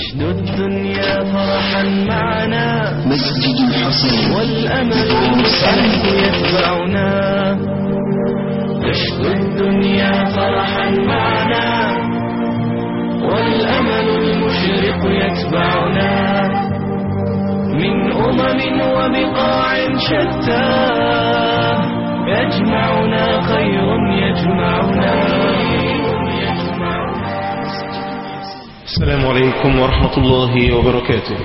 نشد الدنيا فرحا معنا مسجد الحسين والأمل المسلم يتبعنا نشد الدنيا فرحا معنا والأمل المشرق يتبعنا من أمم وبقاع شتى يجمعنا خير يجمعنا السلام عليكم ورحمة الله وبركاته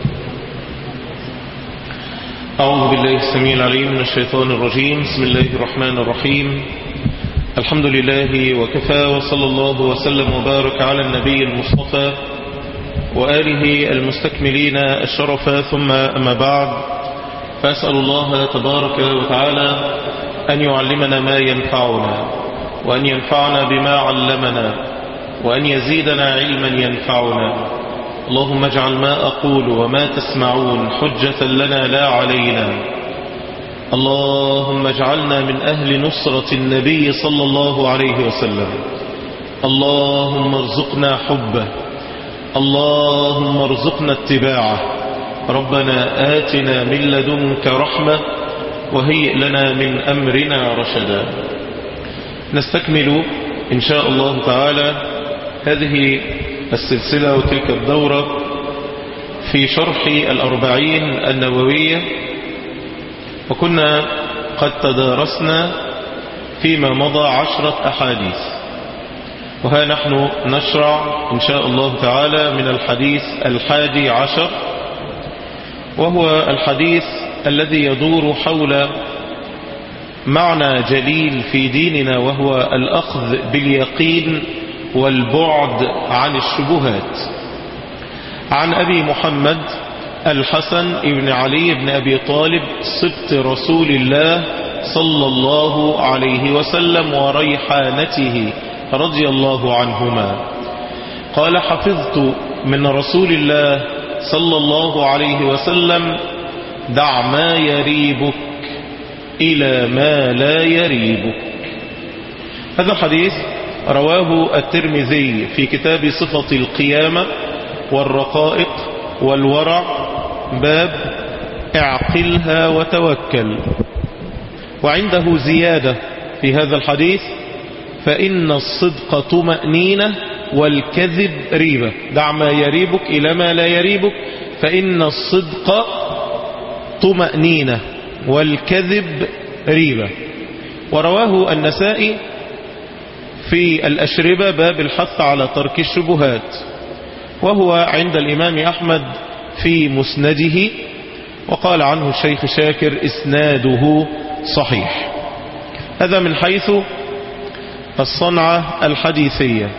أعوذ بالله السميع العليم من الشيطان الرجيم بسم الله الرحمن الرحيم الحمد لله وكفى وصلى الله وسلم وبارك على النبي المصطفى وآله المستكملين الشرف ثم أما بعد فأسأل الله تبارك وتعالى أن يعلمنا ما ينفعنا وأن ينفعنا بما علمنا وأن يزيدنا علما ينفعنا اللهم اجعل ما أقول وما تسمعون حجة لنا لا علينا اللهم اجعلنا من أهل نصرة النبي صلى الله عليه وسلم اللهم ارزقنا حبه اللهم ارزقنا اتباعه ربنا آتنا من لدنك رحمة وهيئ لنا من أمرنا رشدا نستكمل إن شاء الله تعالى هذه السلسلة وتلك الدورة في شرح الأربعين النووية وكنا قد تدارسنا فيما مضى عشرة أحاديث وها نحن نشرع إن شاء الله تعالى من الحديث الحادي عشر وهو الحديث الذي يدور حول معنى جليل في ديننا وهو الأخذ باليقين والبعد عن الشبهات عن أبي محمد الحسن ابن علي بن أبي طالب سبط رسول الله صلى الله عليه وسلم وريحانته رضي الله عنهما قال حفظت من رسول الله صلى الله عليه وسلم دع ما يريبك إلى ما لا يريبك هذا الحديث رواه الترمذي في كتاب صفة القيامة والرقائق والورع باب اعقلها وتوكل وعنده زيادة في هذا الحديث فإن الصدق طمأنينة والكذب ريبة دع ما يريبك إلى ما لا يريبك فإن الصدق طمأنينة والكذب ريبة ورواه النسائي في الأشربة باب الحث على ترك الشبهات وهو عند الإمام أحمد في مسنده وقال عنه الشيخ شاكر إسناده صحيح هذا من حيث الصنعة الحديثية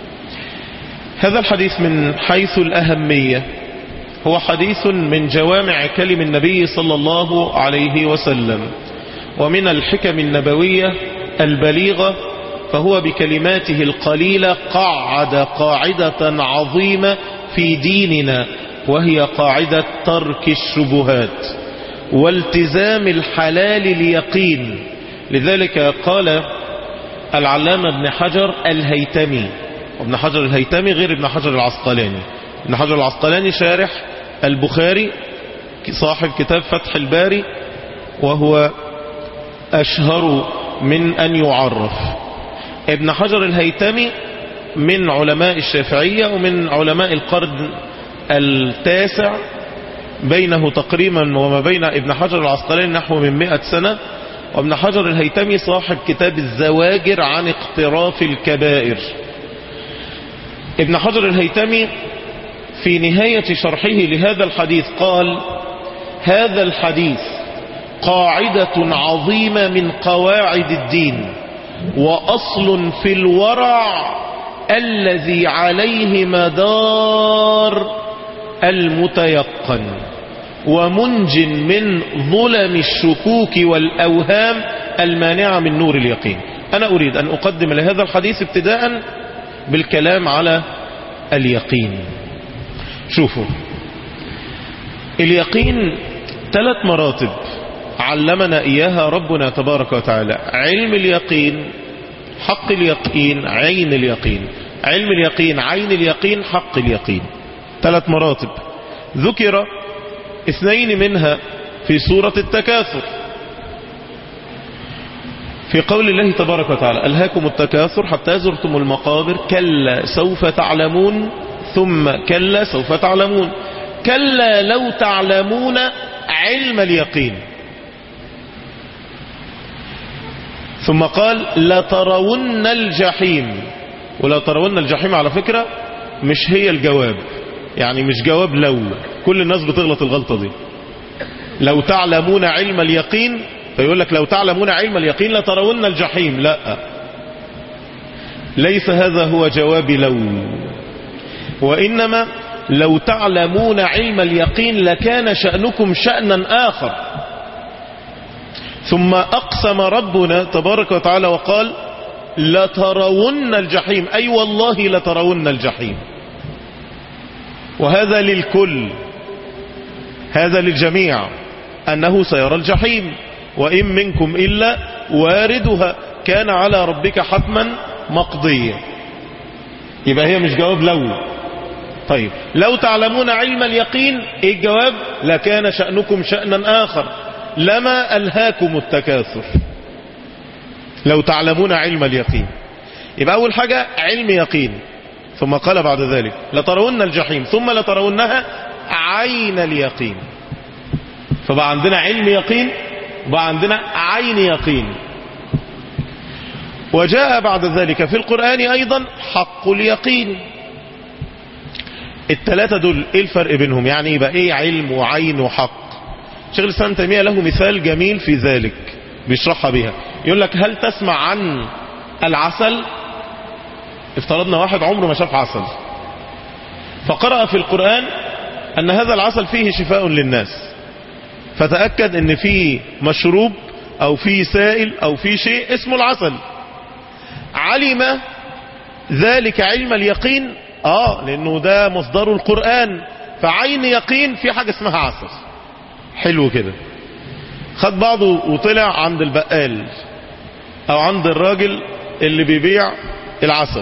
هذا الحديث من حيث الأهمية هو حديث من جوامع كلم النبي صلى الله عليه وسلم ومن الحكم النبوية البليغة فهو بكلماته القليلة قعد قاعدة عظيمة في ديننا وهي قاعدة ترك الشبهات والتزام الحلال اليقين لذلك قال العلامة ابن حجر الهيتمي وابن حجر الهيتمي غير ابن حجر العسقلاني ابن حجر العسقلاني شارح البخاري صاحب كتاب فتح الباري وهو أشهر من أن يعرف ابن حجر الهيتمي من علماء الشافعية ومن علماء القرن التاسع بينه تقريبا وما بين ابن حجر العسقلاني نحو من مئة سنة وابن حجر الهيتمي صاحب كتاب الزواجر عن اقتراف الكبائر ابن حجر الهيتمي في نهاية شرحه لهذا الحديث قال هذا الحديث قاعدة عظيمة من قواعد الدين وأصل في الورع الذي عليه مدار المتيقن ومنج من ظلم الشكوك والأوهام المانعة من نور اليقين أنا أريد أن أقدم لهذا الحديث ابتداء بالكلام على اليقين شوفوا اليقين ثلاث مراتب علمنا إياها ربنا تبارك وتعالى علم اليقين حق اليقين عين اليقين علم اليقين عين اليقين حق اليقين ثلاث مراتب ذكر اثنين منها في سورة التكاثر في قول الله تبارك وتعالى ألهاكم التكاثر حتى زرتم المقابر كلا سوف تعلمون ثم كلا سوف تعلمون كلا لو تعلمون علم اليقين ثم قال لترون الجحيم ولا ترون الجحيم على فكرة مش هي الجواب يعني مش جواب لو كل الناس بتغلط الغلطة دي لو تعلمون علم اليقين فيقول لك لو تعلمون علم اليقين لترون الجحيم لا ليس هذا هو جواب لو وإنما لو تعلمون علم اليقين لكان شأنكم شأنا آخر ثم أقسم ربنا تبارك وتعالى وقال لترون الجحيم أي والله لترون الجحيم وهذا للكل هذا للجميع أنه سيرى الجحيم وإن منكم إلا واردها كان على ربك حتما مقضيا يبقى هي مش جواب لو طيب لو تعلمون علم اليقين ايه الجواب لكان شأنكم شأنا آخر لما ألهاكم التكاثر لو تعلمون علم اليقين يبقى أول حاجة علم يقين ثم قال بعد ذلك لترون الجحيم ثم لترونها عين اليقين فبقى عندنا علم يقين وبقى عندنا عين يقين وجاء بعد ذلك في القرآن أيضا حق اليقين الثلاثة دول ايه الفرق بينهم يعني يبقى ايه علم وعين وحق شيخ الإسلام تيمية له مثال جميل في ذلك بيشرحها بها يقول لك هل تسمع عن العسل افترضنا واحد عمره ما شاف عسل فقرأ في القرآن أن هذا العسل فيه شفاء للناس فتأكد أن فيه مشروب أو فيه سائل أو فيه شيء اسمه العسل علم ذلك علم اليقين آه لأنه ده مصدر القرآن فعين يقين في حاجة اسمها عسل حلو كده خد بعضه وطلع عند البقال او عند الراجل اللي بيبيع العسل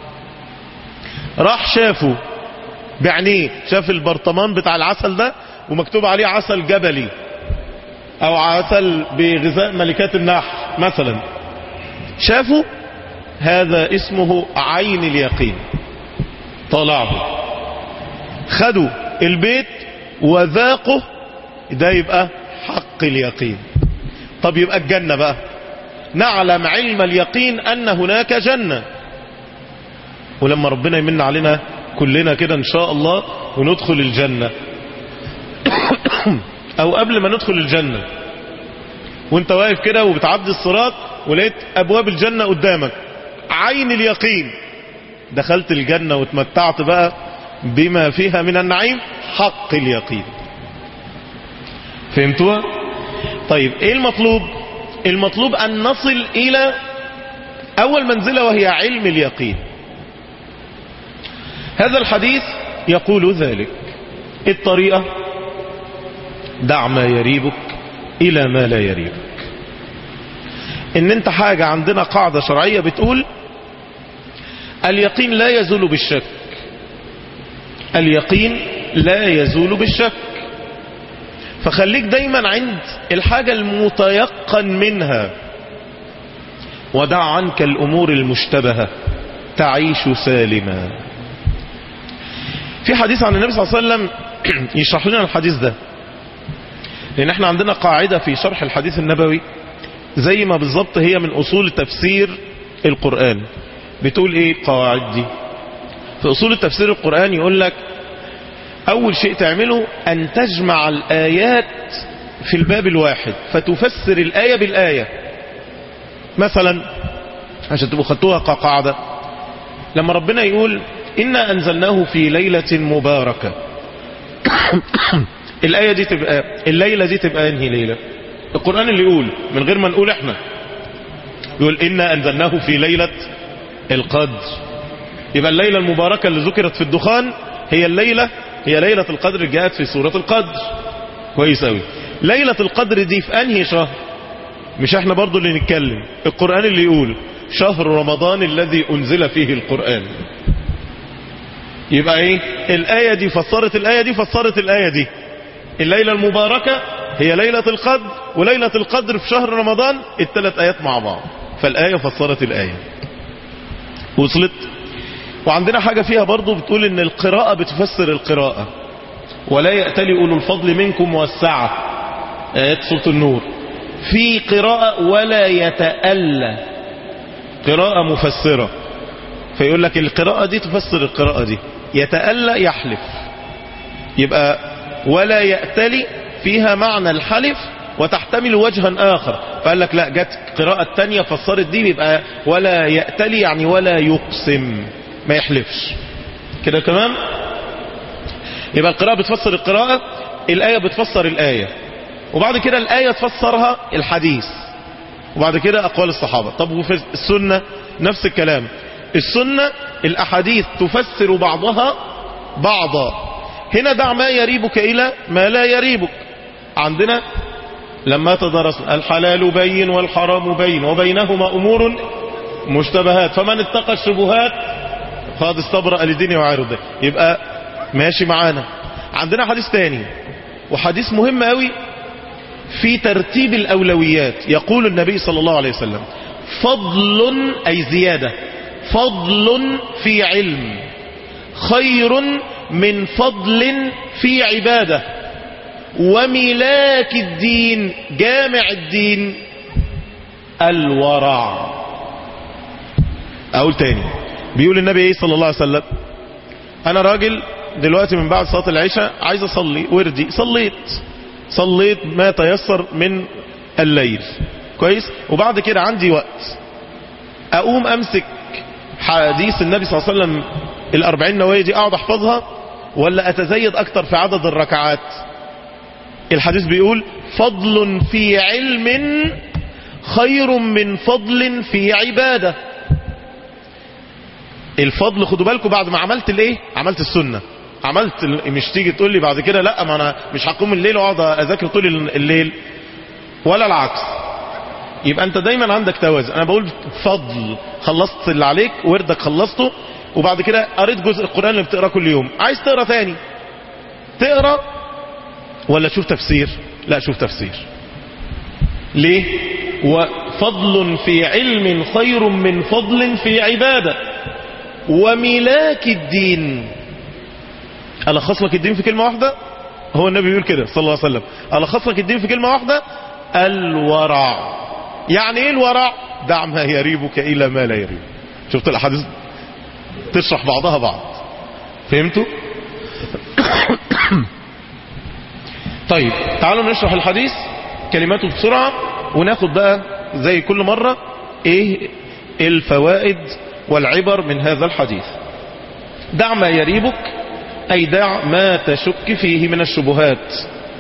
راح شافه بعينيه شاف البرطمان بتاع العسل ده ومكتوب عليه عسل جبلي او عسل بغذاء ملكات النحل مثلا شافه هذا اسمه عين اليقين طلعه خدوا البيت وذاقه ده يبقى حق اليقين طب يبقى الجنة بقى نعلم علم اليقين أن هناك جنة ولما ربنا يمن علينا كلنا كده إن شاء الله وندخل الجنة أو قبل ما ندخل الجنة وانت واقف كده وبتعدي الصراط ولقيت أبواب الجنة قدامك عين اليقين دخلت الجنة واتمتعت بقى بما فيها من النعيم حق اليقين فهمتوها طيب ايه المطلوب المطلوب ان نصل الى اول منزلة وهي علم اليقين هذا الحديث يقول ذلك الطريقة دع ما يريبك الى ما لا يريبك ان انت حاجة عندنا قاعدة شرعية بتقول اليقين لا يزول بالشك اليقين لا يزول بالشك فخليك دايما عند الحاجة المتيقن منها ودع عنك الأمور المشتبهة تعيش سالما في حديث عن النبي صلى الله عليه وسلم يشرح لنا الحديث ده لأن احنا عندنا قاعدة في شرح الحديث النبوي زي ما بالظبط هي من أصول تفسير القرآن بتقول ايه قواعد دي في أصول التفسير القرآن يقول لك أول شيء تعمله أن تجمع الآيات في الباب الواحد فتفسر الآية بالآية مثلا عشان تبقوا خدتوها كقاعدة لما ربنا يقول إنا أنزلناه في ليلة مباركة الآية دي تبقى الليلة دي تبقى انهي ليلة القرآن اللي يقول من غير ما نقول احنا يقول إنا أنزلناه في ليلة القدر يبقى الليلة المباركة اللي ذكرت في الدخان هي الليلة هي ليلة القدر جاءت في سورة القدر كويس أوي ليلة القدر دي في أنهي شهر مش احنا برضو اللي نتكلم القرآن اللي يقول شهر رمضان الذي أنزل فيه القرآن يبقى ايه الآية دي فسرت الآية دي فسرت الآية دي الليلة المباركة هي ليلة القدر وليلة القدر في شهر رمضان الثلاث آيات مع بعض فالآية فسرت الآية وصلت وعندنا حاجة فيها برضو بتقول ان القراءة بتفسر القراءة ولا يأتلي أولو الفضل منكم والسعة آيات سورة النور في قراءة ولا يتألى قراءة مفسرة فيقول لك القراءة دي تفسر القراءة دي يتألى يحلف يبقى ولا يأتلي فيها معنى الحلف وتحتمل وجها آخر فقال لك لا جت قراءة تانية فسرت دي يبقى ولا يأتلي يعني ولا يقسم ما يحلفش كده تمام يبقى القراءة بتفسر القراءة الآية بتفسر الآية وبعد كده الآية تفسرها الحديث وبعد كده أقوال الصحابة طب وفي السنة نفس الكلام السنة الأحاديث تفسر بعضها بعضا هنا دع ما يريبك إلى ما لا يريبك عندنا لما تدرسنا الحلال بين والحرام بين وبينهما أمور مشتبهات فمن اتقى الشبهات فقد استبرأ لدينه وعرضه يبقى ماشي معانا عندنا حديث تاني وحديث مهم قوي في ترتيب الأولويات يقول النبي صلى الله عليه وسلم فضل أي زيادة فضل في علم خير من فضل في عبادة وملاك الدين جامع الدين الورع اقول تاني بيقول النبي ايه صلى الله عليه وسلم انا راجل دلوقتي من بعد صلاة العشاء عايز اصلي وردي صليت صليت ما تيسر من الليل كويس وبعد كده عندي وقت اقوم امسك حديث النبي صلى الله عليه وسلم الاربعين نوايا دي اقعد احفظها ولا اتزيد اكتر في عدد الركعات الحديث بيقول فضل في علم خير من فضل في عبادة الفضل خدوا بالكم بعد ما عملت الايه عملت السنة عملت مش تيجي تقول لي بعد كده لا ما انا مش هقوم الليل واقعد اذاكر طول الليل ولا العكس يبقى انت دايما عندك توازن انا بقول فضل خلصت اللي عليك وردك خلصته وبعد كده قريت جزء القرآن اللي بتقراه كل يوم عايز تقرا تاني تقرا ولا تشوف تفسير لا شوف تفسير ليه وفضل في علم خير من فضل في عبادة وملاك الدين ألخص لك الدين في كلمة واحدة هو النبي بيقول كده صلى الله عليه وسلم ألخص لك الدين في كلمة واحدة الورع يعني ايه الورع دع ما يريبك إلى ما لا يريبك شفت الأحاديث تشرح بعضها بعض فهمتوا طيب تعالوا نشرح الحديث كلماته بسرعة وناخد بقى زي كل مرة ايه الفوائد والعبر من هذا الحديث دع ما يريبك اي دع ما تشك فيه من الشبهات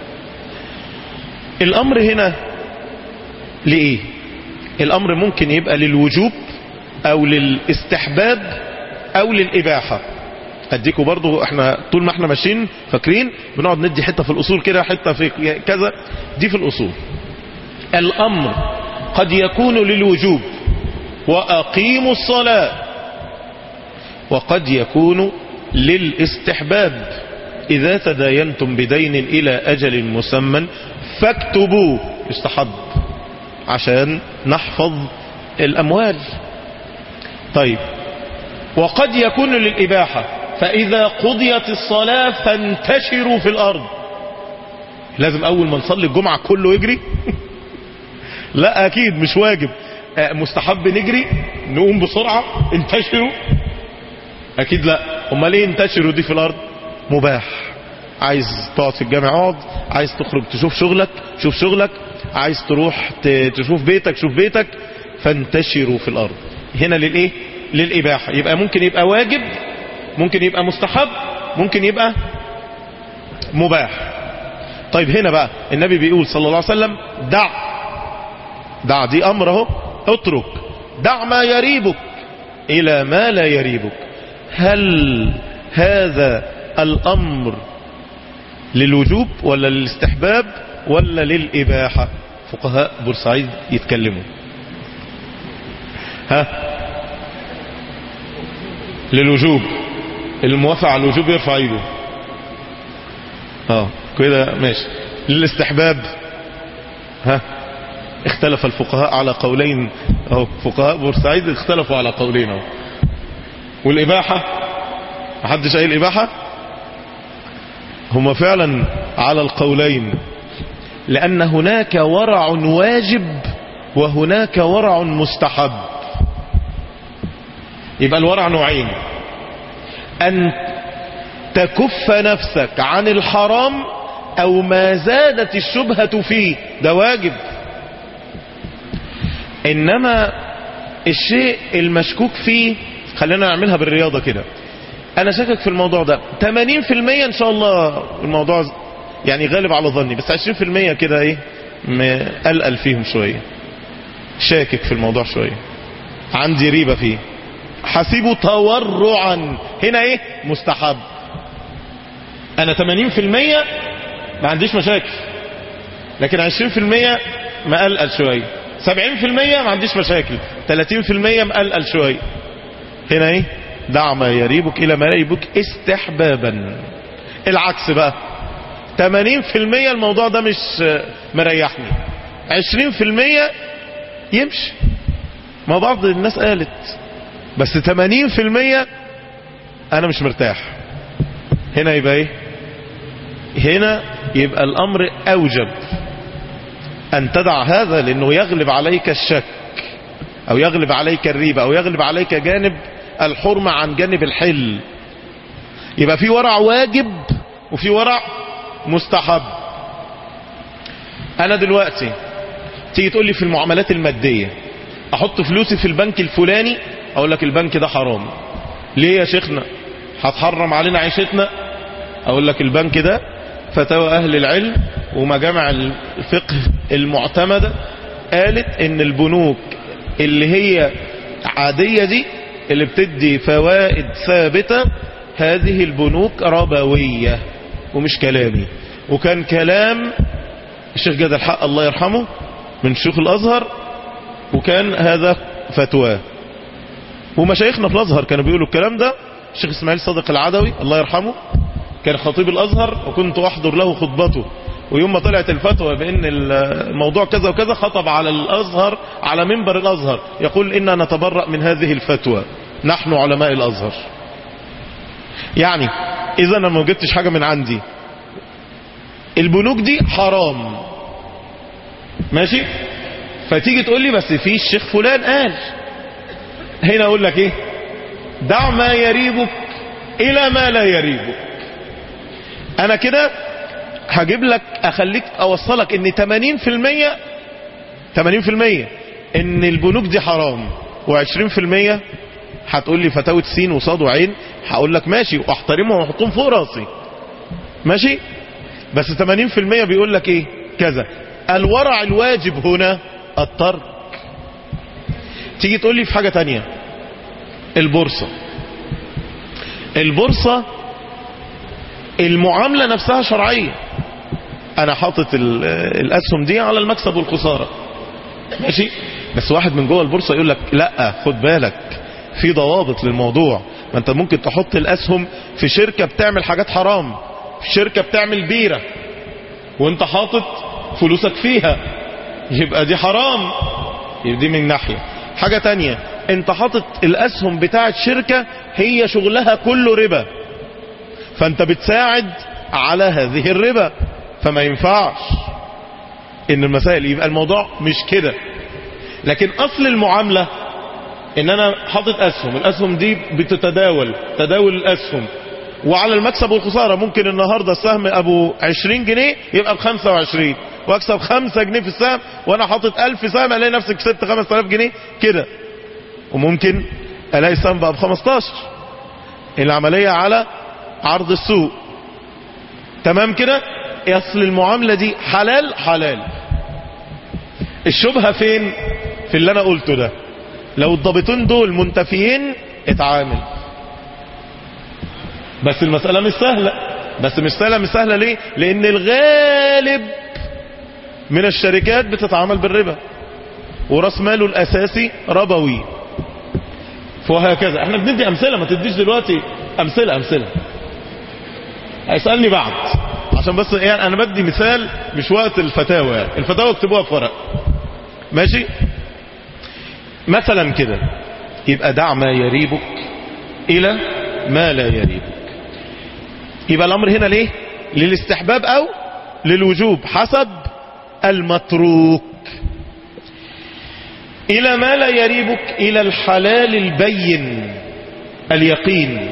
الامر هنا لايه الامر ممكن يبقى للوجوب او للاستحباب او للاباحة اديكوا برضو احنا طول ما احنا ماشيين فاكرين بنقعد ندي حتة في الاصول كده حتة في كذا دي في الاصول الامر قد يكون للوجوب واقيموا الصلاة وقد يكون للاستحباب اذا تداينتم بدين الى اجل مسمى فاكتبوه يستحب عشان نحفظ الاموال طيب وقد يكون للإباحة فإذا قضيت الصلاة فانتشروا في الأرض لازم أول ما نصلي الجمعة كله يجري لا أكيد مش واجب مستحب نجري نقوم بسرعة انتشروا أكيد لا أمال ليه انتشروا دي في الأرض مباح عايز تقعد في الجامع اقعد عايز تخرج تشوف شغلك شوف شغلك عايز تروح تشوف بيتك شوف بيتك فانتشروا في الأرض هنا للإيه للإباحة يبقى ممكن يبقى واجب ممكن يبقى مستحب ممكن يبقى مباح طيب هنا بقى النبي بيقول صلى الله عليه وسلم دع دع دي أمر اهو اترك دع ما يريبك إلى ما لا يريبك هل هذا الأمر للوجوب ولا للاستحباب ولا للإباحة فقهاء بورسعيد يتكلموا ها للوجوب الموافق على الوجوب يرفع ايده اه كده ماشي للاستحباب ها اختلف الفقهاء على قولين اهو فقهاء بورسعيد اختلفوا على قولين اهو والاباحه محدش قايل الاباحه هما فعلا على القولين لان هناك ورع واجب وهناك ورع مستحب يبقى الورع نوعين ان تكف نفسك عن الحرام او ما زادت الشبهة فيه ده واجب انما الشيء المشكوك فيه خلينا نعملها بالرياضة كده انا شاكك في الموضوع ده 80% ان شاء الله الموضوع يعني غالب على ظني بس 20% كده ايه مقلقل فيهم شوية شاكك في الموضوع شوية عندي ريبة فيه حسيبه تورعا هنا ايه مستحب انا 80% ما عنديش مشاكل لكن 20% مقلقل شوية 70% ما عنديش مشاكل 30% مقلقل شوية هنا ايه دع ما يريبك الى ما يريبك استحبابا العكس بقى 80% الموضوع ده مش مريحني 20% يمشي ما بعض الناس قالت بس 80% انا مش مرتاح هنا يبقى ايه هنا يبقى الامر اوجب ان تدع هذا لانه يغلب عليك الشك او يغلب عليك الريبة او يغلب عليك جانب الحرمة عن جانب الحل يبقى في ورع واجب وفي ورع مستحب انا دلوقتي تيجي تقول لي في المعاملات المادية احط فلوسي في البنك الفلاني اقول لك البنك ده حرام ليه يا شيخنا هتحرم علينا عيشتنا اقول لك البنك ده فتاوى اهل العلم ومجامع الفقه المعتمدة قالت ان البنوك اللي هي عادية دي اللي بتدي فوائد ثابتة هذه البنوك ربوية ومش كلامي وكان كلام الشيخ جاد الحق الله يرحمه من شيوخ الازهر وكان هذا فتواه ومشايخنا في الازهر كانوا بيقولوا الكلام ده الشيخ اسماعيل صادق العدوي الله يرحمه كان خطيب الازهر وكنت احضر له خطبته ويوم ما طلعت الفتوى بان الموضوع كذا وكذا خطب على الازهر على منبر الازهر يقول انا نتبرأ من هذه الفتوى نحن علماء الازهر يعني اذا انا ما جبتش حاجة من عندي البنوك دي حرام ماشي فتيجي تقول لي بس في الشيخ فلان قال هنا اقول لك ايه دع ما يريبك الى ما لا يريبك انا كده هجيب لك اخليك اوصلك ان 80% 80% ان البنوك دي حرام و20% هتقول لي فتاوى سين وصاد وعين هقول لك ماشي واحترمهم واحطهم فوق راسي ماشي بس 80% بيقول لك ايه كذا الورع الواجب هنا الترك تيجي تقول لي في حاجة تانية البورصة البورصة المعاملة نفسها شرعية انا حاطط الاسهم دي على المكسب والخسارة ماشي بس واحد من جوه البورصة يقول لك لا خد بالك في ضوابط للموضوع ما انت ممكن تحط الاسهم في شركة بتعمل حاجات حرام في شركة بتعمل بيرة وانت حاطط فلوسك فيها يبقى دي حرام يبقى دي من ناحية حاجة تانية انت حاطط الاسهم بتاعت شركة هي شغلها كله ربا فانت بتساعد على هذه الربا فما ينفعش ان المسائل يبقى الموضوع مش كده لكن اصل المعاملة ان انا حاطط اسهم الاسهم دي بتتداول تداول الاسهم وعلى المكسب والخسارة ممكن النهاردة السهم ابو 20 جنيه يبقى ب 25 واكسب 5 جنيه في السهم وانا حاطط 1000 سهم الاقي نفسي كسبت 5000 جنيه كده وممكن الاقي السهم بقى ب 15 العملية على عرض السوق تمام كده اصل المعاملة دي حلال حلال الشبهة فين في اللي انا قلته ده لو الضابطين دول منتفيين اتعامل بس المسألة مش سهلة بس مش سهلة مش سهلة ليه لان الغالب من الشركات بتتعامل بالربا وراس ماله الاساسي ربوي وهكذا احنا بندي امثلة ما تديش دلوقتي امثله امثله هيسالني بعد عشان بس يعني انا بدي مثال مش وقت الفتاوى يعني. الفتاوى اكتبوها في ورق ماشي مثلا كده يبقى دع ما يريبك الى ما لا يريبك يبقى الامر هنا ليه للاستحباب او للوجوب حسب المتروك الى ما لا يريبك الى الحلال البين اليقين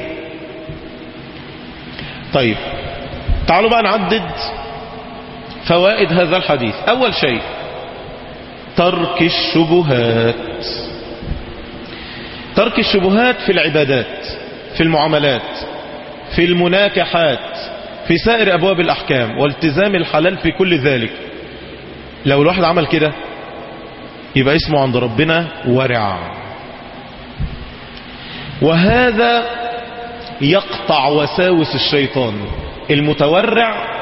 طيب تعالوا بقى نعدد فوائد هذا الحديث اول شيء ترك الشبهات ترك الشبهات في العبادات في المعاملات في المناكحات في سائر أبواب الأحكام والتزام الحلال في كل ذلك لو الواحد عمل كده يبقى اسمه عند ربنا ورع وهذا يقطع وساوس الشيطان المتورع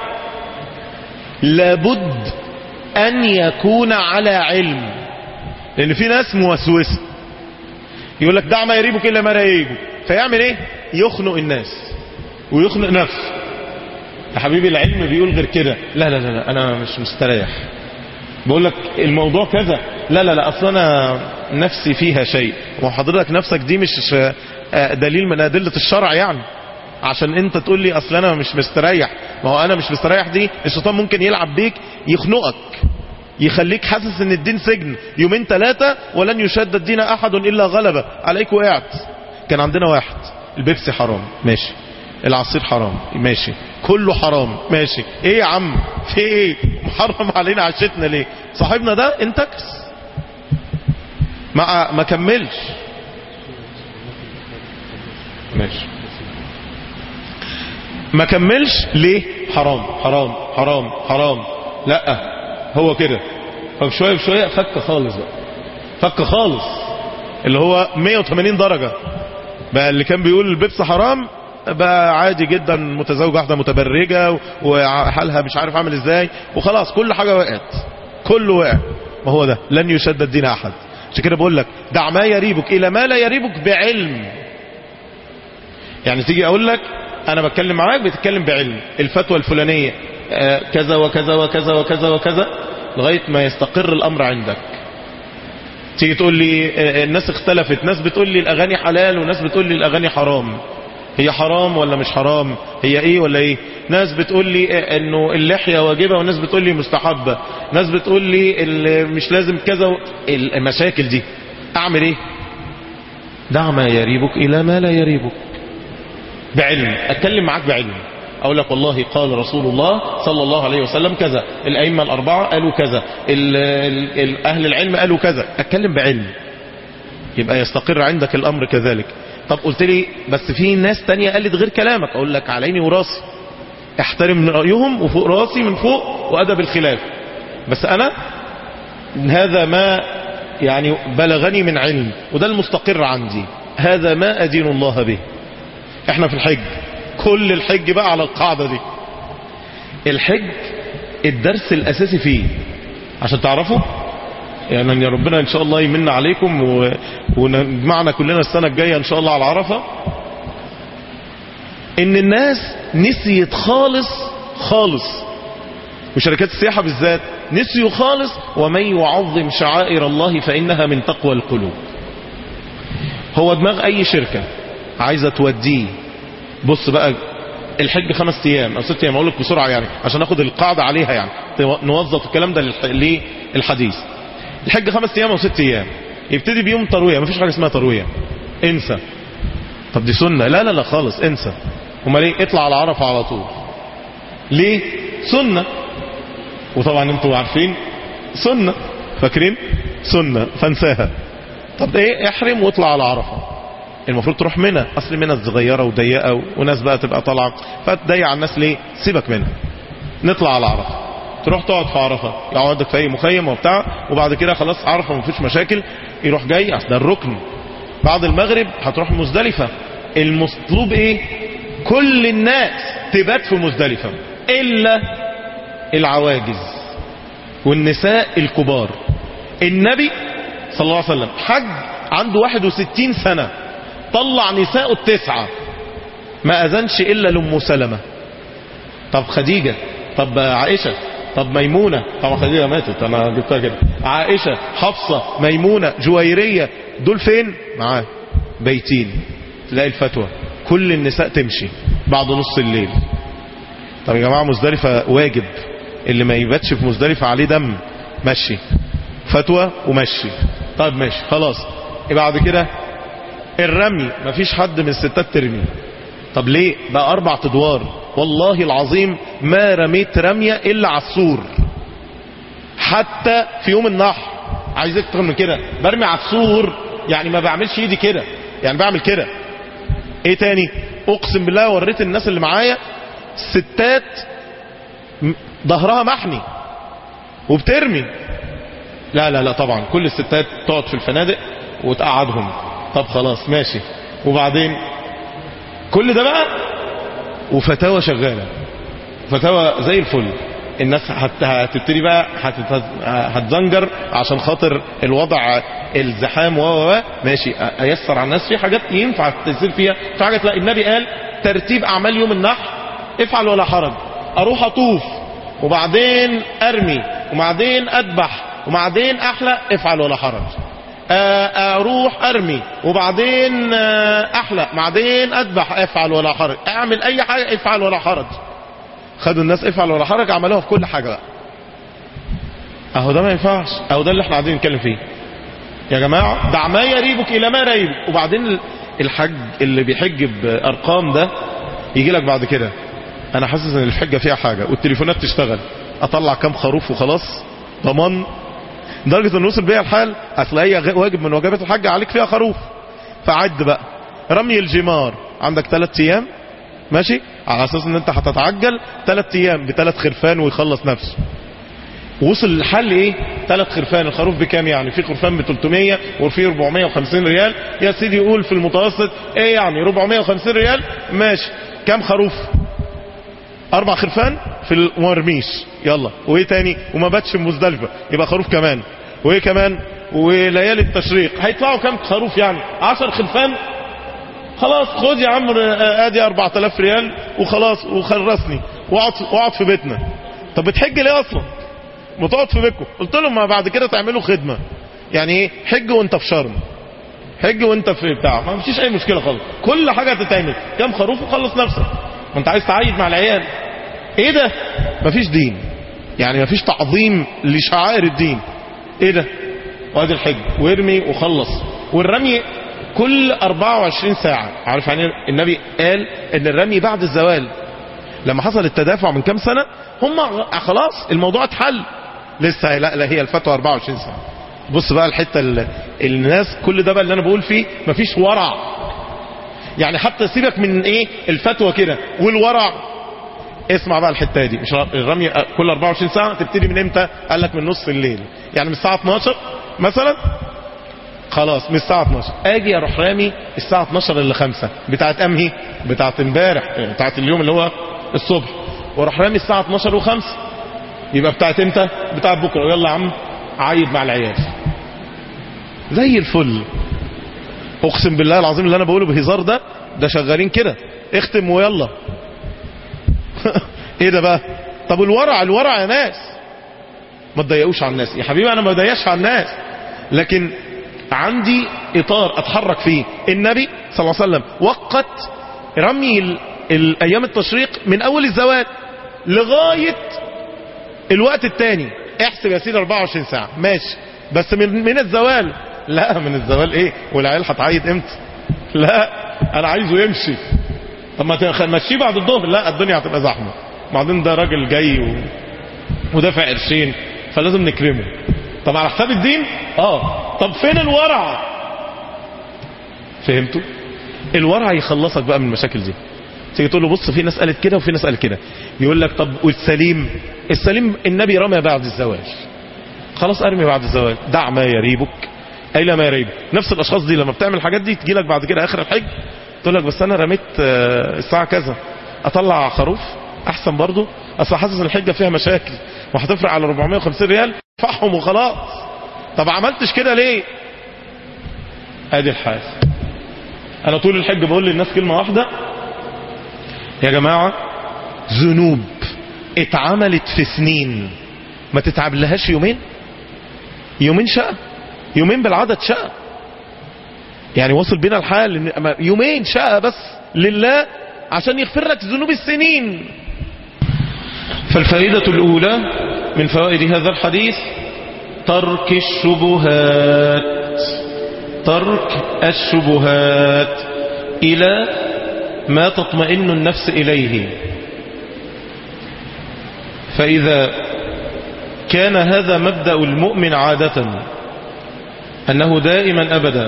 لابد أن يكون على علم لأن في ناس موسوسة يقول لك دع ما يريبك إلا ما لا يريبك فيعمل إيه يخنق الناس ويخنق نفسه يا حبيبي العلم بيقول غير كده لا لا لا, لا أنا مش مستريح بقول لك الموضوع كذا لا لا لا أصلا أنا نفسي فيها شيء وحضرتك نفسك دي مش دليل من أدلة الشرع يعني عشان انت تقول لي اصل انا مش مستريح ما هو انا مش مستريح دي الشيطان ممكن يلعب بيك يخنقك يخليك حاسس ان الدين سجن يومين ثلاثة ولن يشد الدين احد الا غلبة عليك وقعت كان عندنا واحد البيبسي حرام ماشي العصير حرام ماشي كله حرام ماشي ايه يا عم في ايه محرم علينا عشتنا ليه صاحبنا ده انتكس ما ما كملش ماشي ما كملش ليه حرام حرام حرام حرام لا هو كده فبشوية بشوية فك خالص بقى فك خالص اللي هو 180 درجة بقى اللي كان بيقول البيبس حرام بقى عادي جدا متزوج واحدة متبرجة وحالها مش عارف عامل ازاي وخلاص كل حاجة وقعت كله وقع ما هو ده لن يشد الدين احد عشان كده بقول لك دع ما يريبك الى ما لا يريبك بعلم يعني تيجي اقول لك انا بتكلم معاك بتتكلم بعلم الفتوى الفلانية آه كذا وكذا وكذا وكذا وكذا لغاية ما يستقر الامر عندك تيجي تقول لي آه الناس اختلفت ناس بتقول لي الاغاني حلال وناس بتقول لي الاغاني حرام هي حرام ولا مش حرام هي ايه ولا ايه ناس بتقول لي آه انه اللحية واجبة وناس بتقول لي مستحبة ناس بتقول لي مش لازم كذا المشاكل دي اعمل ايه دع ما يريبك الى ما لا يريبك بعلم اتكلم معاك بعلم اقول لك والله قال رسول الله صلى الله عليه وسلم كذا الائمه الاربعه قالوا كذا ال ال اهل العلم قالوا كذا اتكلم بعلم يبقى يستقر عندك الامر كذلك طب قلت لي بس في ناس تانية قالت غير كلامك اقول لك على عيني وراسي احترم من رايهم وفوق راسي من فوق وادب الخلاف بس انا هذا ما يعني بلغني من علم وده المستقر عندي هذا ما ادين الله به احنا في الحج كل الحج بقى على القاعدة دي الحج الدرس الاساسي فيه عشان تعرفوا يعني يا ربنا ان شاء الله يمن عليكم و... ونجمعنا كلنا السنة الجاية ان شاء الله على عرفة ان الناس نسيت خالص خالص وشركات السياحة بالذات نسيوا خالص ومن يعظم شعائر الله فإنها من تقوى القلوب هو دماغ اي شركة عايزة توديه بص بقى الحج خمس ايام او ست ايام اقول لك بسرعة يعني عشان ناخد القاعدة عليها يعني نوظف الكلام ده للحديث الحج خمس ايام او ست ايام يبتدي بيوم تروية مفيش حاجة اسمها تروية انسى طب دي سنة لا لا لا خالص انسى امال ايه اطلع على عرفة على طول ليه سنة وطبعا انتوا عارفين سنة فاكرين سنة فانساها طب ايه احرم واطلع على عرفة المفروض تروح منى اصل منى صغيره وضيقه وناس بقى تبقى طالعه فتضيق على الناس ليه سيبك منها نطلع على عرفه تروح تقعد في عرفه يقعدك في اي مخيم وبتاع وبعد كده خلاص عرفه ما فيش مشاكل يروح جاي ده الركن بعد المغرب هتروح مزدلفه المطلوب ايه كل الناس تبات في مزدلفه الا العواجز والنساء الكبار النبي صلى الله عليه وسلم حج عنده 61 سنه طلع نساء التسعة ما اذنش الا لام سلمة طب خديجة طب عائشة طب ميمونة طبعا خديجة ماتت انا جبتها كده عائشة حفصة ميمونة جويرية دول فين معاه بيتين تلاقي الفتوى كل النساء تمشي بعد نص الليل طب يا جماعة مزدلفة واجب اللي ما يباتش في مزدلفة عليه دم مشي فتوى ومشي طيب ماشي خلاص بعد كده الرمي مفيش حد من الستات ترمي طب ليه بقى اربع ادوار والله العظيم ما رميت رمية الا على السور حتى في يوم النحر عايز اكتر من كده برمي على السور يعني ما بعملش ايدي كده يعني بعمل كده ايه تاني اقسم بالله وريت الناس اللي معايا ستات م- ظهرها محني وبترمي لا لا لا طبعا كل الستات تقعد في الفنادق وتقعدهم طب خلاص ماشي وبعدين كل ده بقى وفتاوى شغالة فتاوى زي الفل الناس هت- هتبتدي بقى هتت- هتزنجر عشان خاطر الوضع الزحام و و و. ماشي أ- ايسر على الناس في حاجات ينفع تسير فيها في حاجات لا النبي قال ترتيب اعمال يوم النحر افعل ولا حرج اروح اطوف وبعدين ارمي وبعدين اذبح وبعدين احلق افعل ولا حرج آه، اروح ارمي وبعدين آه، احلق بعدين اذبح افعل ولا حرج اعمل اي حاجه افعل ولا حرج خدوا الناس افعل ولا حرج عملوها في كل حاجه بقى اهو ده ما ينفعش اهو ده اللي احنا قاعدين نتكلم فيه يا جماعه دع ما يريبك الى ما يريبك وبعدين الحج اللي بيحج بارقام ده يجي لك بعد كده انا حاسس ان الحجه فيها حاجه والتليفونات تشتغل اطلع كام خروف وخلاص ضمان لدرجه ان وصل بيها الحال اصل هي غ- واجب من واجبات الحج عليك فيها خروف فعد بقى رمي الجمار عندك ثلاث ايام ماشي على اساس ان انت هتتعجل ثلاث ايام بثلاث خرفان ويخلص نفسه وصل الحل ايه ثلاث خرفان الخروف بكام يعني في خرفان ب 300 وفي 450 ريال يا سيدي يقول في المتوسط ايه يعني 450 ريال ماشي كام خروف اربع خرفان في المرميش يلا وايه تاني وما باتش في مزدلفه يبقى خروف كمان وايه كمان وليالي التشريق هيطلعوا كام خروف يعني 10 خرفان خلاص خد يا عم آه، ادي 4000 ريال وخلاص وخلصني واقعد واقعد في بيتنا طب بتحج ليه اصلا ما تقعد في بيتكم قلت لهم ما بعد كده تعملوا خدمه يعني ايه حج وانت في شرم حج وانت في بتاع ما فيش اي مشكله خالص كل حاجه هتتعمل كام خروف وخلص نفسك ما انت عايز تعيد مع العيال ايه ده مفيش دين يعني مفيش تعظيم لشعائر الدين ايه ده وادي الحج وارمي وخلص والرمي كل 24 ساعة عارف يعني النبي قال ان الرمي بعد الزوال لما حصل التدافع من كام سنة هم غ- خلاص الموضوع اتحل لسه لا, لا هي الفتوى 24 ساعة بص بقى الحتة اللي الناس كل ده بقى اللي انا بقول فيه مفيش ورع يعني حتى سيبك من ايه الفتوى كده والورع اسمع بقى الحته دي مش الرمي كل 24 ساعه تبتدي من امتى قال لك من نص الليل يعني من الساعه 12 مثلا خلاص من الساعه 12 اجي اروح رامي الساعه 12 الا 5 بتاعت امهي بتاعت امبارح بتاعت اليوم اللي هو الصبح واروح رامي الساعه 12 و5 يبقى بتاعت امتى بتاعت بكره يلا يا عم عايد مع العيال زي الفل اقسم بالله العظيم اللي انا بقوله بهزار ده ده شغالين كده اختم ويلا ايه ده بقى طب الورع الورع يا ناس ما تضايقوش على الناس يا حبيبي انا ما بضايقش على الناس لكن عندي اطار اتحرك فيه النبي صلى الله عليه وسلم وقت رمي ال- الايام التشريق من اول الزواج لغايه الوقت التاني احسب يا سيدي 24 ساعه ماشي بس من من الزوال لا من الزوال ايه والعيال هتعيد امتى لا انا عايزه يمشي طب ما تمشيه بعد الظهر لا الدنيا هتبقى زحمه بعدين ده راجل جاي و... ودافع قرشين فلازم نكرمه طب على حساب الدين اه طب فين الورع فهمتوا الورع يخلصك بقى من المشاكل دي تيجي تقول له بص في ناس قالت كده وفي ناس قالت كده يقول لك طب والسليم السليم النبي رمى بعد الزواج خلاص ارمي بعد الزواج دع ما يريبك اي ما يريبك نفس الاشخاص دي لما بتعمل الحاجات دي تجي لك بعد كده اخر الحج تقول لك بس انا رميت آه، الساعه كذا اطلع خروف احسن برضو اصل حاسس ان الحجه فيها مشاكل وهتفرق على 450 ريال فحهم وخلاص طب عملتش كده ليه ادي الحال انا طول الحج بقول للناس كلمه واحده يا جماعة ذنوب اتعملت في سنين ما تتعب لهاش يومين يومين شقة يومين بالعدد شقة يعني وصل بينا الحال إن أما يومين شقة بس لله عشان يغفر لك ذنوب السنين فالفائدة الأولى من فوائد هذا الحديث ترك الشبهات ترك الشبهات إلى ما تطمئن النفس إليه فإذا كان هذا مبدأ المؤمن عادة أنه دائما أبدا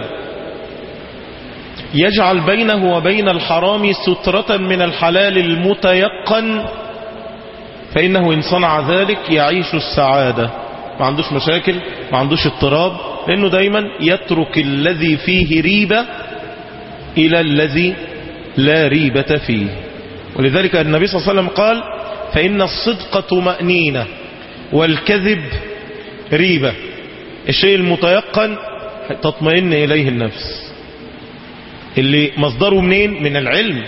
يجعل بينه وبين الحرام سترة من الحلال المتيقن فإنه إن صنع ذلك يعيش السعادة ما عندوش مشاكل ما عندوش اضطراب لأنه دايما يترك الذي فيه ريبة إلى الذي لا ريبة فيه ولذلك النبي صلى الله عليه وسلم قال فإن الصدق طمأنينة والكذب ريبة الشيء المتيقن تطمئن إليه النفس اللي مصدره منين من العلم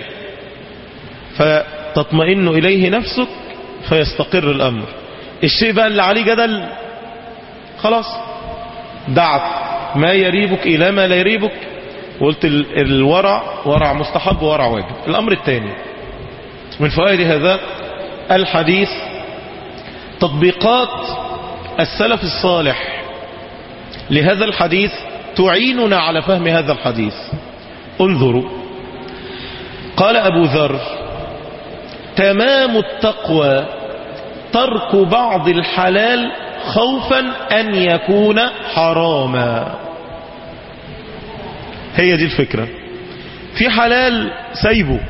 فتطمئن إليه نفسك فيستقر الأمر الشيء بقى اللي عليه جدل خلاص دعت ما يريبك إلى ما لا يريبك قلت الورع ورع مستحب وورع واجب الأمر الثاني من فوائد هذا الحديث تطبيقات السلف الصالح لهذا الحديث تعيننا على فهم هذا الحديث انظروا قال أبو ذر تمام التقوى ترك بعض الحلال خوفا أن يكون حراما هي دي الفكرة في حلال سايبه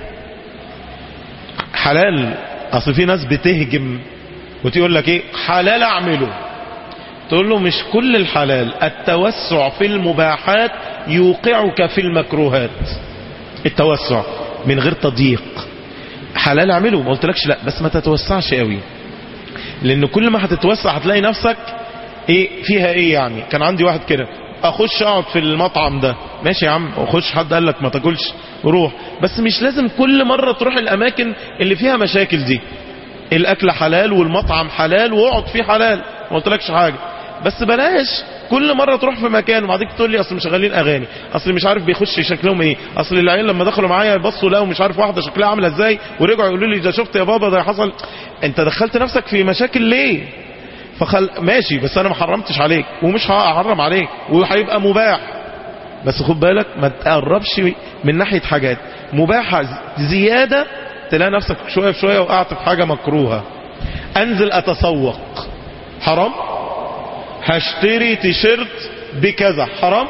حلال اصل في ناس بتهجم وتقول لك ايه حلال اعمله تقول له مش كل الحلال التوسع في المباحات يوقعك في المكروهات التوسع من غير تضييق حلال اعمله ما قلتلكش لا بس ما تتوسعش قوي لان كل ما هتتوسع هتلاقي نفسك ايه فيها ايه يعني كان عندي واحد كده اخش اقعد في المطعم ده ماشي يا عم اخش حد قال لك ما تاكلش روح بس مش لازم كل مرة تروح الاماكن اللي فيها مشاكل دي الاكل حلال والمطعم حلال واقعد فيه حلال ما قلتلكش حاجة بس بلاش كل مرة تروح في مكان وبعدين تقول لي اصل مشغلين اغاني اصل مش عارف بيخش شكلهم ايه اصل العيال لما دخلوا معايا بصوا لقوا مش عارف واحدة شكلها عاملة ازاي ورجعوا يقولوا لي ده شفت يا بابا ده حصل انت دخلت نفسك في مشاكل ليه فخل ماشي بس انا ما حرمتش عليك ومش هحرم عليك وهيبقى مباح بس خد بالك ما تقربش من ناحية حاجات مباحة زيادة تلاقي نفسك شوية في شوية وقعت في حاجة مكروهة انزل اتسوق حرام هشتري تيشيرت بكذا حرام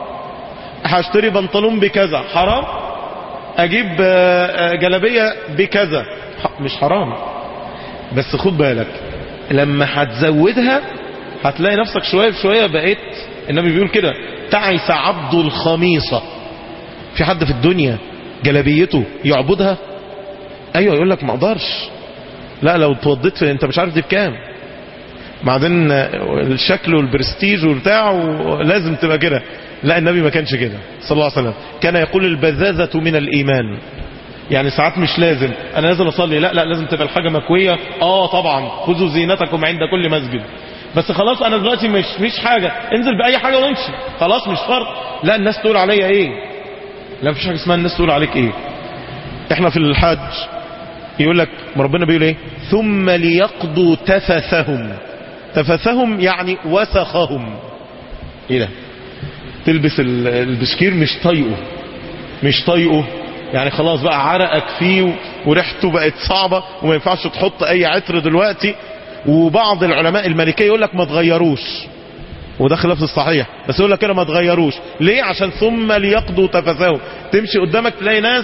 هشتري بنطلون بكذا حرام اجيب جلبية بكذا مش حرام بس خد بالك لما هتزودها هتلاقي نفسك شوية بشوية بقيت النبي بيقول كده تعس عبد الخميصة في حد في الدنيا جلبيته يعبدها ايوه يقول لك ما اقدرش لا لو اتوضيت في انت مش عارف دي بكام بعدين الشكل والبرستيج والبتاع لازم تبقى كده لا النبي ما كانش كده صلى الله عليه وسلم كان يقول البذاذة من الإيمان يعني ساعات مش لازم انا نازل اصلي لا لا لازم تبقى الحاجة مكوية اه طبعا خذوا زينتكم عند كل مسجد بس خلاص انا دلوقتي مش مش حاجة انزل باي حاجة وامشي خلاص مش فرق لا الناس تقول عليا ايه لا مفيش حاجة اسمها الناس تقول عليك ايه احنا في الحج يقول لك ربنا بيقول ايه ثم ليقضوا تفثهم تفثهم يعني وسخهم ايه ده تلبس البشكير مش طايقه مش طايقه يعني خلاص بقى عرقك فيه وريحته بقت صعبة وما ينفعش تحط اي عطر دلوقتي وبعض العلماء المالكية يقول لك ما تغيروش وده خلاف الصحيح بس يقول لك كده ما تغيروش ليه عشان ثم ليقضوا تفثهم تمشي قدامك تلاقي ناس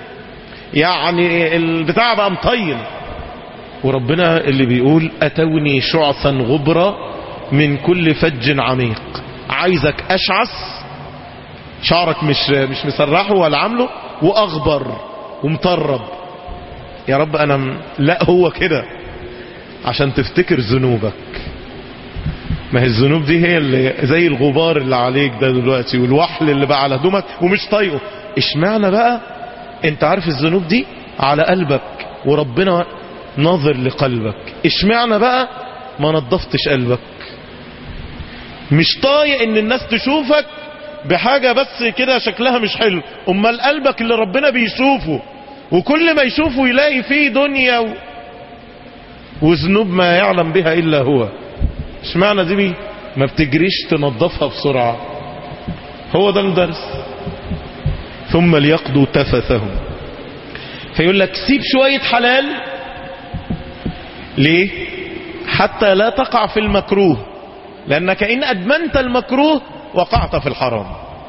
يعني البتاع بقى مطين وربنا اللي بيقول اتوني شعثا غبرا من كل فج عميق عايزك اشعث شعرك مش مش مسرحه ولا عامله واغبر ومطرب يا رب انا م... لا هو كده عشان تفتكر ذنوبك ما هي الذنوب دي هي اللي زي الغبار اللي عليك ده دلوقتي والوحل اللي بقى على هدومك ومش طايقه اشمعنى بقى انت عارف الذنوب دي على قلبك وربنا ناظر لقلبك اشمعنى بقى ما نظفتش قلبك مش طايق ان الناس تشوفك بحاجة بس كده شكلها مش حلو امال قلبك اللي ربنا بيشوفه وكل ما يشوفه يلاقي فيه دنيا و... وذنوب ما يعلم بها الا هو اشمعنى دي بي ما بتجريش تنظفها بسرعة هو ده الدرس ثم ليقضوا تفثهم فيقول لك سيب شوية حلال ليه حتى لا تقع في المكروه لأنك إن أدمنت المكروه وقعت في الحرام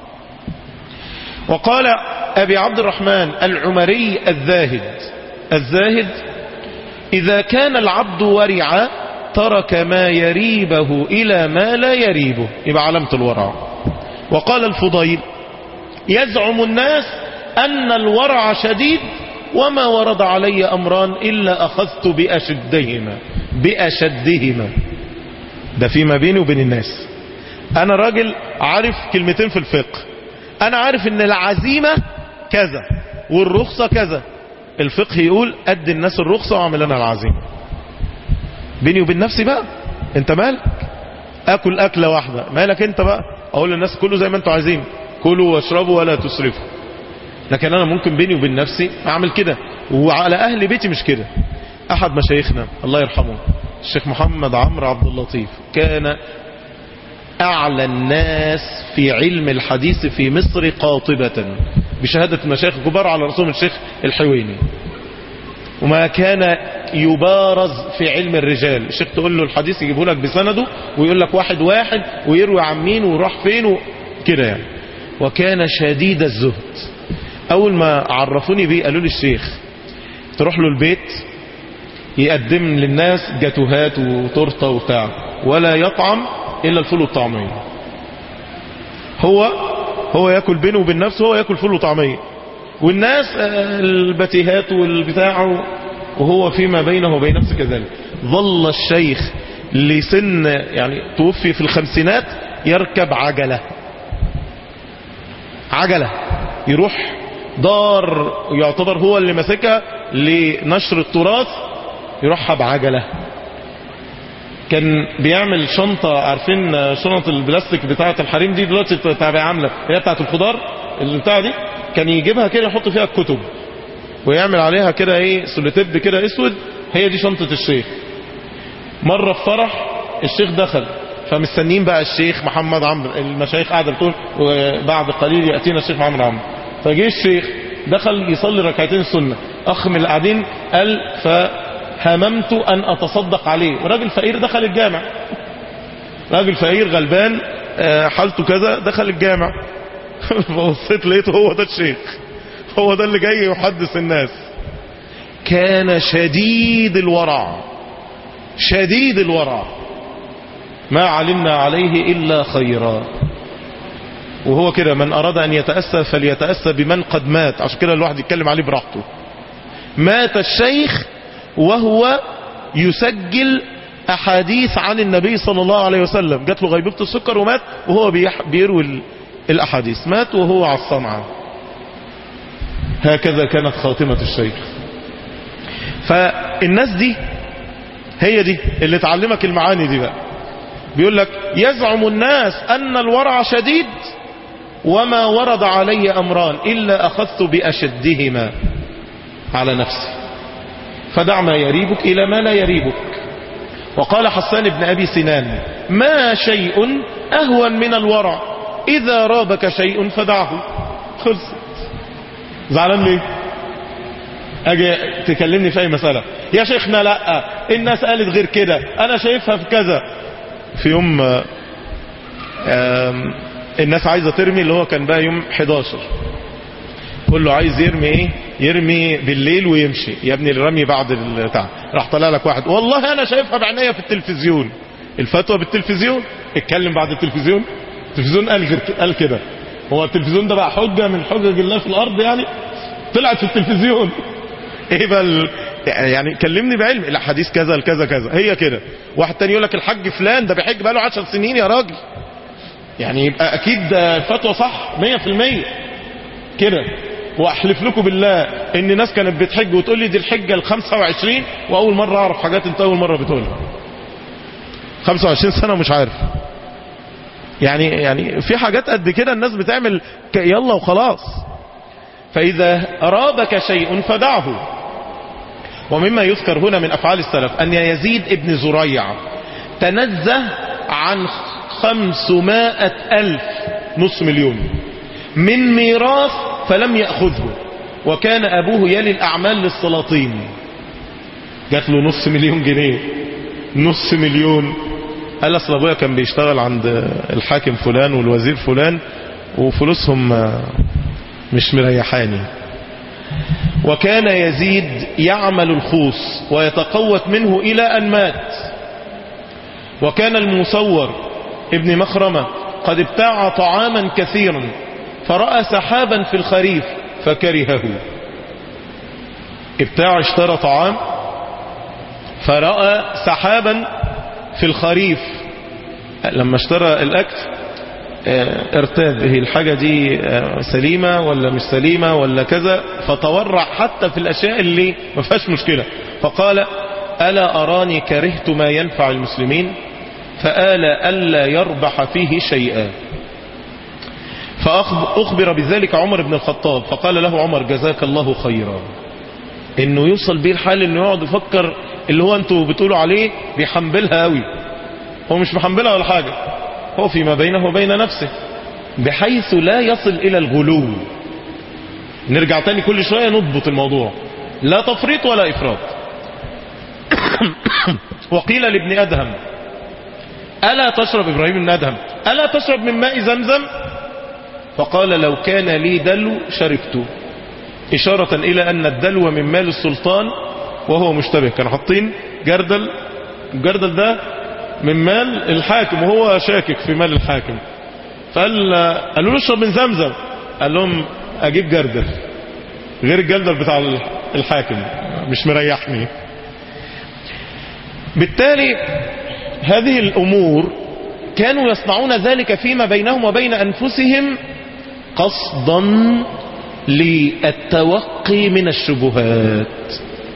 وقال أبي عبد الرحمن العمري الزاهد الزاهد إذا كان العبد ورعا ترك ما يريبه إلى ما لا يريبه يبقى علامة الورع وقال الفضيل يزعم الناس أن الورع شديد وما ورد علي أمران إلا أخذت بأشدهما بأشدهما ده فيما بيني وبين الناس أنا راجل عارف كلمتين في الفقه أنا عارف أن العزيمة كذا والرخصة كذا الفقه يقول أد الناس الرخصة وأعمل أنا العزيمة بيني وبين نفسي بقى انت مالك اكل اكلة واحدة مالك انت بقى اقول للناس كلوا زي ما انتوا عايزين كلوا واشربوا ولا تسرفوا لكن انا ممكن بيني وبين نفسي اعمل كده وعلى اهل بيتي مش كده احد مشايخنا الله يرحمه الشيخ محمد عمرو عبد اللطيف كان اعلى الناس في علم الحديث في مصر قاطبة بشهادة مشايخ كبار على رسول الشيخ الحويني وما كان يبارز في علم الرجال الشيخ تقول له الحديث يجيبه لك بسنده ويقول لك واحد واحد ويروي عن مين وراح فين كده يعني وكان شديد الزهد اول ما عرفوني بيه قالوا لي الشيخ تروح له البيت يقدم للناس جاتوهات وتورته وبتاع ولا يطعم الا الفول والطعميه هو هو ياكل بينه وبين نفسه هو ياكل فول وطعميه والناس البتيهات والبتاع وهو فيما بينه وبين نفسه كذلك ظل الشيخ لسن يعني توفي في الخمسينات يركب عجلة عجلة يروح دار يعتبر هو اللي ماسكها لنشر التراث يروحها بعجلة كان بيعمل شنطة عارفين شنط البلاستيك بتاعة الحريم دي دلوقتي بتاع عاملة هي بتاعة الخضار اللي بتاع دي كان يجيبها كده يحط فيها الكتب ويعمل عليها كده ايه سوليتيب كده اسود هي دي شنطة الشيخ مرة في فرح الشيخ دخل فمستنين بقى الشيخ محمد عمرو المشايخ قاعدة بتقول وبعد قليل يأتينا الشيخ محمد عمرو فجه الشيخ دخل يصلي ركعتين السنة اخ من القاعدين قال فهممت ان اتصدق عليه وراجل فقير دخل الجامع راجل فقير غلبان حالته كذا دخل الجامع فبصيت لقيته هو ده الشيخ هو ده اللي جاي يحدث الناس كان شديد الورع شديد الورع ما علمنا عليه إلا خيرا وهو كده من أراد أن يتأسى فليتأسى بمن قد مات عشان كده الواحد يتكلم عليه براحته مات الشيخ وهو يسجل أحاديث عن النبي صلى الله عليه وسلم جات له غيبوبة السكر ومات وهو بيروي الأحاديث مات وهو على الصنعة هكذا كانت خاتمة الشيخ فالناس دي هي دي اللي تعلمك المعاني دي بقى بيقول لك يزعم الناس أن الورع شديد وما ورد علي أمران إلا أخذت بأشدهما على نفسي فدع ما يريبك إلى ما لا يريبك وقال حسان بن أبي سنان ما شيء أهون من الورع إذا رابك شيء فدعه خلصت زعلان ليه اجي تكلمني في اي مسألة يا شيخنا لا الناس قالت غير كده انا شايفها في كذا في يوم الناس عايزة ترمي اللي هو كان بقى يوم 11 كله عايز يرمي ايه يرمي بالليل ويمشي يا ابني الرمي بعد البتاع راح طلع لك واحد والله انا شايفها بعينيا في التلفزيون الفتوى بالتلفزيون اتكلم بعد التلفزيون التلفزيون قال غير قال كده هو التلفزيون ده بقى حجة من حجج الله في الارض يعني طلعت في التلفزيون ايه بقى ال... يعني كلمني بعلم الاحاديث كذا الكذا كذا هي كده واحد تاني يقول لك الحج فلان ده بيحج بقاله 10 سنين يا راجل يعني يبقى اكيد الفتوى صح 100% كده واحلف لكم بالله ان ناس كانت بتحج وتقول لي دي الحجه ال 25 واول مره اعرف حاجات انت اول مره بتقولها 25 سنه مش عارف يعني يعني في حاجات قد كده الناس بتعمل ك- يلا وخلاص فاذا ارابك شيء فدعه ومما يذكر هنا من افعال السلف ان يزيد ابن زريع تنزه عن خمسمائة الف نص مليون من ميراث فلم يأخذه وكان أبوه يلي الأعمال للسلاطين جات له نص مليون جنيه نص مليون قال أصل أبويا كان بيشتغل عند الحاكم فلان والوزير فلان وفلوسهم مش مريحاني وكان يزيد يعمل الخوص ويتقوت منه إلى أن مات وكان المصور ابن مخرمة قد ابتاع طعاما كثيرا فرأى سحابا في الخريف فكرهه ابتاع اشترى طعام فرأى سحابا في الخريف لما اشترى الأكل اه، ارتاب هي الحاجة دي اه، سليمة ولا مش سليمة ولا كذا فتورع حتى في الأشياء اللي ما فيهاش مشكلة فقال ألا أراني كرهت ما ينفع المسلمين فآل ألا يربح فيه شيئا فأخبر بذلك عمر بن الخطاب فقال له عمر جزاك الله خيرا انه يوصل بيه الحال انه يقعد يفكر اللي هو انتوا بتقولوا عليه بيحنبلها قوي هو مش محنبلها ولا حاجة هو فيما بينه وبين نفسه بحيث لا يصل الى الغلو نرجع تاني كل شوية نضبط الموضوع لا تفريط ولا افراط وقيل لابن ادهم ألا تشرب إبراهيم بن أدهم ألا تشرب من ماء زمزم فقال لو كان لي دلو شربته إشارة إلى أن الدلو من مال السلطان وهو مشتبه كانوا حاطين جردل الجردل ده من مال الحاكم وهو شاكك في مال الحاكم فقال قالوا له اشرب من زمزم قال لهم أجيب جردل غير الجردل بتاع الحاكم مش مريحني بالتالي هذه الأمور كانوا يصنعون ذلك فيما بينهم وبين أنفسهم قصدا للتوقي من الشبهات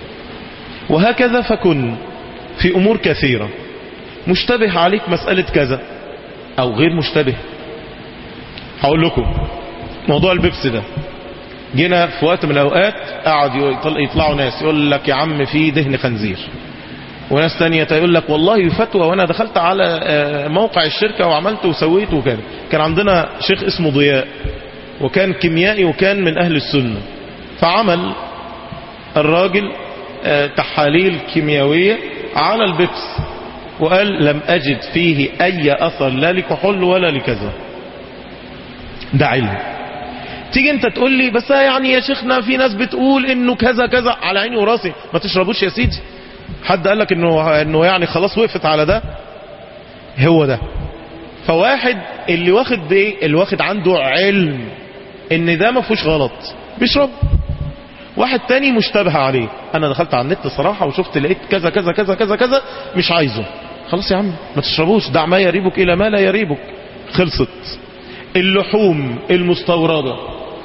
وهكذا فكن في أمور كثيرة مشتبه عليك مسألة كذا أو غير مشتبه هقول لكم موضوع البيبسي ده جينا في وقت من الأوقات قعد يطلعوا ناس يقول لك يا عم في دهن خنزير وناس تانية تقول لك والله فتوى وانا دخلت على موقع الشركة وعملت وسويت وكان كان عندنا شيخ اسمه ضياء وكان كيميائي وكان من اهل السنة فعمل الراجل تحاليل كيميائية على البيبس وقال لم اجد فيه اي اثر لا لكحول ولا لكذا ده علم تيجي انت تقول لي بس يعني يا شيخنا في ناس بتقول انه كذا كذا على عيني وراسي ما تشربوش يا سيدي حد قال لك انه انه يعني خلاص وقفت على ده هو ده فواحد اللي واخد ايه اللي واخد عنده علم ان ده ما فيهوش غلط بيشرب واحد تاني مشتبه عليه انا دخلت على النت صراحة وشفت لقيت كذا كذا كذا كذا كذا مش عايزه خلاص يا عم ما تشربوش دع ما يريبك الى ما لا يريبك خلصت اللحوم المستوردة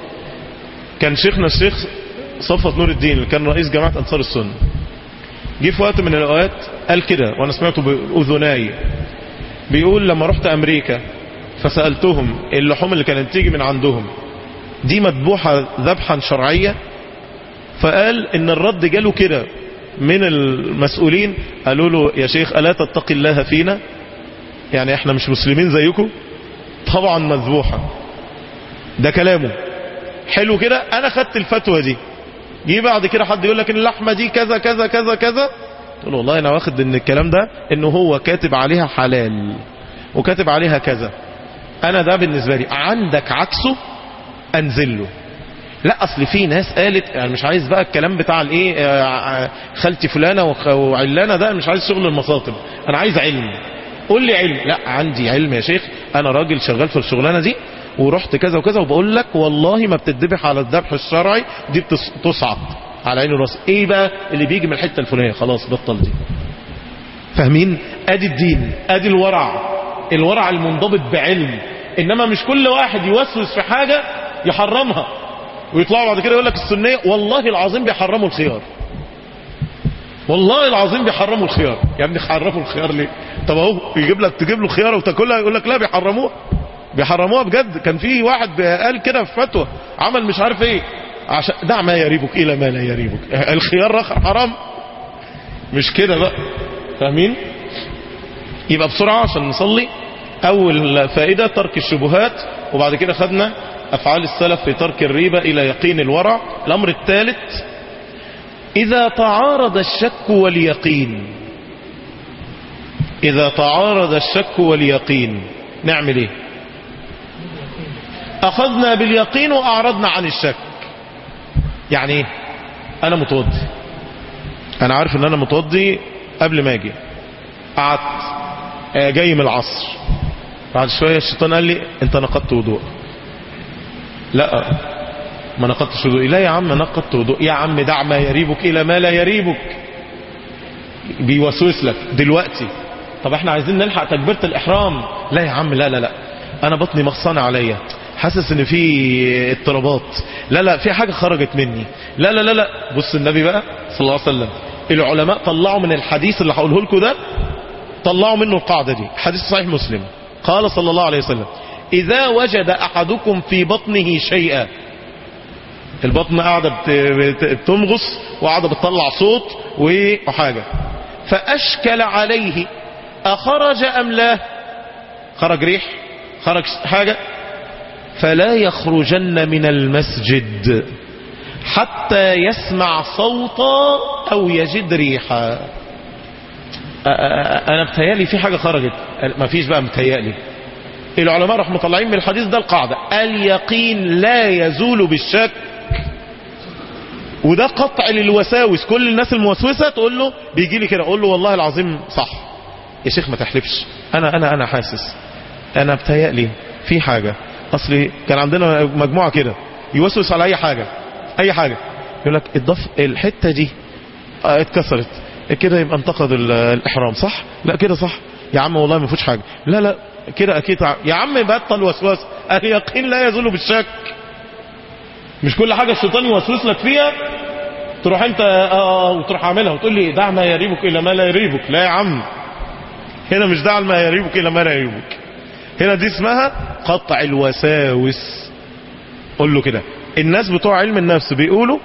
كان شيخنا الشيخ صفت نور الدين اللي كان رئيس جماعة انصار السنة جه في وقت من الاوقات قال كده وانا سمعته باذناي بيقول لما رحت امريكا فسألتهم اللحوم اللي كانت تيجي من عندهم دي مذبوحة ذبحا شرعية فقال ان الرد جاله كده من المسؤولين قالوا له يا شيخ ألا تتقي الله فينا يعني احنا مش مسلمين زيكم طبعا مذبوحة ده كلامه حلو كده انا خدت الفتوى دي جه بعد كده حد يقول لك ان اللحمه دي كذا كذا كذا كذا تقول والله انا واخد ان الكلام ده انه هو كاتب عليها حلال وكاتب عليها كذا انا ده بالنسبه لي عندك عكسه انزل له لا اصل في ناس قالت يعني مش عايز بقى الكلام بتاع الايه خالتي فلانه وعلانه ده مش عايز شغل المصاطب انا عايز علم قول لي علم لا عندي علم يا شيخ انا راجل شغال في الشغلانه دي ورحت كذا وكذا وبقول لك والله ما بتدبح على الذبح الشرعي دي بتصعب على عين الراس ايه بقى اللي بيجي من الحته الفلانيه خلاص بطل دي فاهمين ادي الدين ادي الورع الورع المنضبط بعلم انما مش كل واحد يوسوس في حاجه يحرمها ويطلعوا بعد كده يقول لك السنيه والله العظيم بيحرموا الخيار والله العظيم بيحرموا الخيار يا ابني حرموا الخيار ليه طب اهو يجيب لك تجيب له خياره وتاكلها يقول لك لا بيحرموها بيحرموها بجد كان في واحد قال كده في فتوى عمل مش عارف ايه عشان دع ما يريبك الى ما لا يريبك الخيار حرام مش كده بقى فاهمين يبقى بسرعة عشان نصلي اول فائدة ترك الشبهات وبعد كده خدنا افعال السلف في ترك الريبة الى يقين الورع الامر الثالث اذا تعارض الشك واليقين اذا تعارض الشك واليقين نعمل ايه اخذنا باليقين واعرضنا عن الشك يعني ايه انا متوضي انا عارف ان انا متوضي قبل ما اجي قعدت آه، جاي من العصر بعد شوية الشيطان قال لي انت نقضت وضوء لا ما نقضتش وضوء لا يا عم نقضت وضوء يا عم دع ما يريبك الى ما لا يريبك بيوسوس لك دلوقتي طب احنا عايزين نلحق تكبيرة الاحرام لا يا عم لا لا لا انا بطني مغصانة عليا حاسس ان في اضطرابات لا لا في حاجة خرجت مني لا لا لا لا بص النبي بقى صلى الله عليه وسلم العلماء طلعوا من الحديث اللي هقوله لكم ده طلعوا منه القاعدة دي حديث صحيح مسلم قال صلى الله عليه وسلم إذا وجد أحدكم في بطنه شيئا البطن قاعدة بت- بت- بتمغص وقاعدة بتطلع صوت وحاجة فأشكل عليه أخرج أم لا خرج ريح خرج حاجة فلا يخرجن من المسجد حتى يسمع صوتا أو يجد ريحا أ- أ- انا بتهيالي في حاجة خرجت ما فيش بقى متهيالي العلماء راح مطلعين من الحديث ده القاعدة اليقين لا يزول بالشك وده قطع للوساوس كل الناس الموسوسة تقول له بيجي لي كده اقول له والله العظيم صح يا شيخ ما تحلفش انا انا انا حاسس انا بتهيالي في حاجة اصلي كان عندنا مجموعة كده يوسوس على اي حاجة اي حاجة يقول لك الضف الحتة دي آه، اتكسرت كده يبقى انتقد ال- الاحرام صح لا كده صح يا عم والله ما فيش حاجه لا لا كده اكيد ع- يا عم بطل وسواس اليقين لا يزول بالشك مش كل حاجه الشيطان يوسوس لك فيها تروح انت اه وتروح عاملها وتقول لي دع ما يريبك الى ما لا يريبك لا يا عم هنا مش دع ما يريبك الى ما لا يريبك هنا دي اسمها قطع الوساوس قول له كده الناس بتوع علم النفس بيقولوا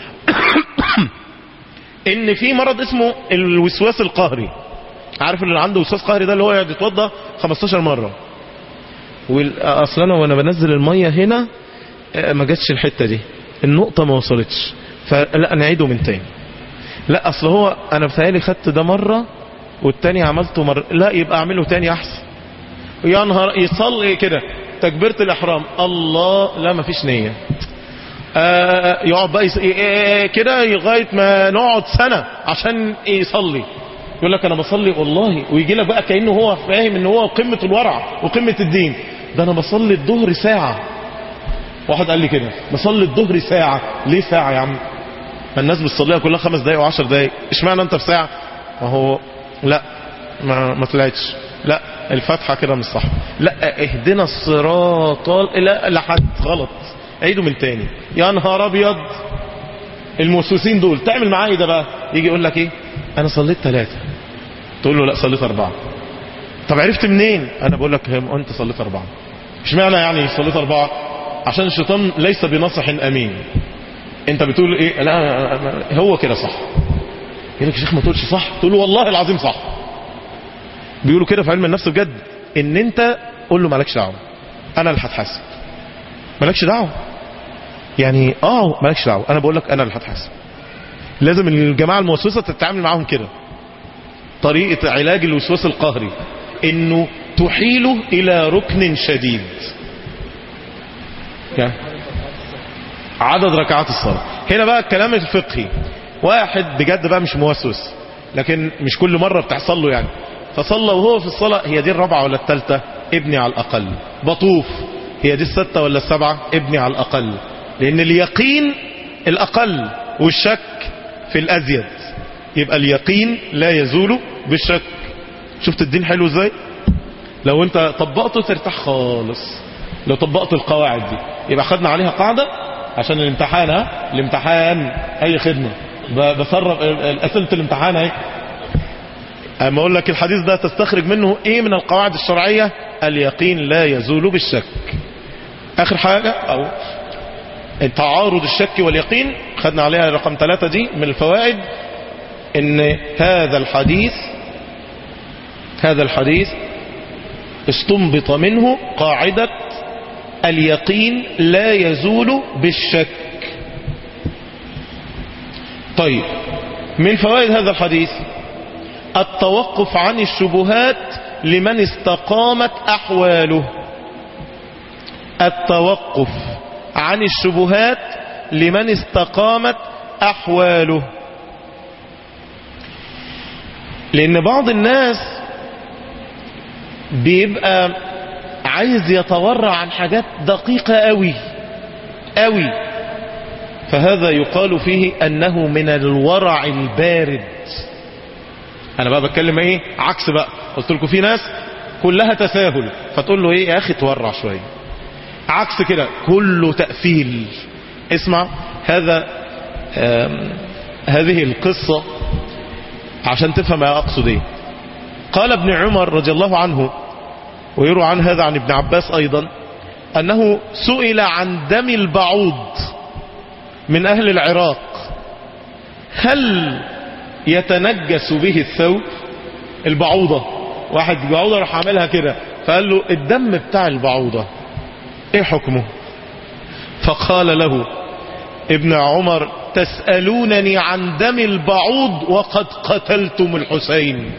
ان في مرض اسمه الوسواس القهري عارف اللي عنده وسواس قهري ده اللي هو يقعد يتوضى 15 مره وال- اصل انا وانا بنزل الميه هنا آه، ما جاتش الحته دي النقطه ما وصلتش فلا نعيده من تاني لا اصل هو انا بتهيألي خدت ده مره والتاني عملته مره لا يبقى اعمله تاني احسن يا نهار يصلي كده تكبيره الاحرام الله لا ما فيش نيه آه، يقعد بقى يص- إيه- إيه- كده لغايه ما نقعد سنه عشان يصلي يقول لك انا بصلي والله ويجي لك بقى كانه هو فاهم ان هو قمه الورع وقمه الدين ده انا بصلي الظهر ساعه واحد قال لي كده بصلي الظهر ساعه ليه ساعه يا عم ما الناس بتصليها كلها خمس دقايق وعشر دقايق اشمعنى انت في ساعه ما هو لا ما, ما طلعتش لا الفاتحه كده مش صح لا اهدنا الصراط ال- لا لحد غلط عيده من تاني يا نهار ابيض الموسوسين دول تعمل معاه ايه ده بقى يجي يقول لك ايه انا صليت ثلاثة تقول له لا صليت اربعة طب عرفت منين انا بقول لك هم انت صليت اربعة اشمعنى يعني صليت اربعة عشان الشيطان ليس بنصح امين انت بتقول ايه لا هو كده صح يقول لك يا شيخ ما تقولش صح تقول له والله العظيم صح بيقولوا كده في علم النفس بجد ان انت قول له مالكش دعوه انا اللي هتحاسب مالكش دعوه يعني اه مالكش دعوه انا بقول لك انا اللي هتحاسب لازم الجماعه الموسوسه تتعامل معاهم كده طريقه علاج الوسواس القهري انه تحيله الى ركن شديد يعني عدد ركعات الصلاه هنا بقى الكلام الفقهي واحد بجد بقى مش موسوس لكن مش كل مره بتحصل له يعني فصلى وهو في الصلاه هي دي الرابعه ولا الثالثه ابني على الاقل بطوف هي دي الستة ولا السبعة ابني على الأقل لأن اليقين الأقل والشك في الأزيد يبقى اليقين لا يزول بالشك شفت الدين حلو ازاي لو انت طبقته ترتاح خالص لو طبقت القواعد دي يبقى خدنا عليها قاعدة عشان الامتحان ها الامتحان اي خدمة ب- بسرب اسئلة الامتحان اهي اما اقول لك الحديث ده تستخرج منه ايه من القواعد الشرعية اليقين لا يزول بالشك اخر حاجة او تعارض الشك واليقين خدنا عليها رقم ثلاثة دي من الفوائد ان هذا الحديث هذا الحديث استنبط منه قاعدة اليقين لا يزول بالشك طيب من فوائد هذا الحديث التوقف عن الشبهات لمن استقامت أحواله التوقف عن الشبهات لمن استقامت أحواله لأن بعض الناس بيبقى عايز يتورع عن حاجات دقيقة قوي قوي فهذا يقال فيه أنه من الورع البارد أنا بقى بتكلم إيه عكس بقى قلت لكم في ناس كلها تساهل فتقول له إيه يا أخي تورع شوية عكس كده كله تأفيل اسمع هذا آم، هذه القصة عشان تفهم ما أقصد إيه قال ابن عمر رضي الله عنه ويروى عن هذا عن ابن عباس أيضا أنه سئل عن دم البعوض من أهل العراق هل يتنجس به الثوب البعوضة واحد بعوضة راح عاملها كده فقال له الدم بتاع البعوضة ايه حكمه فقال له ابن عمر تسألونني عن دم البعوض وقد قتلتم الحسين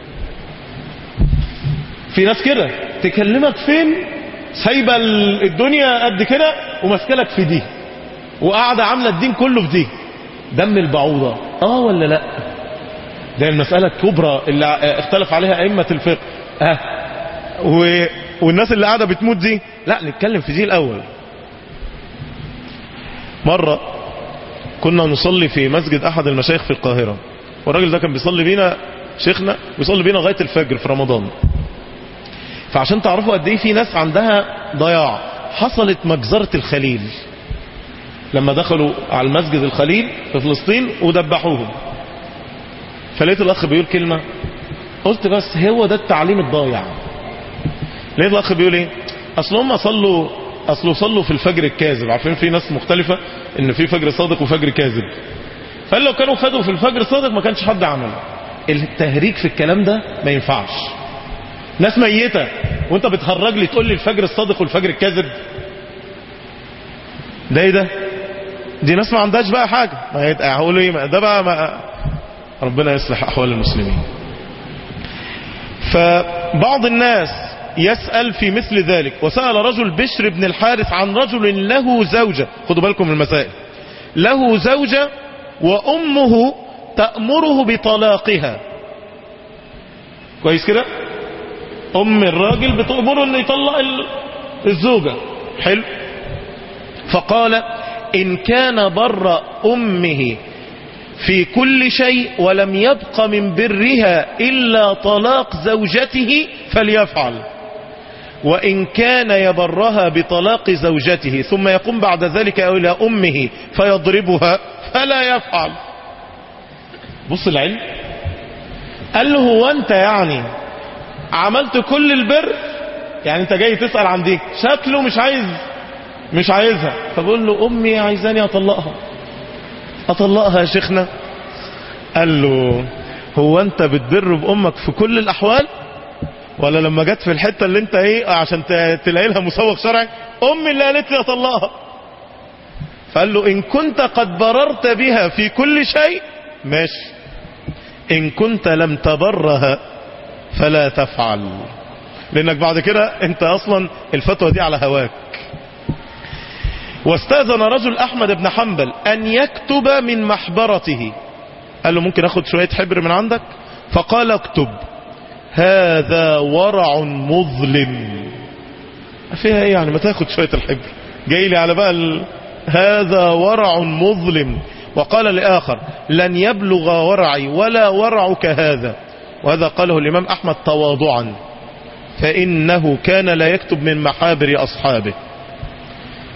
في ناس كده تكلمك فين سايبه ال- الدنيا قد كده وماسكلك في دي وقاعده عامله الدين كله في دي دم البعوضه اه ولا لا ده المساله الكبرى اللي ع- اختلف عليها ائمه الفقه اه و... والناس اللي قاعده بتموت دي لا نتكلم في دي الاول مره كنا نصلي في مسجد احد المشايخ في القاهره والراجل ده كان بيصلي بينا شيخنا بيصلي بينا لغايه الفجر في رمضان فعشان تعرفوا قد ايه في ناس عندها ضياع حصلت مجزرة الخليل لما دخلوا على المسجد الخليل في فلسطين ودبحوهم فلقيت الاخ بيقول كلمة قلت بس هو ده التعليم الضايع لقيت الاخ بيقول ايه اصل هم صلوا اصله صلوا في الفجر الكاذب عارفين في ناس مختلفة ان في فجر صادق وفجر كاذب فقال لو كانوا خدوا في الفجر الصادق ما كانش حد عمله التهريج في الكلام ده ما ينفعش ناس ميتة وانت بتهرج لي تقول لي الفجر الصادق والفجر الكاذب ده ايه ده دي ناس ما عندهاش بقى حاجة ما هي- هقول ايه ما- ده بقى ما ربنا يصلح احوال المسلمين فبعض الناس يسأل في مثل ذلك وسأل رجل بشر بن الحارث عن رجل له زوجة خدوا بالكم من المسائل له زوجة وأمه تأمره بطلاقها كويس كده ام الراجل بتأمره انه يطلق ال- الزوجة حلو فقال ان كان بر امه في كل شيء ولم يبق من برها الا طلاق زوجته فليفعل وإن كان يبرها بطلاق زوجته ثم يقوم بعد ذلك إلى أمه فيضربها فلا يفعل بص العلم قال له هو أنت يعني عملت كل البر يعني أنت جاي تسأل عن دي شكله مش عايز مش عايزها فبقول له أمي عايزاني أطلقها أطلقها يا شيخنا قال له هو أنت بتبر بأمك في كل الأحوال ولا لما جت في الحتة اللي انت ايه عشان ت- تلاقي لها مسوق شرعي امي اللي قالت لي اطلقها فقال له ان كنت قد بررت بها في كل شيء ماشي ان كنت لم تبرها فلا تفعل لانك بعد كده انت اصلا الفتوى دي على هواك واستاذن رجل احمد بن حنبل ان يكتب من محبرته قال له ممكن اخد شوية حبر من عندك فقال اكتب هذا ورع مظلم فيها ايه يعني ما تاخد شوية الحبر جاي لي على بقى ال... هذا ورع مظلم وقال لآخر لن يبلغ ورعي ولا ورعك هذا وهذا قاله الإمام أحمد تواضعا فإنه كان لا يكتب من محابر أصحابه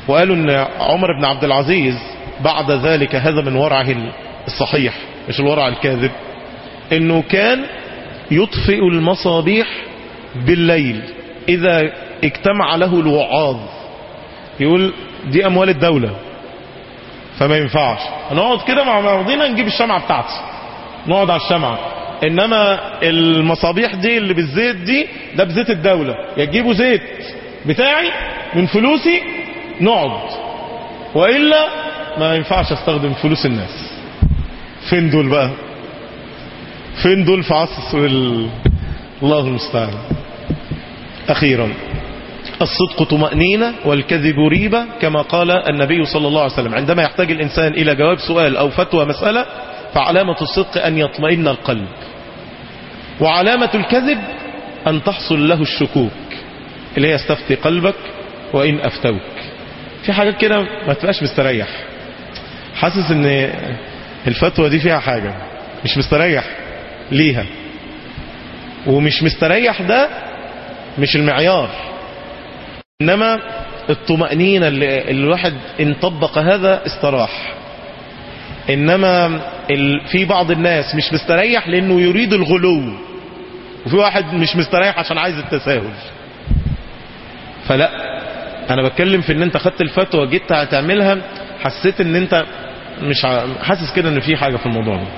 وقالوا ان عمر بن عبد العزيز بعد ذلك هذا من ورعه الصحيح مش الورع الكاذب انه كان يطفئ المصابيح بالليل اذا اجتمع له الوعاظ يقول دي اموال الدولة فما ينفعش هنقعد كده مع بعضينا نجيب الشمعة بتاعتي نقعد على الشمعة انما المصابيح دي اللي بالزيت دي ده بزيت الدولة يا تجيبوا زيت بتاعي من فلوسي نقعد وإلا ما ينفعش استخدم فلوس الناس فين دول بقى فين دول في عصر ال... الله المستعان أخيرا الصدق طمأنينة والكذب ريبة كما قال النبي صلى الله عليه وسلم عندما يحتاج الإنسان إلى جواب سؤال أو فتوى مسألة فعلامة الصدق أن يطمئن القلب وعلامة الكذب أن تحصل له الشكوك اللي هي استفتي قلبك وإن أفتوك في حاجات كده ما تبقاش مستريح حاسس ان الفتوى دي فيها حاجة مش مستريح ليها ومش مستريح ده مش المعيار انما الطمأنينة اللي الواحد ان طبق هذا استراح انما ال... في بعض الناس مش مستريح لانه يريد الغلو وفي واحد مش مستريح عشان عايز التساهل فلا انا بتكلم في ان انت خدت الفتوى جيت هتعملها حسيت ان انت مش ع... حاسس كده ان في حاجة في الموضوع ده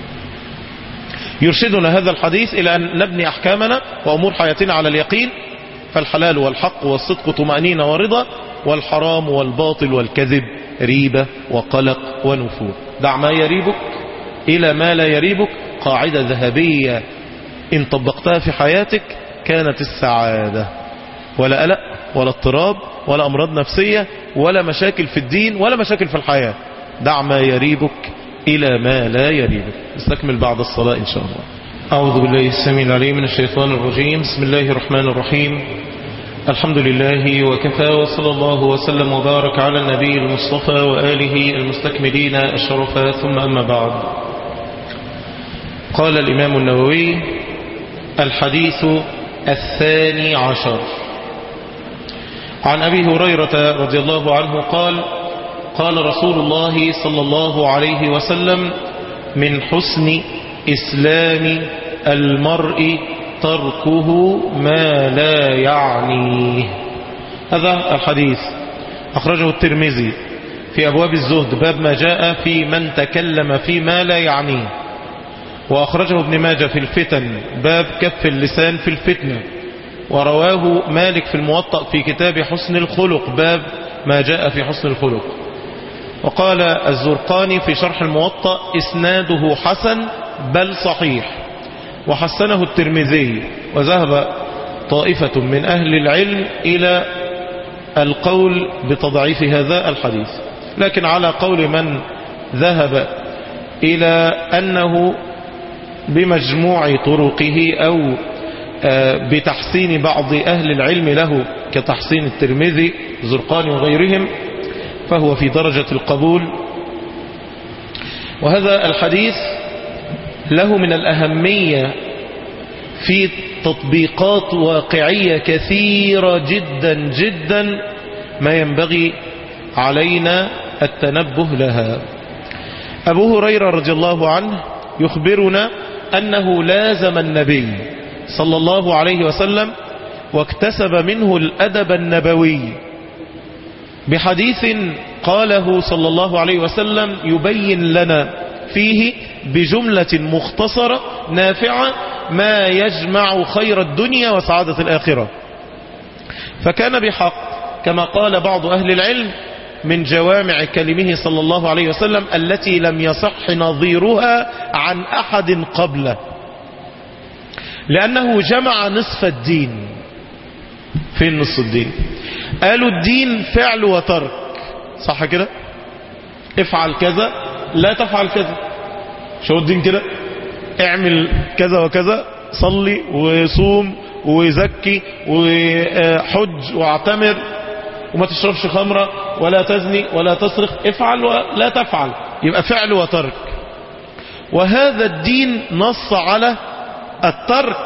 يرشدنا هذا الحديث الى ان نبني احكامنا وامور حياتنا على اليقين فالحلال والحق والصدق طمأنينة ورضا والحرام والباطل والكذب ريبة وقلق ونفور دع ما يريبك إلى ما لا يريبك قاعدة ذهبية إن طبقتها في حياتك كانت السعادة ولا قلق ولا اضطراب ولا أمراض نفسية ولا مشاكل في الدين ولا مشاكل في الحياة دع ما يريبك إلى ما لا يريبك نستكمل بعد الصلاة إن شاء الله أعوذ بالله السميع العليم من الشيطان الرجيم بسم الله الرحمن الرحيم الحمد لله وكفى وصلى الله وسلم وبارك على النبي المصطفى وآله المستكملين الشرفا ثم أما بعد قال الإمام النووي الحديث الثاني عشر عن أبي هريرة رضي الله عنه قال قال رسول الله صلى الله عليه وسلم من حسن إسلام المرء تركه ما لا يعنيه هذا الحديث أخرجه الترمذي في أبواب الزهد باب ما جاء في من تكلم فيما لا يعنيه وأخرجه ابن ماجه في الفتن باب كف اللسان في الفتنة ورواه مالك في الموطأ في كتاب حسن الخلق باب ما جاء في حسن الخلق وقال الزرقاني في شرح الموطأ إسناده حسن بل صحيح وحسنه الترمذي وذهب طائفة من أهل العلم إلى القول بتضعيف هذا الحديث لكن على قول من ذهب إلى أنه بمجموع طرقه أو بتحسين بعض أهل العلم له كتحسين الترمذي زرقاني وغيرهم فهو في درجة القبول وهذا الحديث له من الأهمية في تطبيقات واقعية كثيرة جدا جدا ما ينبغي علينا التنبه لها أبو هريرة رضي الله عنه يخبرنا أنه لازم النبي صلى الله عليه وسلم واكتسب منه الأدب النبوي بحديث قاله صلى الله عليه وسلم يبين لنا فيه بجملة مختصرة نافعة ما يجمع خير الدنيا وسعادة الآخرة فكان بحق كما قال بعض أهل العلم من جوامع كلمه صلى الله عليه وسلم التي لم يصح نظيرها عن أحد قبله لأنه جمع نصف الدين فين نصف الدين قالوا الدين فعل وترك صح كده افعل كذا لا تفعل كذا شو الدين كده اعمل كذا وكذا صلي وصوم وزكي وحج واعتمر وما تشربش خمرة ولا تزني ولا تسرق افعل ولا تفعل يبقى فعل وترك وهذا الدين نص على الترك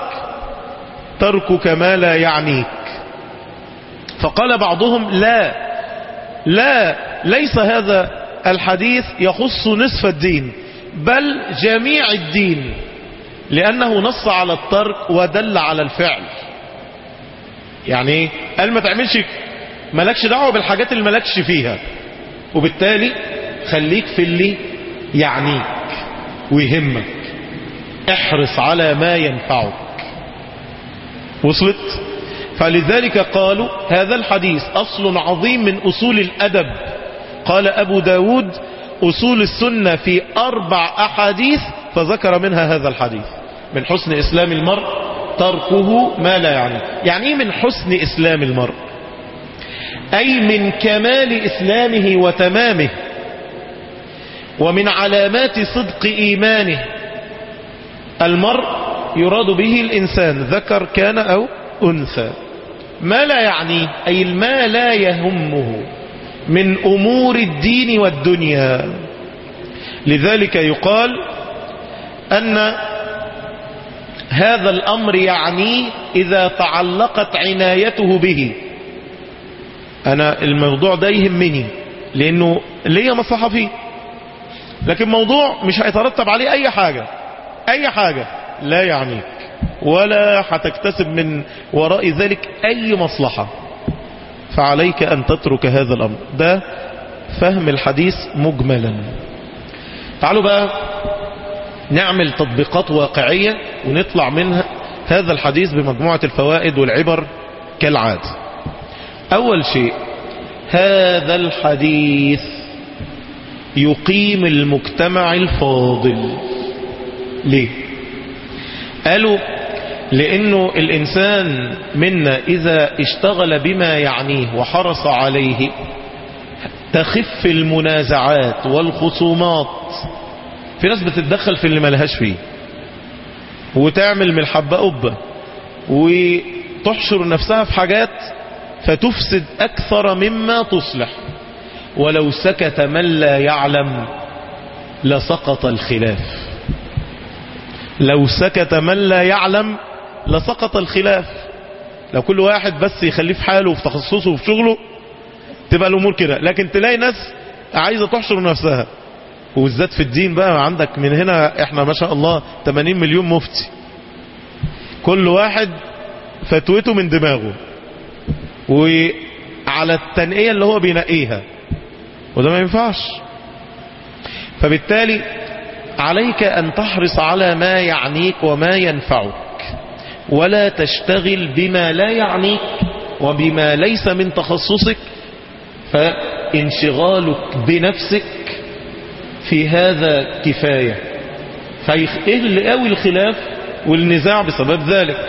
تركك ما لا يعنيك فقال بعضهم لا لا ليس هذا الحديث يخص نصف الدين بل جميع الدين لأنه نص على الترك ودل على الفعل يعني ايه قال ما تعملش مالكش دعوة بالحاجات اللي مالكش فيها وبالتالي خليك في اللي يعنيك ويهمك احرص على ما ينفعك وصلت فلذلك قالوا هذا الحديث أصل عظيم من أصول الأدب قال أبو داود أصول السنة في أربع أحاديث فذكر منها هذا الحديث من حسن إسلام المرء تركه ما لا يعني يعني ايه من حسن إسلام المرء أي من كمال إسلامه وتمامه ومن علامات صدق إيمانه المرء يراد به الإنسان ذكر كان أو أنثى ما لا يعني أي ما لا يهمه من أمور الدين والدنيا لذلك يقال أن هذا الأمر يعني إذا تعلقت عنايته به أنا الموضوع ده يهمني لأنه ليا مصلحة فيه لكن موضوع مش هيترتب عليه أي حاجة أي حاجة لا يعنيك ولا هتكتسب من وراء ذلك أي مصلحة فعليك أن تترك هذا الأمر ده فهم الحديث مجملا تعالوا بقى نعمل تطبيقات واقعية ونطلع منها هذا الحديث بمجموعة الفوائد والعبر كالعادة أول شيء هذا الحديث يقيم المجتمع الفاضل ليه قالوا لأنه الإنسان منا إذا اشتغل بما يعنيه وحرص عليه تخف المنازعات والخصومات في ناس بتتدخل في اللي ملهاش فيه وتعمل من الحبة قبة وتحشر نفسها في حاجات فتفسد أكثر مما تصلح ولو سكت من لا يعلم لسقط الخلاف لو سكت من لا يعلم لسقط الخلاف لو كل واحد بس يخليه في حاله وفي تخصصه وفي شغله تبقى الأمور كده لكن تلاقي ناس عايزة تحشر نفسها وبالذات في الدين بقى عندك من هنا احنا ما شاء الله 80 مليون مفتي كل واحد فتوته من دماغه وعلى التنقية اللي هو بينقيها وده ما ينفعش فبالتالي عليك أن تحرص على ما يعنيك وما ينفعك ولا تشتغل بما لا يعنيك وبما ليس من تخصصك فانشغالك بنفسك في هذا كفاية فيقل قوي الخلاف والنزاع بسبب ذلك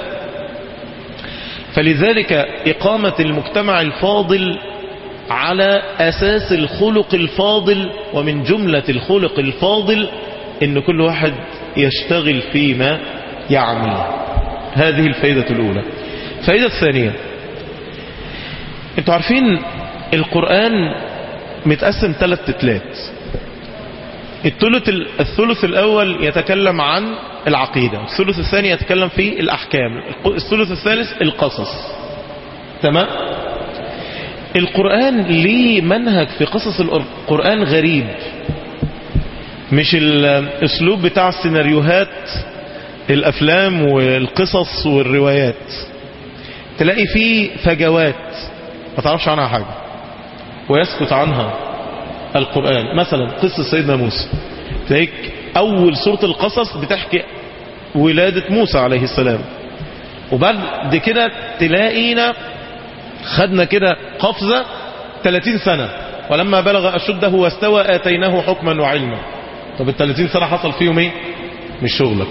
فلذلك إقامة المجتمع الفاضل على أساس الخلق الفاضل ومن جملة الخلق الفاضل إن كل واحد يشتغل فيما يعني هذه الفائدة الأولى الفائدة الثانية انتوا عارفين القرآن متقسم ثلاث تتلات الثلث الثلث الأول يتكلم عن العقيدة الثلث الثاني يتكلم في الأحكام الثلث الثالث القصص تمام القرآن ليه منهج في قصص القرآن غريب مش الاسلوب بتاع السيناريوهات الافلام والقصص والروايات تلاقي فيه فجوات ما تعرفش عنها حاجة ويسكت عنها القرآن مثلا قصة سيدنا موسى تلاقيك اول سورة القصص بتحكي ولادة موسى عليه السلام وبعد كده تلاقينا خدنا كده قفزة 30 سنة ولما بلغ أشده واستوى آتيناه حكما وعلما طب ال 30 سنة حصل فيهم ايه مش شغلك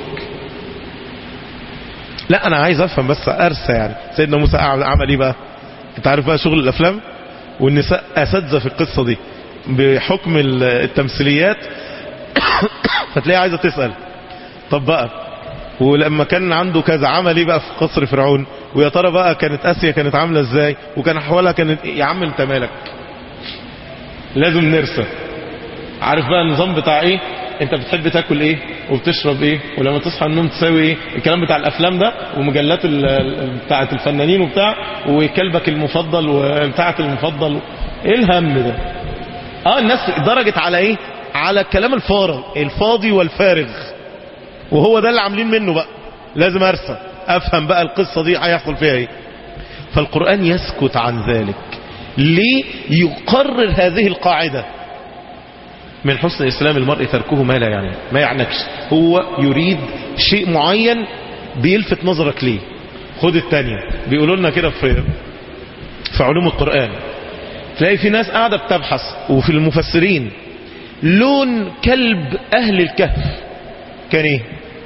لا انا عايز افهم بس ارسى يعني سيدنا موسى عمل ايه بقى انت عارف بقى شغل الافلام والنساء اساتذه في القصة دي بحكم التمثيليات فتلاقي عايزة تسأل طب بقى ولما كان عنده كذا عمل ايه بقى في قصر فرعون ويا ترى بقى كانت اسيا كانت عاملة ازاي وكان احوالها كانت يا عم انت مالك لازم نرسى عارف بقى النظام بتاع ايه انت بتحب تاكل ايه وبتشرب ايه ولما تصحى النوم تسوي ايه الكلام بتاع الافلام ده ومجلات ال- ال- بتاعه الفنانين وبتاع وكلبك المفضل وبتاعه المفضل ايه الهم ده اه الناس درجت على ايه على الكلام الفارغ الفاضي والفارغ وهو ده اللي عاملين منه بقى لازم ارسى افهم بقى القصة دي هيحصل فيها ايه فالقرآن يسكت عن ذلك ليه يقرر هذه القاعدة من حسن إسلام المرء تركه ما لا يعني ما يعنكش هو يريد شيء معين بيلفت نظرك ليه خد التانية بيقولوا لنا كده في في علوم القرآن تلاقي في ناس قاعدة بتبحث وفي المفسرين لون كلب أهل الكهف كان ايه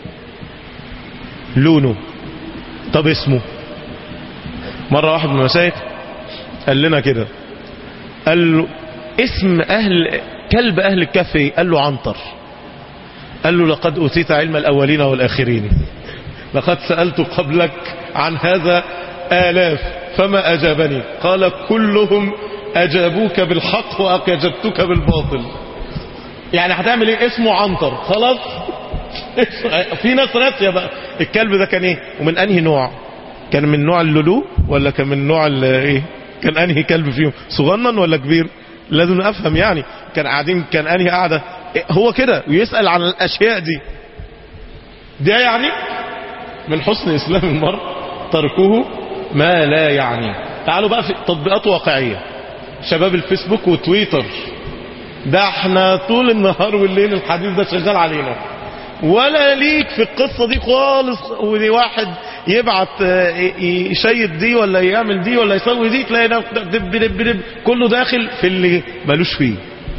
لونه طب اسمه مرة واحد من المشايخ قال لنا كده قال له اسم أهل كلب أهل الكهف ايه قال له عنتر قال له لقد أوتيت علم الأولين والآخرين لقد سألت قبلك عن هذا آلاف فما أجابني قال كلهم أجابوك بالحق وأجبتك بالباطل يعني هتعمل ايه اسمه عنتر خلاص في ناس راسيه بقى الكلب ده كان ايه ومن انهي نوع كان من نوع اللولو ولا كان من نوع ال- ايه كان انهي كلب فيهم صغنن ولا كبير لازم افهم يعني كان قاعدين كان انهي قاعده إيه هو كده ويسال عن الاشياء دي ده يعني من حسن اسلام المرء تركه ما لا يعني تعالوا بقى في تطبيقات واقعيه شباب الفيسبوك وتويتر ده احنا طول النهار والليل الحديث ده شغال علينا ولا ليك في القصة دي خالص ودي واحد يبعت اه، ي- يشيد دي ولا يعمل دي ولا يسوي دي تلاقي ده دب دب دب كله داخل في اللي ملوش فيه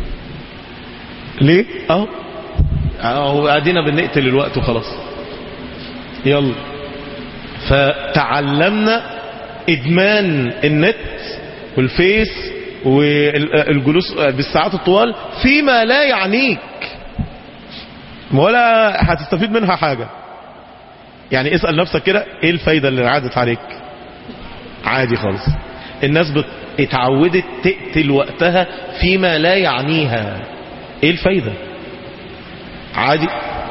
ليه اهو اهو قاعدين بنقتل الوقت وخلاص يلا فتعلمنا ادمان النت والفيس والجلوس بالساعات الطوال فيما لا يعنيك ولا هتستفيد منها حاجة يعني اسأل نفسك كده ايه الفايدة اللي عادت عليك عادي خالص الناس بت... اتعودت تقتل وقتها فيما لا يعنيها ايه الفايدة عادي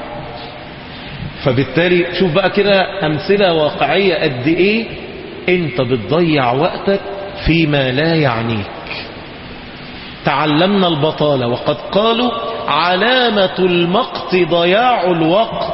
فبالتالي شوف بقى كده امثلة واقعية قد ايه انت بتضيع وقتك فيما لا يعنيك تعلمنا البطالة وقد قالوا علامة المقت ضياع الوقت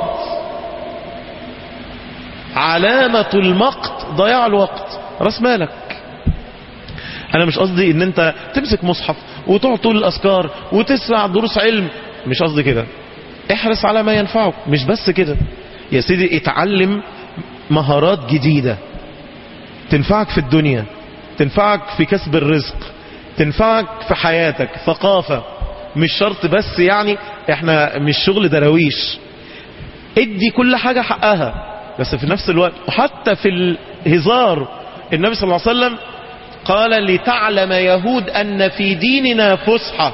علامة المقت ضياع الوقت راس مالك انا مش قصدي ان انت تمسك مصحف وتقعد تقول الاذكار وتسمع دروس علم مش قصدي كده احرص على ما ينفعك مش بس كده يا سيدي اتعلم مهارات جديدة تنفعك في الدنيا تنفعك في كسب الرزق تنفعك في حياتك ثقافة مش شرط بس يعني احنا مش شغل درويش ادي كل حاجة حقها بس في نفس الوقت وحتى في الهزار النبي صلى الله عليه وسلم قال لتعلم يهود أن في ديننا فسحة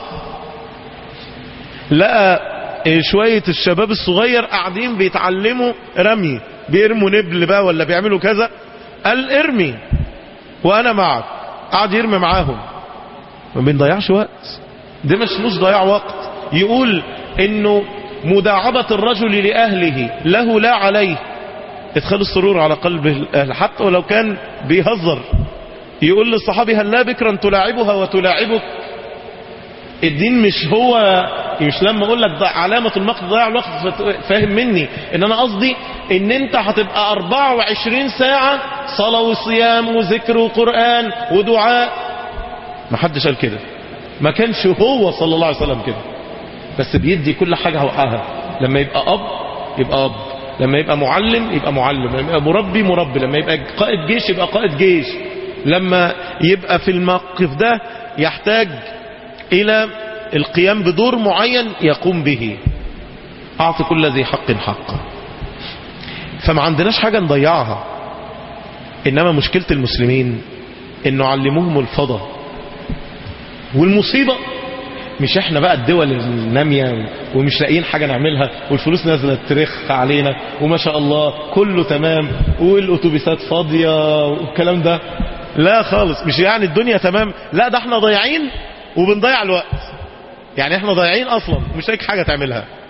لقى شوية الشباب الصغير قاعدين بيتعلموا رمي بيرموا نبل بقى ولا بيعملوا كذا قال ارمي وانا معك قعد يرمي معاهم ما بنضيعش وقت ده مش مش ضياع وقت يقول انه مداعبة الرجل لأهله له لا عليه ادخال السرور على قلب الأهل حتى ولو كان بيهزر يقول للصحابي هل لا بكرا تلاعبها وتلاعبك الدين مش هو مش لما اقول لك علامة المقت ضياع الوقت فاهم مني ان انا قصدي ان انت هتبقى 24 ساعة صلاة وصيام وذكر وقرآن ودعاء ما حدش قال كده ما كانش هو صلى الله عليه وسلم كده بس بيدي كل حاجة حقها لما يبقى اب يبقى اب لما يبقى معلم يبقى معلم لما يبقى مربي مربي لما يبقى قائد جيش يبقى قائد جيش لما يبقى في الموقف ده يحتاج الى القيام بدور معين يقوم به اعطي كل ذي حق حقه فما عندناش حاجة نضيعها انما مشكلة المسلمين انه علموهم الفضى والمصيبة مش احنا بقى الدول النامية ومش لاقيين حاجة نعملها والفلوس نازلة ترخ علينا وما شاء الله كله تمام والاتوبيسات فاضية والكلام ده لا خالص مش يعني الدنيا تمام لا ده احنا ضايعين وبنضيع الوقت يعني احنا ضايعين اصلا مش لاقي حاجة تعملها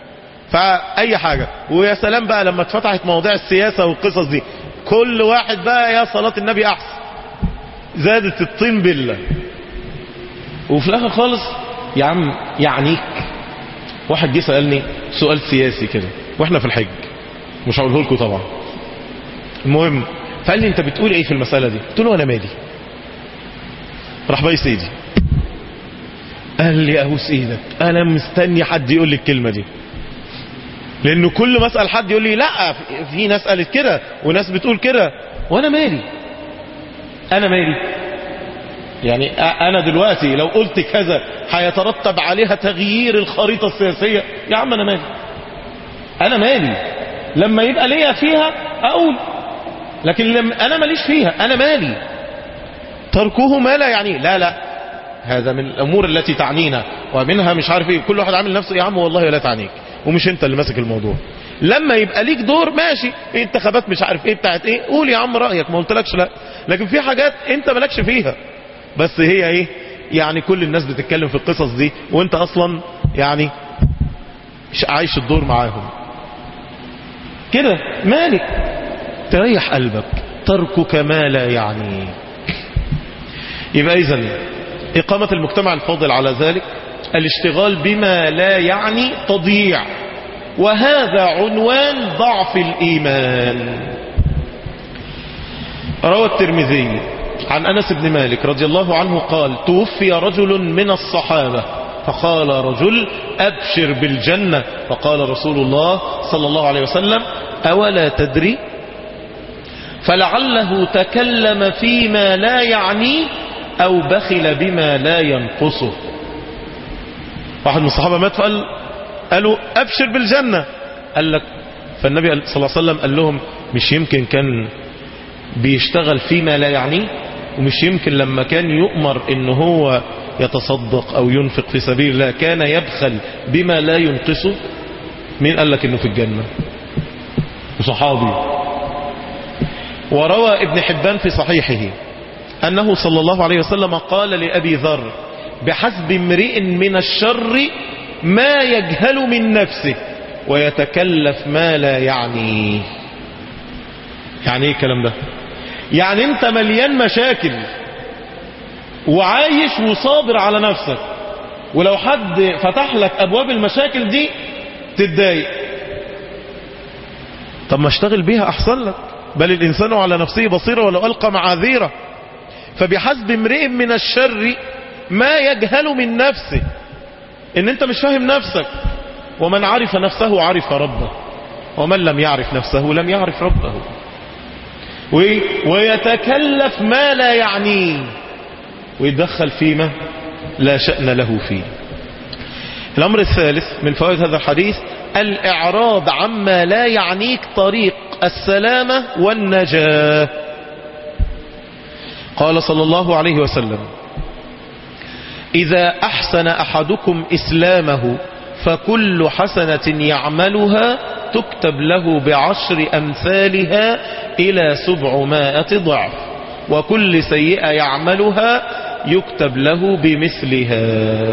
فأي حاجة ويا سلام بقى لما اتفتحت مواضيع السياسة والقصص دي كل واحد بقى يا صلاة النبي أحسن زادت الطين بالله وفي الآخر خالص يا عم يعنيك واحد جه سألني سؤال سياسي كده واحنا في الحج مش هقوله لكم طبعا المهم فقال لي انت بتقول ايه في المسألة دي قلت له انا مالي راح بايس ايدي قال لي ابوس ايدك انا مستني حد يقول لي الكلمة دي لانه كل ما اسال حد يقول لي لا في ناس قالت كده وناس بتقول كده وانا مالي انا مالي يعني انا دلوقتي لو قلت كذا هيترتب عليها تغيير الخريطة السياسية يا عم انا مالي انا مالي لما يبقى ليا فيها اقول لكن لما انا ماليش فيها انا مالي تركه ما لا يعني لا لا هذا من الامور التي تعنينا ومنها مش عارف ايه كل واحد عامل نفسه يا عم والله لا تعنيك ومش انت اللي ماسك الموضوع لما يبقى ليك دور ماشي إيه انتخابات مش عارف ايه بتاعت ايه قول يا عم رايك ما قلتلكش لا لكن في حاجات انت مالكش فيها بس هي ايه يعني كل الناس بتتكلم في القصص دي وانت اصلا يعني مش عايش الدور معاهم كده مالك تريح قلبك تركك ما لا يعني يبقى اذا اقامة المجتمع الفاضل على ذلك الاشتغال بما لا يعني تضييع وهذا عنوان ضعف الايمان روى الترمذي عن أنس بن مالك رضي الله عنه قال توفي رجل من الصحابة فقال رجل أبشر بالجنة فقال رسول الله صلى الله عليه وسلم أولا تدري فلعله تكلم فيما لا يعنيه أو بخل بما لا ينقصه واحد من الصحابة مات فقال قالوا أبشر بالجنة قال لك فالنبي صلى الله عليه وسلم قال لهم مش يمكن كان بيشتغل فيما لا يعنيه ومش يمكن لما كان يؤمر ان هو يتصدق او ينفق في سبيل الله كان يبخل بما لا ينقصه مين قال لك انه في الجنة صحابي وروى ابن حبان في صحيحه انه صلى الله عليه وسلم قال لأبي ذر بحسب امرئ من الشر ما يجهل من نفسه ويتكلف ما لا يعنيه يعني ايه الكلام ده يعني انت مليان مشاكل وعايش وصابر على نفسك ولو حد فتح لك ابواب المشاكل دي تتضايق طب ما اشتغل بيها احسن لك بل الانسان على نفسه بصيرة ولو القى معاذيره فبحسب امرئ من الشر ما يجهل من نفسه ان انت مش فاهم نفسك ومن عرف نفسه عرف ربه ومن لم يعرف نفسه لم يعرف ربه ويتكلف ما لا يعنيه ويدخل فيما لا شأن له فيه الأمر الثالث من فوائد هذا الحديث الإعراض عما لا يعنيك طريق السلامة والنجاة قال صلى الله عليه وسلم إذا أحسن أحدكم إسلامه فكل حسنة يعملها تكتب له بعشر أمثالها إلى سبعمائة ضعف وكل سيئة يعملها يكتب له بمثلها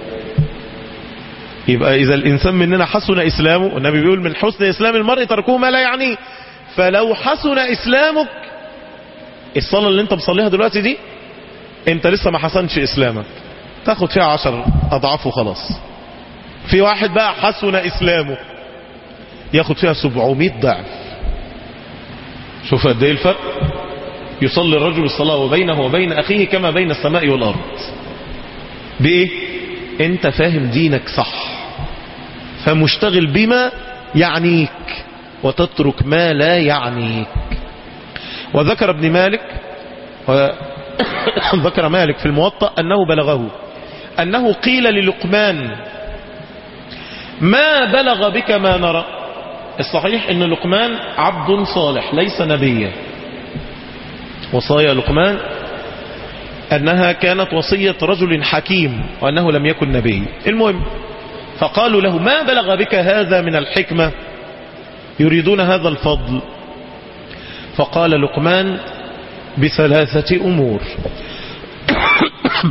يبقى إذا الإنسان مننا حسن إسلامه النبي بيقول من حسن إسلام المرء تركوه ما لا يعنيه فلو حسن إسلامك الصلاة اللي انت بصليها دلوقتي دي انت لسه ما حسنش إسلامك تاخد فيها عشر أضعاف وخلاص في واحد بقى حسن إسلامه ياخد فيها 700 ضعف شوف قد ايه الفرق يصلي الرجل الصلاة وبينه وبين أخيه كما بين السماء والأرض بإيه انت فاهم دينك صح فمشتغل بما يعنيك وتترك ما لا يعنيك وذكر ابن مالك ذكر مالك في الموطأ أنه بلغه أنه قيل للقمان ما بلغ بك ما نرى الصحيح ان لقمان عبد صالح ليس نبيا وصايا لقمان انها كانت وصية رجل حكيم وانه لم يكن نبي المهم فقالوا له ما بلغ بك هذا من الحكمة يريدون هذا الفضل فقال لقمان بثلاثة امور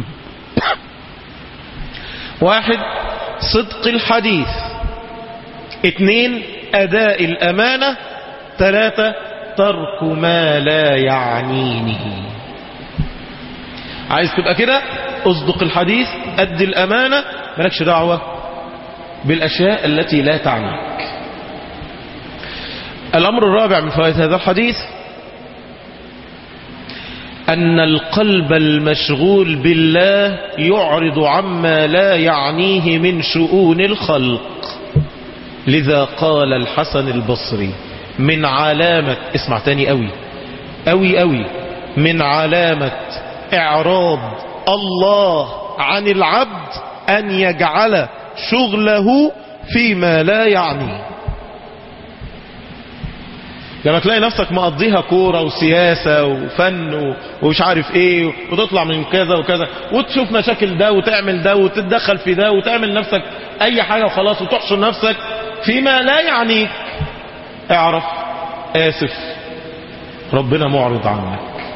واحد صدق الحديث اتنين اداء الامانة ثلاثة ترك ما لا يعنيني عايز تبقى كده اصدق الحديث ادي الامانة مالكش دعوة بالاشياء التي لا تعنيك الامر الرابع من فوائد هذا الحديث أن القلب المشغول بالله يعرض عما لا يعنيه من شؤون الخلق لذا قال الحسن البصري من علامة اسمع تاني قوي قوي قوي من علامة إعراض الله عن العبد أن يجعل شغله فيما لا يعنيه لما تلاقي نفسك مقضيها كورة وسياسة وفن ومش عارف ايه وتطلع من كذا وكذا وتشوف مشاكل ده وتعمل ده وتتدخل في ده وتعمل نفسك اي حاجة وخلاص وتحشر نفسك فيما لا يعنيك اعرف اسف ربنا معرض عنك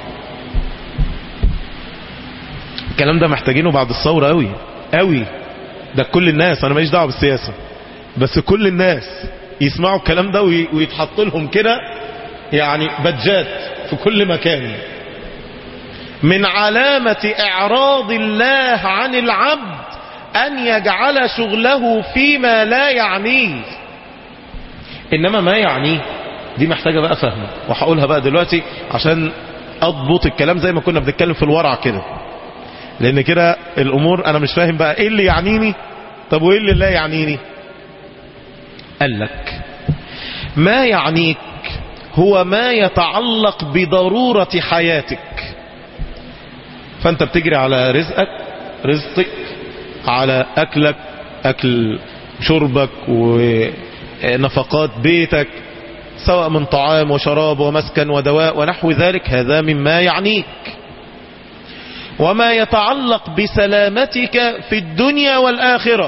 الكلام ده محتاجينه بعد الثورة قوي قوي ده كل الناس انا ماليش دعوه بالسياسة بس كل الناس يسمعوا الكلام ده ويتحط لهم كده يعني بجات في كل مكان من علامة اعراض الله عن العبد ان يجعل شغله فيما لا يعنيه انما ما يعنيه دي محتاجة بقى فهم وهقولها بقى دلوقتي عشان اضبط الكلام زي ما كنا بنتكلم في الورع كده لان كده الامور انا مش فاهم بقى ايه اللي يعنيني طب وايه اللي لا يعنيني قال لك ما يعنيك هو ما يتعلق بضرورة حياتك فانت بتجري على رزقك رزقك على اكلك اكل شربك ونفقات بيتك سواء من طعام وشراب ومسكن ودواء ونحو ذلك هذا مما يعنيك وما يتعلق بسلامتك في الدنيا والآخرة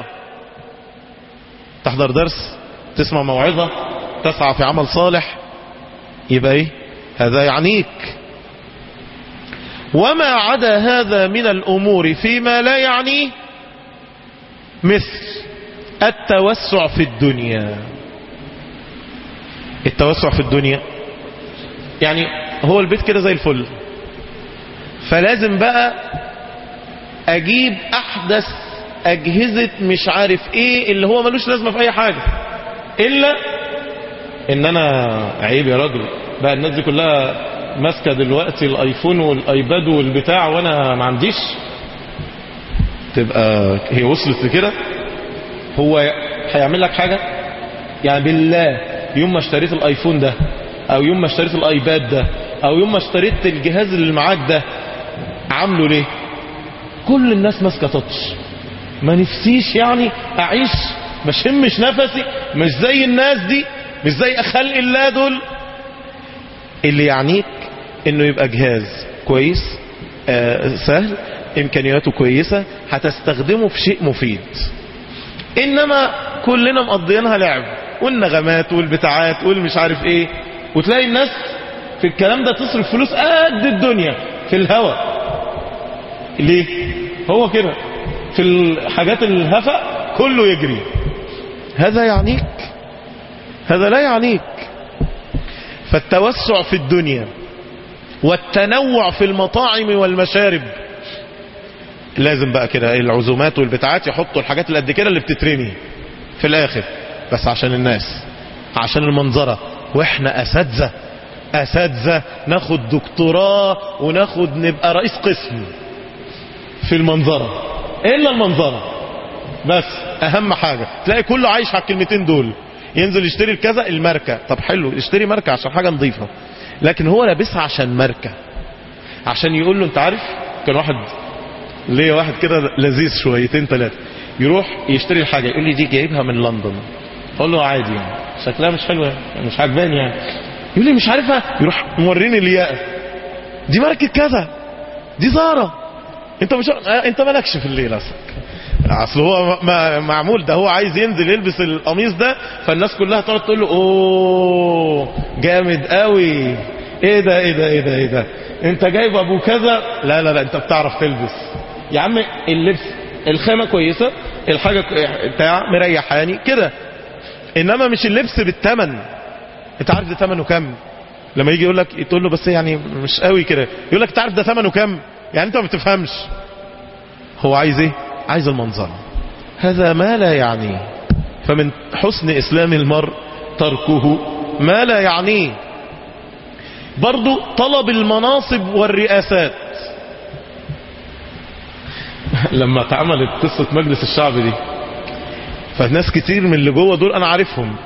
تحضر درس تسمع موعظة تسعى في عمل صالح يبقى ايه هذا يعنيك وما عدا هذا من الأمور فيما لا يعنيه مثل التوسع في الدنيا التوسع في الدنيا يعني هو البيت كده زي الفل فلازم بقى اجيب احدث اجهزة مش عارف ايه اللي هو ملوش لازمة في اي حاجة الا ان انا عيب يا راجل بقى الناس دي كلها ماسكة دلوقتي الايفون والايباد والبتاع وانا ما عنديش تبقى هي وصلت لكده هو هيعمل لك حاجة يعني بالله يوم ما اشتريت الايفون ده او يوم ما اشتريت الايباد ده او يوم ما اشتريت الجهاز اللي معاك ده عامله ليه كل الناس ماسكه تاتش ما نفسيش يعني اعيش ما شمش نفسي مش زي الناس دي مش زي خلق الله دول اللي يعنيك انه يبقى جهاز كويس آه سهل امكانياته كويسة هتستخدمه في شيء مفيد انما كلنا مقضيينها لعب والنغمات والبتاعات والمش عارف ايه وتلاقي الناس في الكلام ده تصرف فلوس قد الدنيا في الهوى ليه هو كده في الحاجات الهفا كله يجري هذا يعنيك هذا لا يعنيك فالتوسع في الدنيا والتنوع في المطاعم والمشارب لازم بقى كده العزومات والبتاعات يحطوا الحاجات اللي قد كده اللي بتترمي في الاخر بس عشان الناس عشان المنظرة واحنا اساتذه اساتذه ناخد دكتوراه وناخد نبقى رئيس قسم في المنظرة الا المنظرة بس اهم حاجة تلاقي كله عايش على الكلمتين دول ينزل يشتري الكذا الماركة طب حلو اشتري ماركة عشان حاجة نظيفة لكن هو لابسها عشان ماركة عشان يقول له انت عارف كان واحد ليه واحد كده لذيذ شويتين ثلاثة يروح يشتري الحاجة يقول لي دي جايبها من لندن اقول له عادي يعني شكلها مش حلوة يعني مش عجباني يعني يقول لي مش عارفها يروح موريني الياقة دي ماركة كذا دي زارة انت مش انت مالكش في الليل اصلك اصل هو ما معمول ده هو عايز ينزل يلبس القميص ده فالناس كلها تقعد تقول له اوه جامد قوي ايه ده ايه ده ايه ده ايه ده انت جايب ابو كذا لا لا لا انت بتعرف تلبس يا عم اللبس الخامة كويسة الحاجة بتاع مريحاني كده انما مش اللبس بالثمن انت عارف ده ثمنه كام لما يجي يقول لك تقول له بس يعني مش قوي كده يقول لك تعرف ده ثمنه كام يعني انت ما بتفهمش هو عايز ايه عايز المنظر هذا ما لا يعنيه فمن حسن اسلام المرء تركه ما لا يعنيه برضو طلب المناصب والرئاسات لما اتعملت قصة مجلس الشعب دي فناس كتير من اللي جوه دول انا عارفهم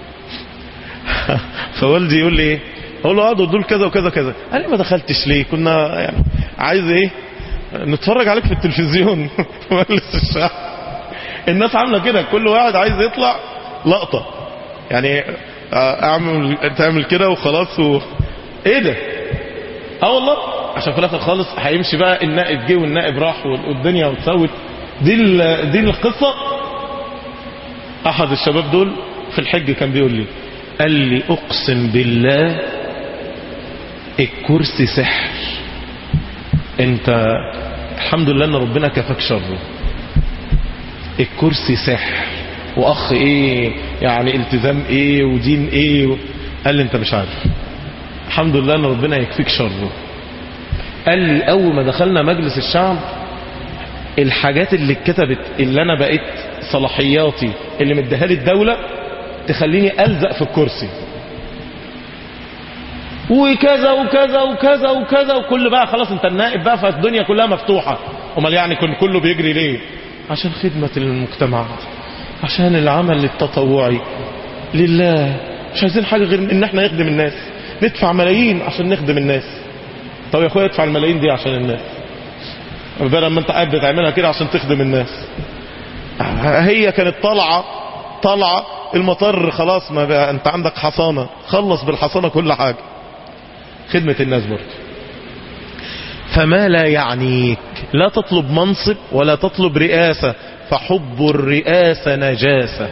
فوالدي يقول لي ايه اقول له اه دول كذا وكذا كذا قال لي ما دخلتش ليه كنا يعني عايز ايه نتفرج عليك في التلفزيون في مجلس الشعب الناس عامله كده كل واحد عايز يطلع لقطه يعني اعمل تعمل كده وخلاص و... ايه ده اه والله عشان في الاخر خالص هيمشي بقى النائب جه والنائب راح والدنيا وتسوت دي ال... دي القصه احد الشباب دول في الحج كان بيقول لي قال لي اقسم بالله الكرسي سحر انت الحمد لله ان ربنا كفاك شره الكرسي سحر واخ ايه يعني التزام ايه ودين ايه و... قال لي انت مش عارف الحمد لله ان ربنا يكفيك شره قال لي اول ما دخلنا مجلس الشعب الحاجات اللي اتكتبت اللي انا بقيت صلاحياتي اللي مديها لي الدوله تخليني الزق في الكرسي وكذا وكذا وكذا وكذا وكل بقى خلاص انت النائب بقى فالدنيا كلها مفتوحه امال يعني كن كله بيجري ليه عشان خدمه المجتمع عشان العمل التطوعي لله مش عايزين حاجه غير ان احنا نخدم الناس ندفع ملايين عشان نخدم الناس طب يا اخويا ادفع الملايين دي عشان الناس بدل ما انت قاعد بتعملها كده عشان تخدم الناس هي كانت طالعه طالعه المطر خلاص ما بقى انت عندك حصانه خلص بالحصانه كل حاجه خدمه الناس برضه فما لا يعنيك لا تطلب منصب ولا تطلب رئاسه فحب الرئاسه نجاسه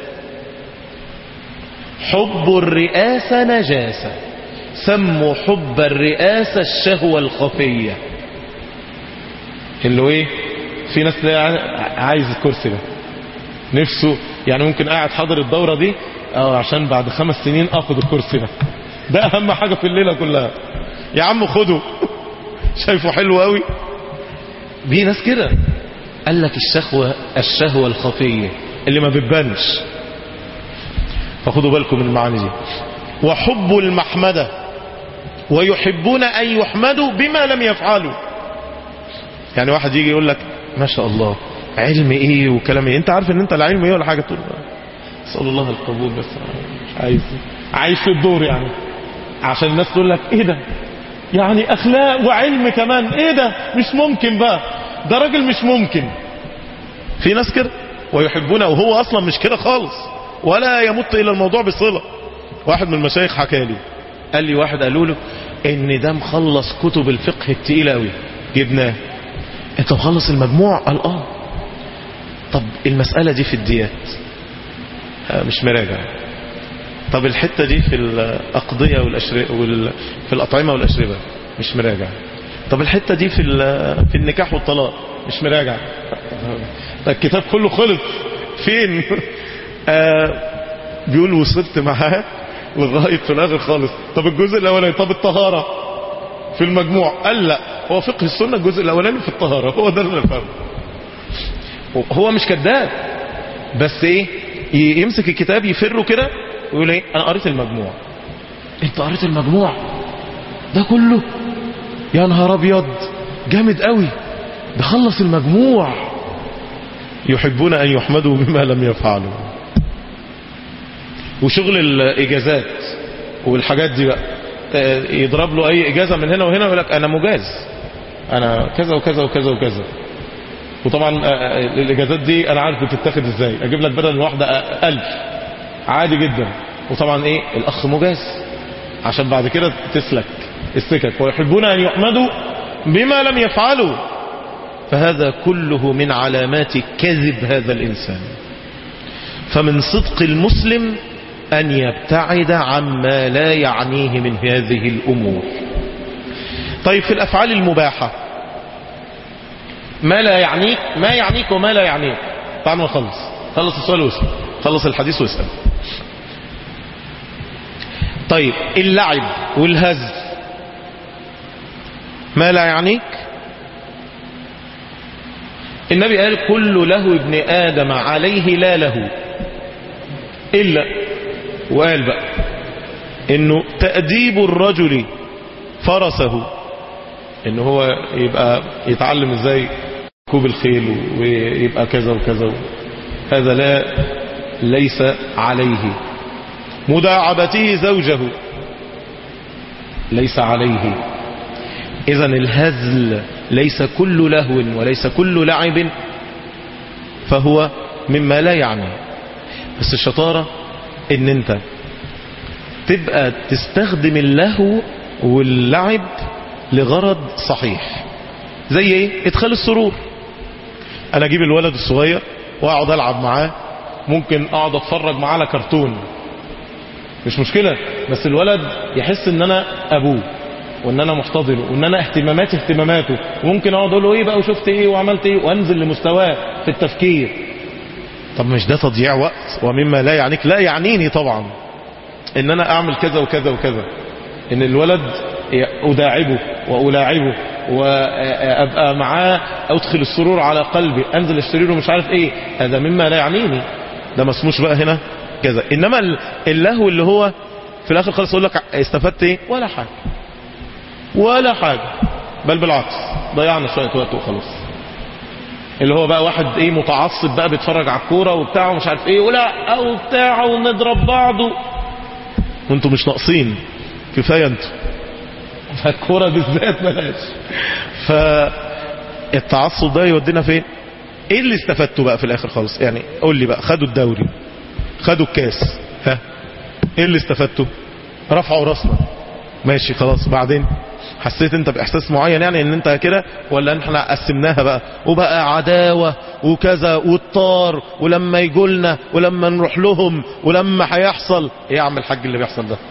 حب الرئاسه نجاسه سموا حب الرئاسه الشهوه الخفيه اللي هو ايه في ناس عايز الكرسي ده نفسه يعني ممكن قاعد حاضر الدورة دي اه عشان بعد خمس سنين اخد الكرسي ده ده اهم حاجة في الليلة كلها يا عم خده شايفه حلو قوي في ناس كده قال لك الشهوة الشهوة الخفية اللي ما بتبانش فخدوا بالكم من المعاني دي وحب المحمدة ويحبون ان يحمدوا بما لم يفعلوا يعني واحد يجي يقول لك ما شاء الله علم ايه وكلام ايه انت عارف ان انت لا علم ايه ولا حاجه تقول اسال الله القبول بس مش عايز عايش في الدور يعني عشان الناس تقول لك ايه ده يعني اخلاق وعلم كمان ايه ده مش ممكن بقى ده راجل مش ممكن في ناس كده ويحبونه وهو اصلا مش كده خالص ولا يمت الى الموضوع بصله واحد من المشايخ حكى لي قال لي واحد قالوا له ان ده مخلص كتب الفقه التقيله قوي جبناه انت مخلص المجموع قال اه طب المسألة دي في الديات آه مش مراجع طب الحتة دي في الأقضية والأشربة وال... في الأطعمة والأشربة مش مراجع طب الحتة دي في ال... في النكاح والطلاق مش مراجع الكتاب كله خلص فين آه بيقول وصلت معاه لغاية في الآخر خالص طب الجزء الأولاني طب الطهارة في المجموع قال لا هو فقه السنة الجزء الأولاني في الطهارة هو ده اللي فهمه هو مش كذاب بس ايه يمسك الكتاب يفره كده ويقول ايه انا قريت المجموع انت قريت المجموع ده كله يا نهار ابيض جامد قوي ده خلص المجموع يحبون ان يحمدوا بما لم يفعلوا وشغل الاجازات والحاجات دي بقى يضرب له اي اجازه من هنا وهنا ويقول لك انا مجاز انا كذا وكذا وكذا وكذا وطبعا الاجازات دي انا عارف بتتاخد ازاي اجيب لك بدل الواحده ألف عادي جدا وطبعا ايه الاخ مجاز عشان بعد كده تسلك السكك ويحبون ان يحمدوا بما لم يفعلوا فهذا كله من علامات كذب هذا الانسان فمن صدق المسلم ان يبتعد عما لا يعنيه من هذه الامور طيب في الافعال المباحه ما لا يعنيك ما يعنيك وما لا يعنيك تعال نخلص خلص السؤال واسأل خلص الحديث واسأل طيب اللعب والهزل ما لا يعنيك النبي قال كل له ابن آدم عليه لا له إلا وقال بقى انه تأديب الرجل فرسه انه هو يبقى يتعلم ازاي كوب الخيل ويبقى كذا وكذا هذا لا ليس عليه مداعبته زوجه ليس عليه اذا الهزل ليس كل لهو وليس كل لعب فهو مما لا يعني بس الشطارة ان انت تبقى تستخدم اللهو واللعب لغرض صحيح زي ايه ادخال السرور انا اجيب الولد الصغير واقعد العب معاه ممكن اقعد اتفرج معاه على كرتون مش مشكلة بس الولد يحس ان انا ابوه وان انا محتضنه وان انا اهتماماتي اهتماماته وممكن اقعد اقول له ايه بقى وشفت ايه وعملت ايه وانزل لمستواه في التفكير طب مش ده تضييع وقت ومما لا يعنيك لا يعنيني طبعا ان انا اعمل كذا وكذا وكذا ان الولد اداعبه والاعبه وابقى معاه ادخل السرور على قلبي انزل اشتري له مش عارف ايه هذا مما لا يعنيني ده ما اسموش بقى هنا كذا انما اللهو اللي هو في الاخر خالص يقول لك استفدت ايه ولا حاجه ولا حاجه بل بالعكس ضيعنا شويه وقت وخلاص اللي هو بقى واحد ايه متعصب بقى بيتفرج على الكوره وبتاع ومش عارف ايه ولا او بتاع ونضرب بعض وانتوا مش ناقصين كفايه انتوا فالكوره بالذات بلاش فالتعصب ده يودينا فين ايه اللي استفدته بقى في الاخر خالص يعني قول لي بقى خدوا الدوري خدوا الكاس ها ايه اللي استفدته رفعوا راسنا ماشي خلاص بعدين حسيت انت باحساس معين يعني ان انت كده ولا احنا قسمناها بقى وبقى عداوة وكذا والطار ولما يجولنا ولما نروح لهم ولما هيحصل ايه يا عم الحاج اللي بيحصل ده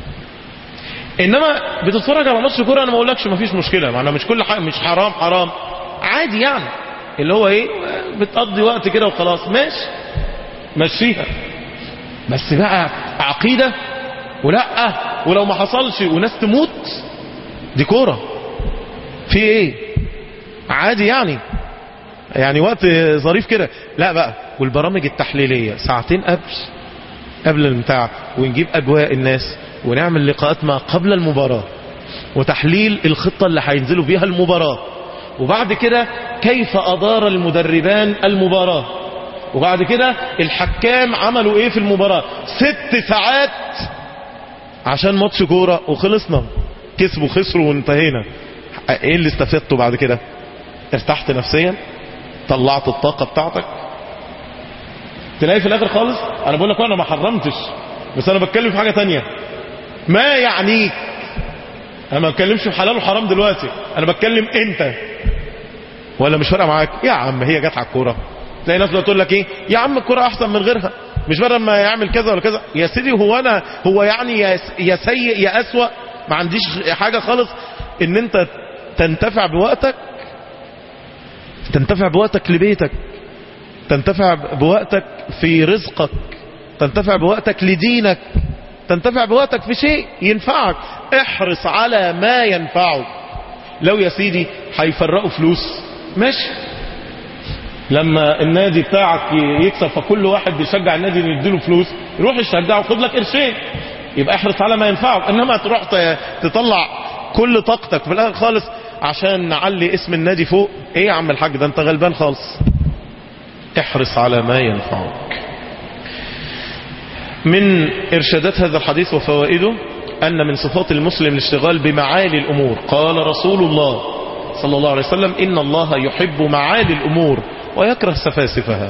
انما بتتفرج على ماتش كوره انا ما اقولكش مفيش مشكله ما انا مش كل حاجه مش حرام حرام عادي يعني اللي هو ايه بتقضي وقت كده وخلاص ماشي مشيها بس بقى عقيده ولا ولو ما حصلش وناس تموت دي كوره في ايه عادي يعني يعني وقت ظريف كده لا بقى والبرامج التحليليه ساعتين قبل قبل المتاع ونجيب اجواء الناس ونعمل لقاءات ما قبل المباراة وتحليل الخطة اللي هينزلوا بيها المباراة وبعد كده كيف أدار المدربان المباراة وبعد كده الحكام عملوا ايه في المباراة ست ساعات عشان ماتش كورة وخلصنا كسبوا خسروا وانتهينا ايه اللي استفدته بعد كده ارتحت نفسيا طلعت الطاقة بتاعتك تلاقي في الاخر خالص انا بقول لك انا ما حرمتش بس انا بتكلم في حاجة تانية ما يعنيك انا ما بتكلمش في حلال وحرام دلوقتي انا بتكلم انت ولا مش فارقه معاك يا عم هي جت على الكوره تلاقي ناس تقول لك ايه يا عم الكوره احسن من غيرها مش بدل ما يعمل كذا ولا كذا يا سيدي هو انا هو يعني يا يا سيء يا اسوأ ما عنديش حاجه خالص ان انت تنتفع بوقتك تنتفع بوقتك لبيتك تنتفع بوقتك في رزقك تنتفع بوقتك لدينك تنتفع بوقتك في شيء ينفعك احرص على ما ينفعك لو يا سيدي هيفرقوا فلوس ماشي لما النادي بتاعك يكسب فكل واحد بيشجع النادي اللي يديله فلوس يروح يشجعه وخد لك قرشين يبقى احرص على ما ينفعك انما تروح تطلع كل طاقتك في الاخر خالص عشان نعلي اسم النادي فوق ايه يا عم الحاج ده انت غلبان خالص احرص على ما ينفعك من إرشادات هذا الحديث وفوائده أن من صفات المسلم الاشتغال بمعالي الأمور قال رسول الله صلى الله عليه وسلم إن الله يحب معالي الأمور ويكره سفاسفها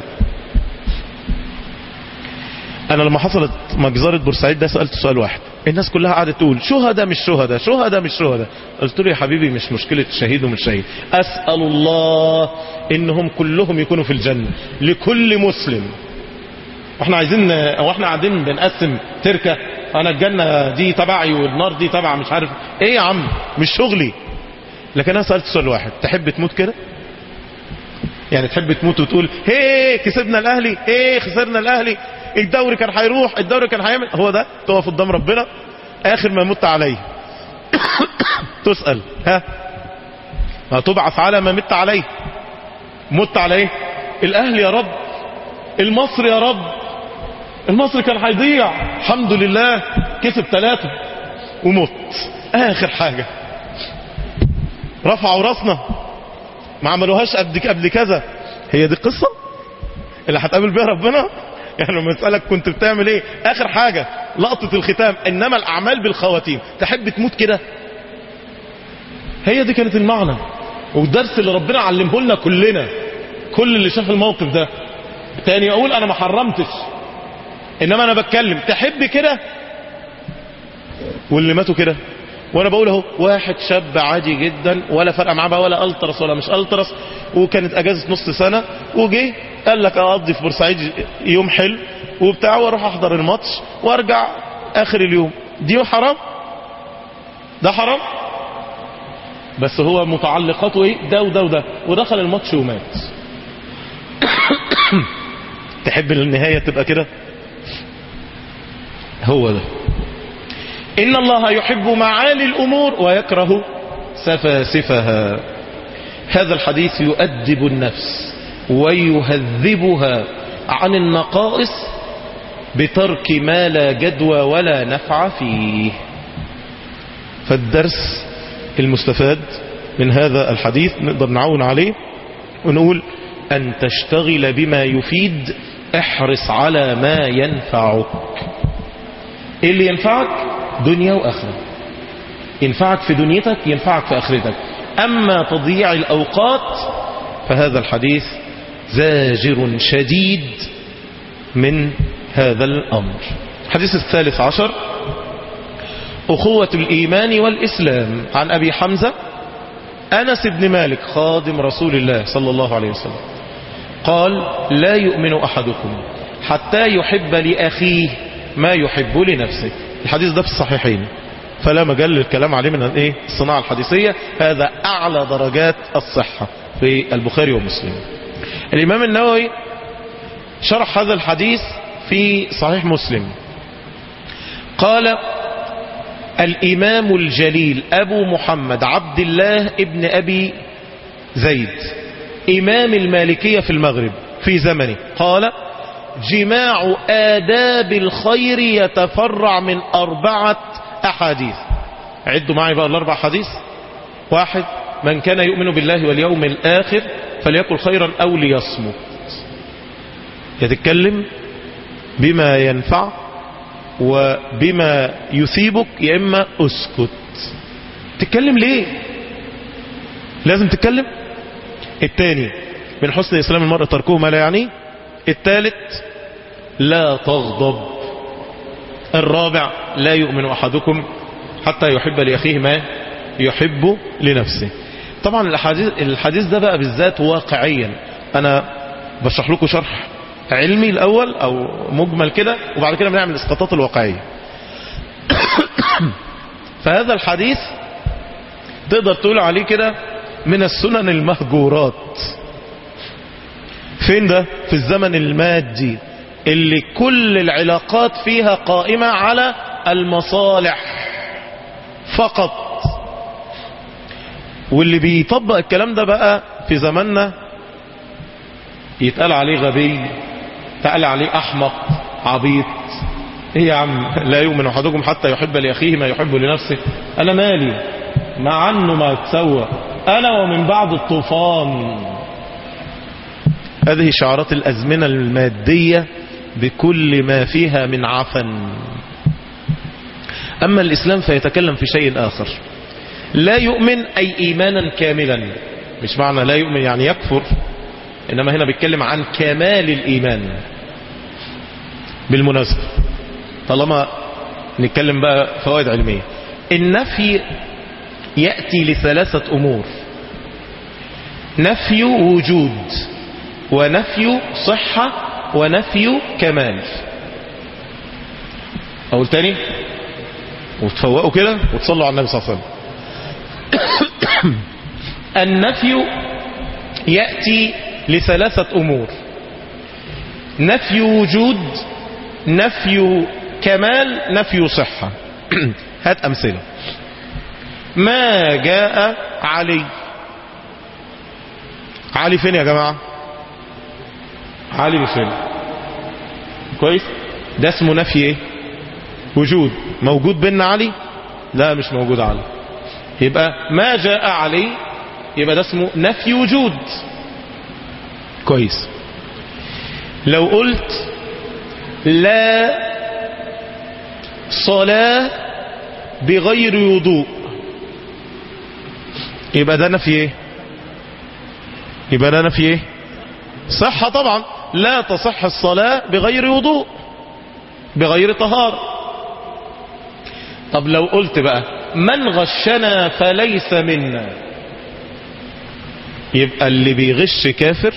أنا لما حصلت مجزرة بورسعيد ده سألت سؤال واحد الناس كلها قعدت تقول شهداء مش شهداء شهداء مش شهداء قلت له يا حبيبي مش مشكلة شهيد ومش شهيد أسأل الله إنهم كلهم يكونوا في الجنة لكل مسلم واحنا عايزين واحنا قاعدين بنقسم تركه انا الجنه دي تبعي والنار دي تبع مش عارف ايه يا عم مش شغلي لكن انا سالت سؤال واحد تحب تموت كده يعني تحب تموت وتقول هي كسبنا الاهلي ايه خسرنا الاهلي الدوري كان هيروح الدوري كان هيعمل هو ده تقف قدام ربنا اخر ما مت عليه تسأل ها هتبعث على ما مت عليه مت عليه الاهل يا رب المصر يا رب المصري كان هيضيع الحمد لله كسب ثلاثة ومت اخر حاجة رفعوا راسنا ما عملوهاش قبل قبل كذا هي دي القصة اللي هتقابل بيها ربنا يعني لما يسألك كنت بتعمل ايه اخر حاجة لقطة الختام انما الاعمال بالخواتيم تحب تموت كده هي دي كانت المعنى والدرس اللي ربنا علمه لنا كلنا كل اللي شاف الموقف ده تاني اقول انا ما حرمتش انما انا بتكلم تحب كده واللي ماتوا كده وانا بقول اهو واحد شاب عادي جدا ولا فرق معاه بقى ولا الترس ولا مش الترس وكانت اجازه نص سنه وجه قال لك اقضي في بورسعيد يوم حلو وبتاع واروح احضر الماتش وارجع اخر اليوم دي حرام ده حرام بس هو متعلقاته ايه ده وده وده ودخل الماتش ومات تحب النهايه تبقى كده هو ده إن الله يحب معالي الأمور ويكره سفاسفها هذا الحديث يؤدب النفس ويهذبها عن النقائص بترك ما لا جدوى ولا نفع فيه فالدرس المستفاد من هذا الحديث نقدر نعون عليه ونقول أن تشتغل بما يفيد احرص على ما ينفعك ايه اللي ينفعك دنيا واخره ينفعك في دنيتك ينفعك في اخرتك اما تضييع الاوقات فهذا الحديث زاجر شديد من هذا الامر الحديث الثالث عشر اخوة الايمان والاسلام عن ابي حمزة انس بن مالك خادم رسول الله صلى الله عليه وسلم قال لا يؤمن احدكم حتى يحب لاخيه ما يحب لنفسه الحديث ده في الصحيحين فلا مجال للكلام عليه من ايه الصناعة الحديثية هذا اعلى درجات الصحة في البخاري ومسلم الامام النووي شرح هذا الحديث في صحيح مسلم قال الامام الجليل ابو محمد عبد الله ابن ابي زيد امام المالكية في المغرب في زمنه قال جماع آداب الخير يتفرع من أربعة أحاديث عدوا معي بقى الأربع حديث واحد من كان يؤمن بالله واليوم الآخر فليقل خيرا أو ليصمت يتكلم بما ينفع وبما يثيبك يا إما أسكت تتكلم ليه لازم تتكلم الثاني من حسن إسلام المرء تركه ما لا يعنيه الثالث لا تغضب الرابع لا يؤمن أحدكم حتى يحب لأخيه ما يحب لنفسه طبعا الحديث, الحديث ده بقى بالذات واقعيا أنا بشرح لكم شرح علمي الأول أو مجمل كده وبعد كده بنعمل الاسقاطات الواقعية فهذا الحديث تقدر تقول عليه كده من السنن المهجورات فين ده في الزمن المادي اللي كل العلاقات فيها قائمة على المصالح فقط واللي بيطبق الكلام ده بقى في زماننا يتقال عليه غبي يتقال عليه احمق عبيط ايه يا عم لا يؤمن احدكم حتى يحب لاخيه ما يحب لنفسه انا مالي مع عنه ما تسوى انا ومن بعد الطوفان هذه شعارات الازمنة المادية بكل ما فيها من عفن اما الاسلام فيتكلم في شيء اخر لا يؤمن اي ايمانا كاملا مش معنى لا يؤمن يعني يكفر انما هنا بيتكلم عن كمال الايمان بالمناسبة طالما نتكلم بقى فوائد علمية النفي يأتي لثلاثة امور نفي وجود ونفي صحة ونفي كمال اقول تاني وتفوقوا كده وتصلوا على النبي صلى الله عليه وسلم النفي يأتي لثلاثة امور نفي وجود نفي كمال نفي صحة هات أمثلة ما جاء علي علي فين يا جماعة علي مش فين كويس ده اسمه نفي ايه وجود موجود بيننا علي لا مش موجود علي يبقى ما جاء علي يبقى ده اسمه نفي وجود كويس لو قلت لا صلاة بغير وضوء يبقى ده نفي ايه يبقى ده نفي ايه صحة طبعا لا تصح الصلاة بغير وضوء بغير طهارة طب لو قلت بقى من غشنا فليس منا يبقى اللي بيغش كافر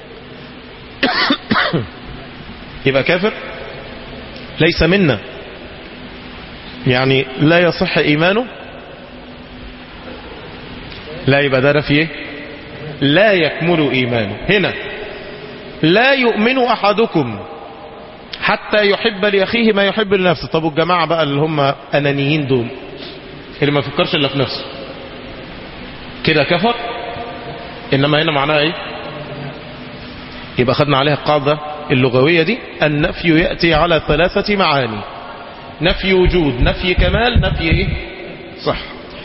يبقى كافر ليس منا يعني لا يصح ايمانه لا يبقى ده نفي لا يكمل ايمانه هنا لا يؤمن احدكم حتى يحب لاخيه ما يحب لنفسه طب الجماعه بقى اللي هم انانيين دول اللي ما يفكرش الا في نفسه كده كفر انما هنا معناها ايه يبقى خدنا عليها القاعده اللغويه دي النفي ياتي على ثلاثه معاني نفي وجود نفي كمال نفي ايه صح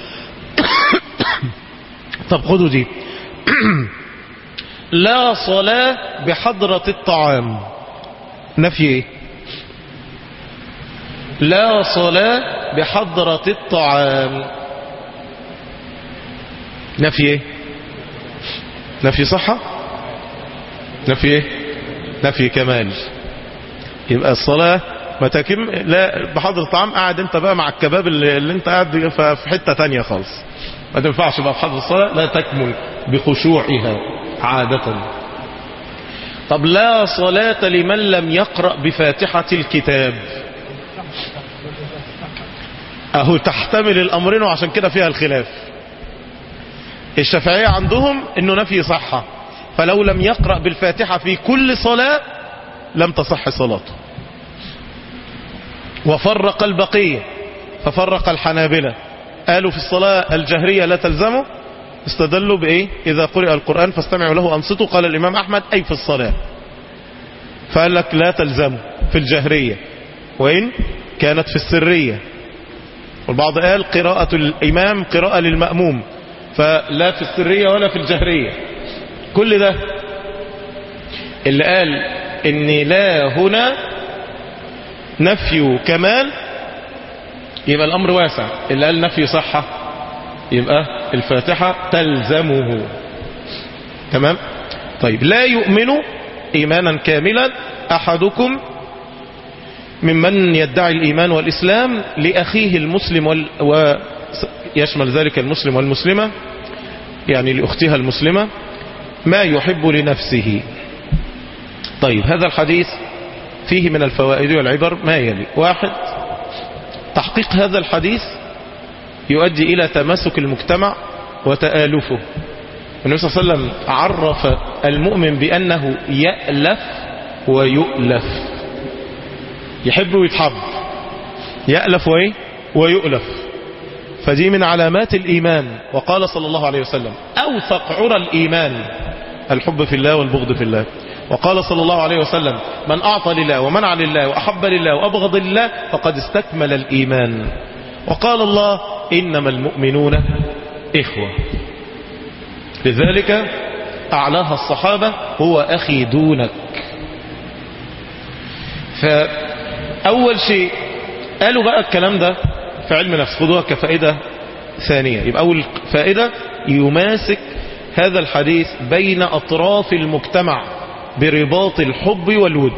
طب خدوا دي لا صلاة بحضرة الطعام نفي ايه لا صلاة بحضرة الطعام نفي ايه نفي صحة نفي ايه نفي كمال يبقى الصلاة ما تكم لا بحضر الطعام قاعد انت بقى مع الكباب اللي, اللي انت قاعد في حتة تانية خالص ما تنفعش بقى بحضر الصلاة لا تكمل بخشوعها عادة طب لا صلاة لمن لم يقرأ بفاتحة الكتاب اهو تحتمل الامرين وعشان كده فيها الخلاف الشافعية عندهم انه نفي صحة فلو لم يقرأ بالفاتحة في كل صلاة لم تصح صلاته وفرق البقية ففرق الحنابلة قالوا في الصلاة الجهرية لا تلزمه استدلوا بإيه إذا قرئ القرآن فاستمعوا له أنصتوا قال الإمام أحمد أي في الصلاة فقال لك لا تلزمه في الجهرية وإن كانت في السرية والبعض قال قراءة الإمام قراءة للمأموم فلا في السرية ولا في الجهرية كل ده اللي قال ان لا هنا نفي كمال يبقى الامر واسع اللي قال نفي صحة يبقى الفاتحة تلزمه تمام طيب لا يؤمن ايمانا كاملا احدكم ممن يدعي الايمان والاسلام لاخيه المسلم وال... ويشمل ذلك المسلم والمسلمة يعني لاختها المسلمة ما يحب لنفسه طيب هذا الحديث فيه من الفوائد والعبر ما يلي واحد تحقيق هذا الحديث يؤدي إلى تماسك المجتمع وتآلفه النبي صلى الله عليه وسلم عرف المؤمن بأنه يألف ويؤلف يحب ويتحب يألف وإيه ويؤلف فدي من علامات الإيمان وقال صلى الله عليه وسلم أوثق عرى الإيمان الحب في الله والبغض في الله وقال صلى الله عليه وسلم من أعطى لله ومنع لله وأحب لله وأبغض لله فقد استكمل الإيمان وقال الله إنما المؤمنون إخوة لذلك أعلاها الصحابة هو أخي دونك فأول شيء قالوا بقى الكلام ده في علم نفس خذوها كفائدة ثانية يبقى أول فائدة يماسك هذا الحديث بين أطراف المجتمع برباط الحب والود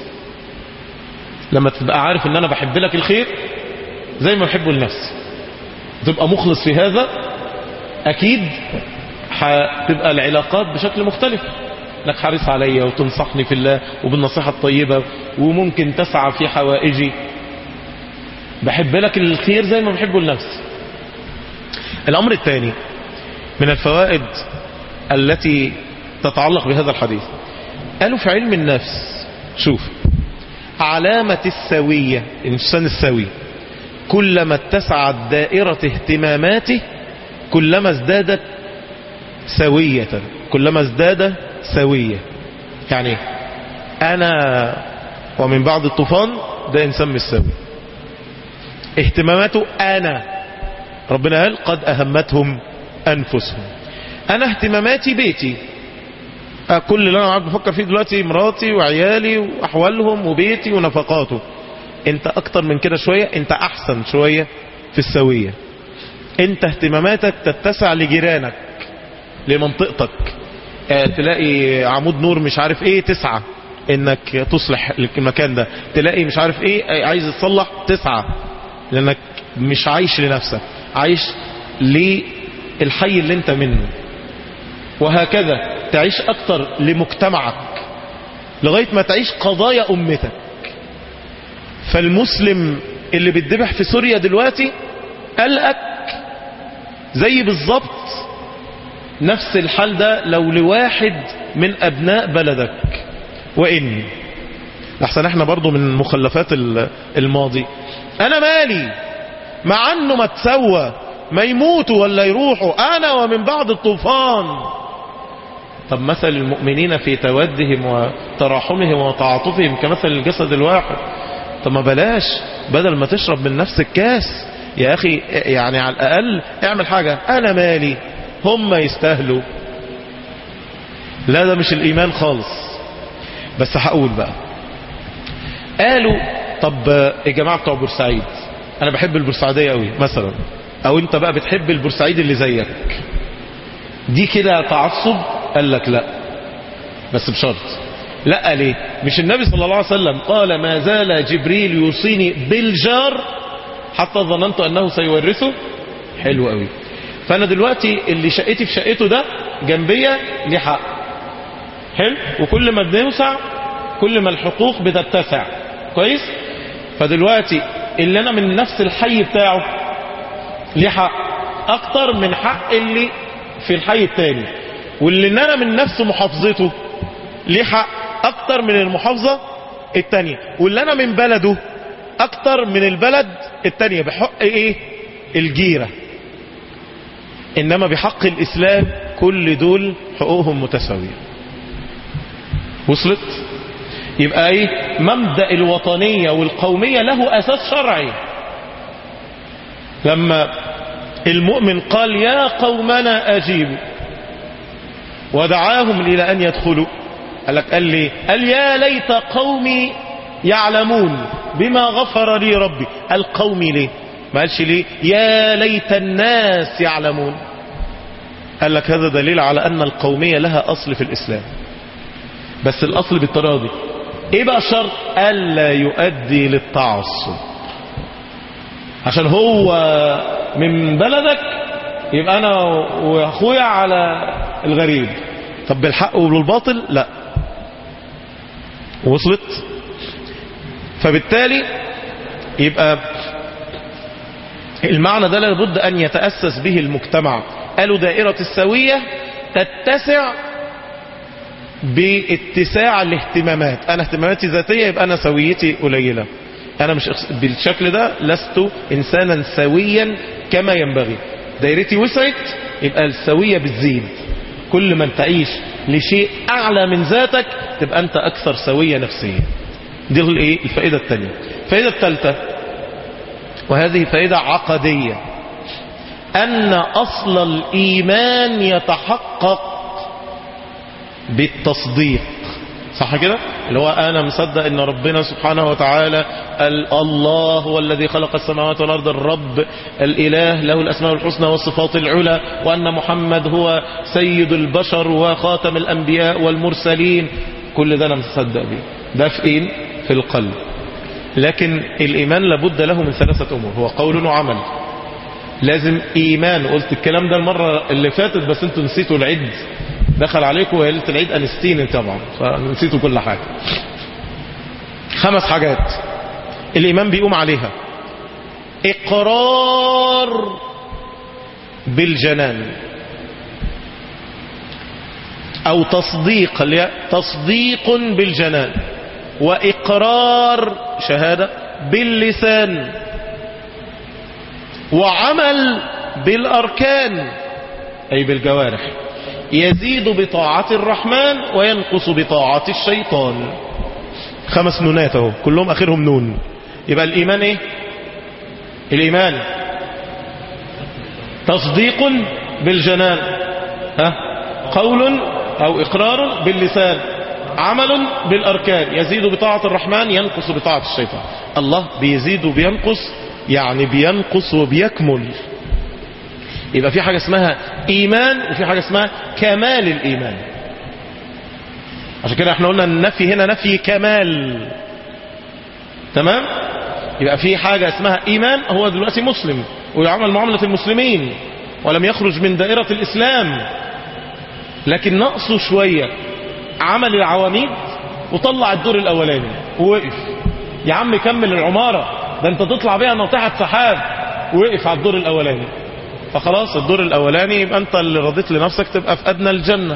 لما تبقى عارف ان انا بحب لك الخير زي ما بحبه لنفسي تبقى مخلص في هذا اكيد هتبقى العلاقات بشكل مختلف انك حريص عليا وتنصحني في الله وبالنصيحة الطيبة وممكن تسعى في حوائجي بحب لك الخير زي ما بحبه لنفسي الامر الثاني من الفوائد التي تتعلق بهذا الحديث قالوا في علم النفس شوف علامة السوية الإنسان السوي كلما اتسعت دائرة اهتماماته كلما ازدادت سوية كلما ازداد سوية يعني انا ومن بعض الطوفان ده انسان مش سوي اهتماماته انا ربنا قال قد اهمتهم انفسهم انا اهتماماتي بيتي كل اللي انا قاعد بفكر فيه دلوقتي مراتي وعيالي واحوالهم وبيتي ونفقاته انت اكتر من كده شوية انت احسن شوية في السوية انت اهتماماتك تتسع لجيرانك لمنطقتك اه تلاقي عمود نور مش عارف ايه تسعة انك تصلح المكان ده تلاقي مش عارف ايه عايز تصلح تسعة لانك مش عايش لنفسك عايش للحي اللي انت منه وهكذا تعيش اكتر لمجتمعك لغاية ما تعيش قضايا امتك فالمسلم اللي بيتذبح في سوريا دلوقتي قلقك زي بالظبط نفس الحال ده لو لواحد من ابناء بلدك وان احسن احنا برضو من مخلفات الماضي انا مالي مع انه ما تسوى ما يموتوا ولا يروحوا انا ومن بعد الطوفان طب مثل المؤمنين في تودهم وتراحمهم وتعاطفهم كمثل الجسد الواحد طب ما بلاش بدل ما تشرب من نفس الكاس يا اخي يعني على الاقل اعمل حاجة انا مالي هم يستاهلوا لا ده مش الايمان خالص بس هقول بقى قالوا طب يا جماعة بتوع بورسعيد انا بحب البورسعيدية قوي مثلا او انت بقى بتحب البورسعيد اللي زيك دي كده تعصب قال لك لا بس بشرط لا ليه مش النبي صلى الله عليه وسلم قال ما زال جبريل يوصيني بالجار حتى ظننت انه سيورثه حلو قوي فانا دلوقتي اللي شقتي في شقته ده جنبية ليه حق حلو وكل ما بنوسع كل ما الحقوق بتتسع كويس فدلوقتي اللي انا من نفس الحي بتاعه ليه حق اكتر من حق اللي في الحي التاني واللي انا من نفس محافظته ليه حق اكتر من المحافظة التانية واللي انا من بلده اكتر من البلد التانية بحق ايه الجيرة انما بحق الاسلام كل دول حقوقهم متساوية وصلت يبقى ايه مبدأ الوطنية والقومية له اساس شرعي لما المؤمن قال يا قومنا اجيبوا ودعاهم الى ان يدخلوا قال لك قال لي قال يا ليت قومي يعلمون بما غفر لي ربي قال قومي ليه ما قالش ليه يا ليت الناس يعلمون قال لك هذا دليل على ان القومية لها اصل في الاسلام بس الاصل بالطريقه دي ايه بقى الشرط الا يؤدي للتعصب عشان هو من بلدك يبقى انا واخويا على الغريب طب بالحق وبالباطل لا وصلت فبالتالي يبقى المعنى ده لابد ان يتأسس به المجتمع قالوا دائرة السوية تتسع باتساع الاهتمامات انا اهتماماتي ذاتية يبقى انا سويتي قليلة انا مش بالشكل ده لست انسانا سويا كما ينبغي دايرتي وسعت يبقى السوية بتزيد كل ما تعيش لشيء اعلى من ذاتك تبقى انت اكثر سوية نفسيا دي الايه الفائدة الثانية الفائدة الثالثة وهذه فائدة عقدية ان اصل الايمان يتحقق بالتصديق صح كده اللي هو انا مصدق ان ربنا سبحانه وتعالى الله هو الذي خلق السماوات والارض الرب الاله له الاسماء الحسنى والصفات العلى وان محمد هو سيد البشر وخاتم الانبياء والمرسلين كل ده انا مصدق بيه ده في ايه في القلب لكن الايمان لابد له من ثلاثة امور هو قول وعمل لازم ايمان قلت الكلام ده المرة اللي فاتت بس انتوا نسيتوا العد دخل عليكم ليله العيد انستيني طبعا فنسيتوا كل حاجة خمس حاجات الايمان بيقوم عليها اقرار بالجنان او تصديق تصديق بالجنان واقرار شهادة باللسان وعمل بالأركان أي بالجوارح يزيد بطاعة الرحمن وينقص بطاعة الشيطان خمس نونات اهو كلهم اخرهم نون يبقى الايمان ايه الايمان تصديق بالجنان ها قول او اقرار باللسان عمل بالاركان يزيد بطاعة الرحمن ينقص بطاعة الشيطان الله بيزيد وبينقص يعني بينقص وبيكمل يبقى في حاجة اسمها ايمان وفي حاجة اسمها كمال الايمان عشان كده احنا قلنا النفي هنا نفي كمال تمام يبقى في حاجة اسمها ايمان هو دلوقتي مسلم ويعمل معاملة المسلمين ولم يخرج من دائرة الاسلام لكن نقصه شوية عمل العواميد وطلع الدور الاولاني ووقف يا عم كمل العمارة ده انت تطلع بيها ناطحة سحاب وقف على الدور الاولاني فخلاص الدور الاولاني يبقى انت اللي رضيت لنفسك تبقى في ادنى الجنة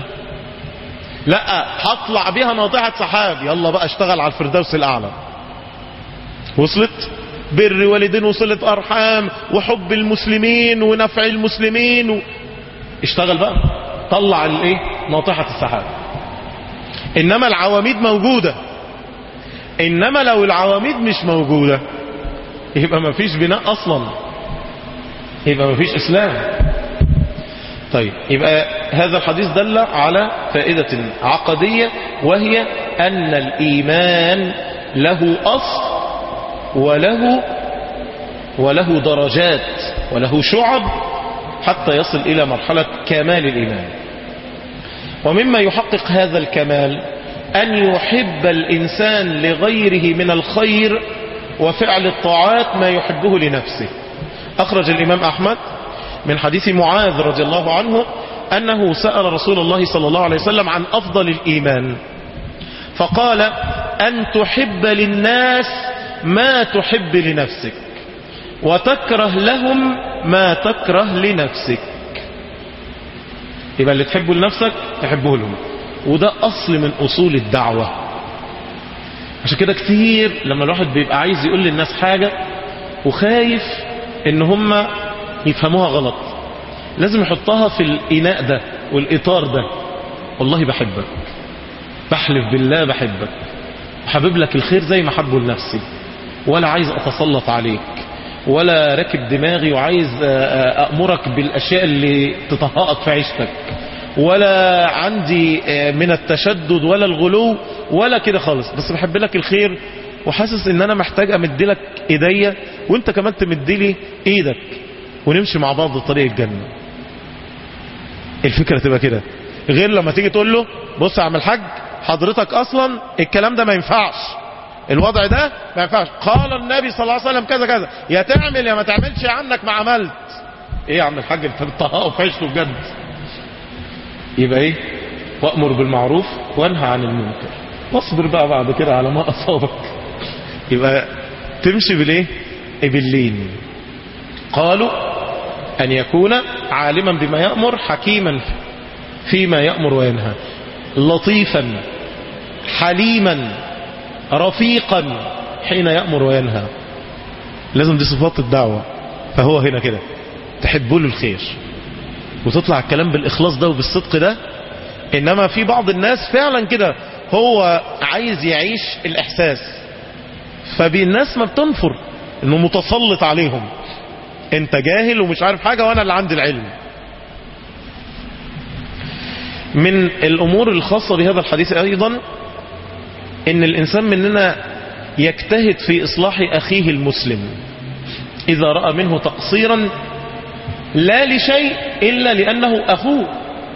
لا هطلع بيها ناطحة سحاب يلا بقى اشتغل على الفردوس الاعلى وصلت بر والدين وصلة ارحام وحب المسلمين ونفع المسلمين و... اشتغل بقى طلع الايه ناطحة السحاب انما العواميد موجودة انما لو العواميد مش موجودة يبقى ما فيش بناء اصلا يبقى ما فيش اسلام طيب يبقى هذا الحديث دل على فائدة عقدية وهي أن الإيمان له أصل وله وله درجات وله شعب حتى يصل إلى مرحلة كمال الإيمان ومما يحقق هذا الكمال أن يحب الإنسان لغيره من الخير وفعل الطاعات ما يحبه لنفسه أخرج الإمام أحمد من حديث معاذ رضي الله عنه أنه سأل رسول الله صلى الله عليه وسلم عن أفضل الإيمان فقال أن تحب للناس ما تحب لنفسك وتكره لهم ما تكره لنفسك يبقى اللي تحبه لنفسك تحبه لهم وده أصل من أصول الدعوة عشان كده كتير لما الواحد بيبقى عايز يقول للناس حاجة وخايف ان هم يفهموها غلط لازم يحطها في الإناء ده والإطار ده والله بحبك بحلف بالله بحبك حبيب لك الخير زي ما حبه لنفسي ولا عايز أتسلط عليك ولا راكب دماغي وعايز أأمرك بالأشياء اللي تطهقك في عيشتك ولا عندي من التشدد ولا الغلو ولا كده خالص بس بحب لك الخير وحاسس ان انا محتاج امد لك ايديا وانت كمان تمد لي ايدك ونمشي مع بعض طريق الجنة الفكرة تبقى كده غير لما تيجي تقول له بص يا عم الحاج حضرتك اصلا الكلام ده ما ينفعش الوضع ده ما ينفعش قال النبي صلى الله عليه وسلم كذا كذا يا تعمل يا ما تعملش يا عنك ما عملت ايه يا عم الحاج انت بتطهقه في عيشته بجد يبقى ايه وامر بالمعروف وانهى عن المنكر واصبر بقى بعد كده على ما اصابك يبقى تمشي بالايه باللين قالوا ان يكون عالما بما يأمر حكيما فيما يأمر وينهى لطيفا حليما رفيقا حين يأمر وينهى لازم دي صفات الدعوة فهو هنا كده تحبوا له الخير وتطلع الكلام بالإخلاص ده وبالصدق ده إنما في بعض الناس فعلا كده هو عايز يعيش الإحساس فالناس ما بتنفر إنه متسلط عليهم انت جاهل ومش عارف حاجة وانا اللي عندي العلم من الامور الخاصة بهذا الحديث ايضا ان الانسان مننا يجتهد في اصلاح اخيه المسلم اذا رأى منه تقصيرا لا لشيء الا لانه اخوه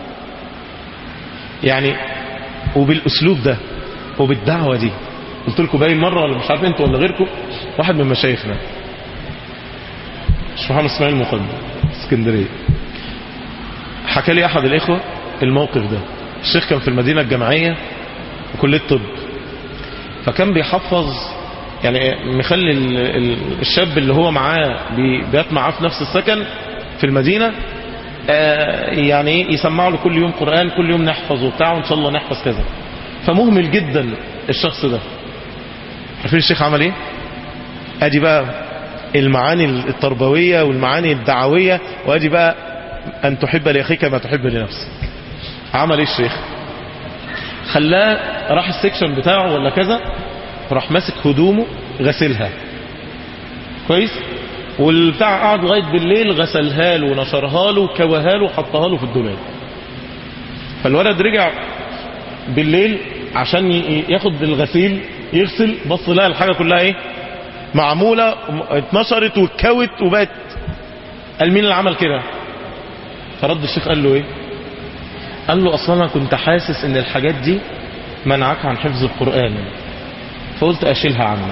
يعني وبالاسلوب ده وبالدعوة دي قلت لكم باين مرة ولا مش عارف انتوا ولا غيركم واحد من مشايخنا الشيخ محمد اسماعيل المقدم اسكندريه حكى لي احد الاخوه الموقف ده الشيخ كان في المدينه الجامعيه وكليه طب فكان بيحفظ يعني مخلي الشاب اللي هو معاه بيات معاه في نفس السكن في المدينه يعني يسمعوا له كل يوم قران كل يوم نحفظ وبتاع وان شاء الله نحفظ كذا فمهمل جدا الشخص ده عارفين الشيخ عمل ايه ادي بقى المعاني التربوية والمعاني الدعوية وادي بقى ان تحب لاخيك ما تحب لنفسك عمل ايه الشيخ خلاه راح السكشن بتاعه ولا كذا راح ماسك هدومه غسلها كويس والبتاع قعد لغايه بالليل غسلها له ونشرها له وكواها له وحطها له في الدولاب فالولد رجع بالليل عشان ي- ياخد الغسيل يغسل بص لقى الحاجه كلها ايه معموله اتنشرت واتكوت وبقت قال مين اللي عمل كده فرد الشيخ قال له ايه قال له اصلا انا كنت حاسس ان الحاجات دي منعك عن حفظ القران فقلت اشيلها عنك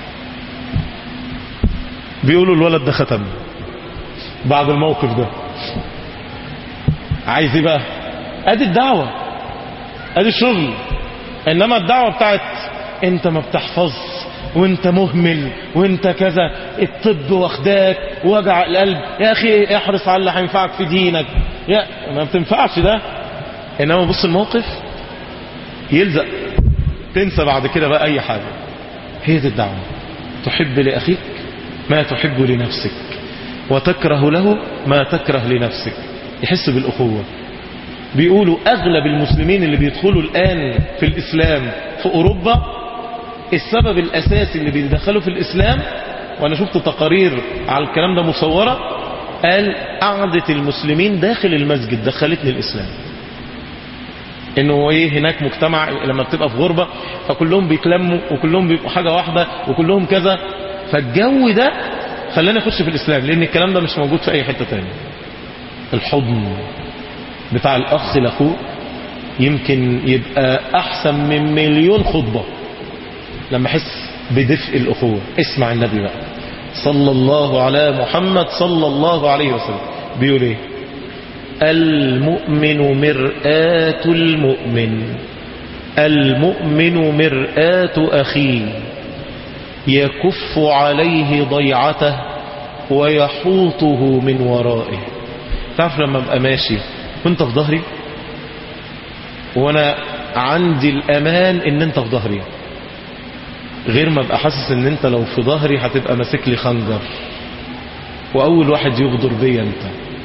بيقولوا الولد ده ختم بعد الموقف ده عايز ايه بقى ادي الدعوة ادي الشغل انما الدعوة بتاعت انت ما بتحفظ وانت مهمل وانت كذا الطب واخداك وجع القلب يا اخي احرص على اللي هينفعك في دينك يا ما بتنفعش ده انما بص الموقف يلزق تنسى بعد كده بقى اي حاجة هي دي الدعوة تحب لأخيك ما تحب لنفسك وتكره له ما تكره لنفسك يحس بالأخوة بيقولوا أغلب المسلمين اللي بيدخلوا الآن في الإسلام في أوروبا السبب الأساسي اللي بيدخلوا في الإسلام وأنا شفت تقارير على الكلام ده مصورة قال قعدة المسلمين داخل المسجد دخلتني الإسلام انه ايه هناك مجتمع لما بتبقى في غربة فكلهم بيتلموا وكلهم بيبقوا حاجة واحدة وكلهم كذا فالجو ده خلاني اخش في الاسلام لان الكلام ده مش موجود في اي حتة تانية الحضن بتاع الاخ لاخوه يمكن يبقى احسن من مليون خطبة لما احس بدفء الاخوة اسمع النبي بقى صلى الله على محمد صلى الله عليه وسلم بيقول ايه المؤمن مرآة المؤمن المؤمن مرآة أخيه يكف عليه ضيعته ويحوطه من ورائه تعرف لما ابقى ماشي وانت في ظهري وانا عندي الامان ان انت في ظهري غير ما ابقى حاسس ان انت لو في ظهري هتبقى ماسك لي خنجر واول واحد يغدر بيا انت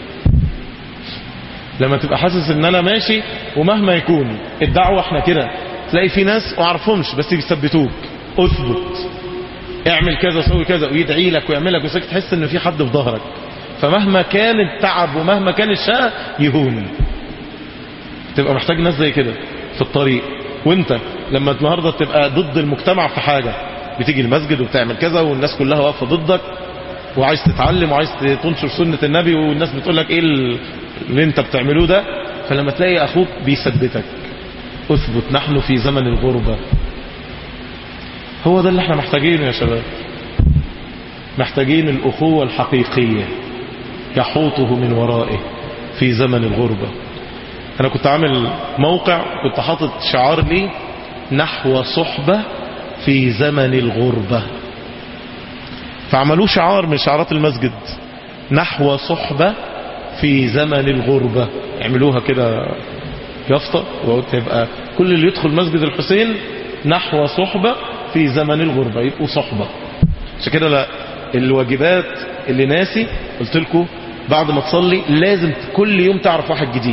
لما تبقى حاسس ان انا ماشي ومهما يكون الدعوة احنا كده تلاقي في ناس ما اعرفهمش بس بيثبتوك اثبت اعمل كذا سوي كذا ويدعي لك ويعمل لك ويسك تحس ان في حد في ظهرك فمهما كان التعب ومهما كان الشقة يهون تبقى محتاج ناس زي كده في الطريق وانت لما النهاردة تبقى ضد المجتمع في حاجة بتيجي المسجد وبتعمل كذا والناس كلها واقفة ضدك وعايز تتعلم وعايز تنشر سنة النبي والناس بتقول لك ايه اللي انت بتعملوه ده فلما تلاقي اخوك بيثبتك اثبت نحن في زمن الغربة هو ده اللي احنا محتاجينه يا شباب محتاجين الأخوة الحقيقية يحوطه من ورائه في زمن الغربة أنا كنت عامل موقع كنت حاطط شعار لي نحو صحبة في زمن الغربة فعملوه شعار من شعارات المسجد نحو صحبة في زمن الغربة يعملوها كده يافطة وتبقى كل اللي يدخل مسجد الحسين نحو صحبة في زمن الغربة يبقوا صحبة عشان كده لا الواجبات اللي ناسي قلت لكم بعد ما تصلي لازم كل يوم تعرف واحد جديد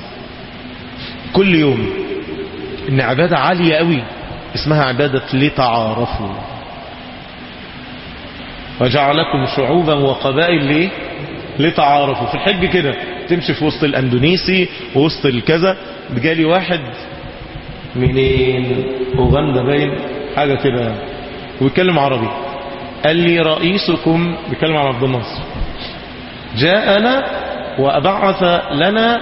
كل يوم ان عبادة عالية قوي اسمها عبادة لتعارفوا وجعلكم شعوبا وقبائل ليه لتعارفوا في الحج كده تمشي في وسط الاندونيسي ووسط الكذا جالي واحد منين اوغندا باين حاجة كده ويتكلم عربي قال لي رئيسكم بيتكلم عن عبد الناصر جاءنا وأبعث لنا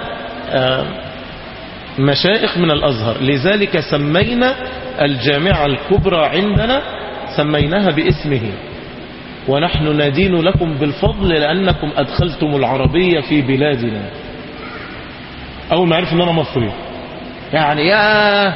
مشائخ من الأزهر لذلك سمينا الجامعة الكبرى عندنا سميناها باسمه ونحن ندين لكم بالفضل لأنكم أدخلتم العربية في بلادنا أول ما عرف أن أنا مصري يعني يا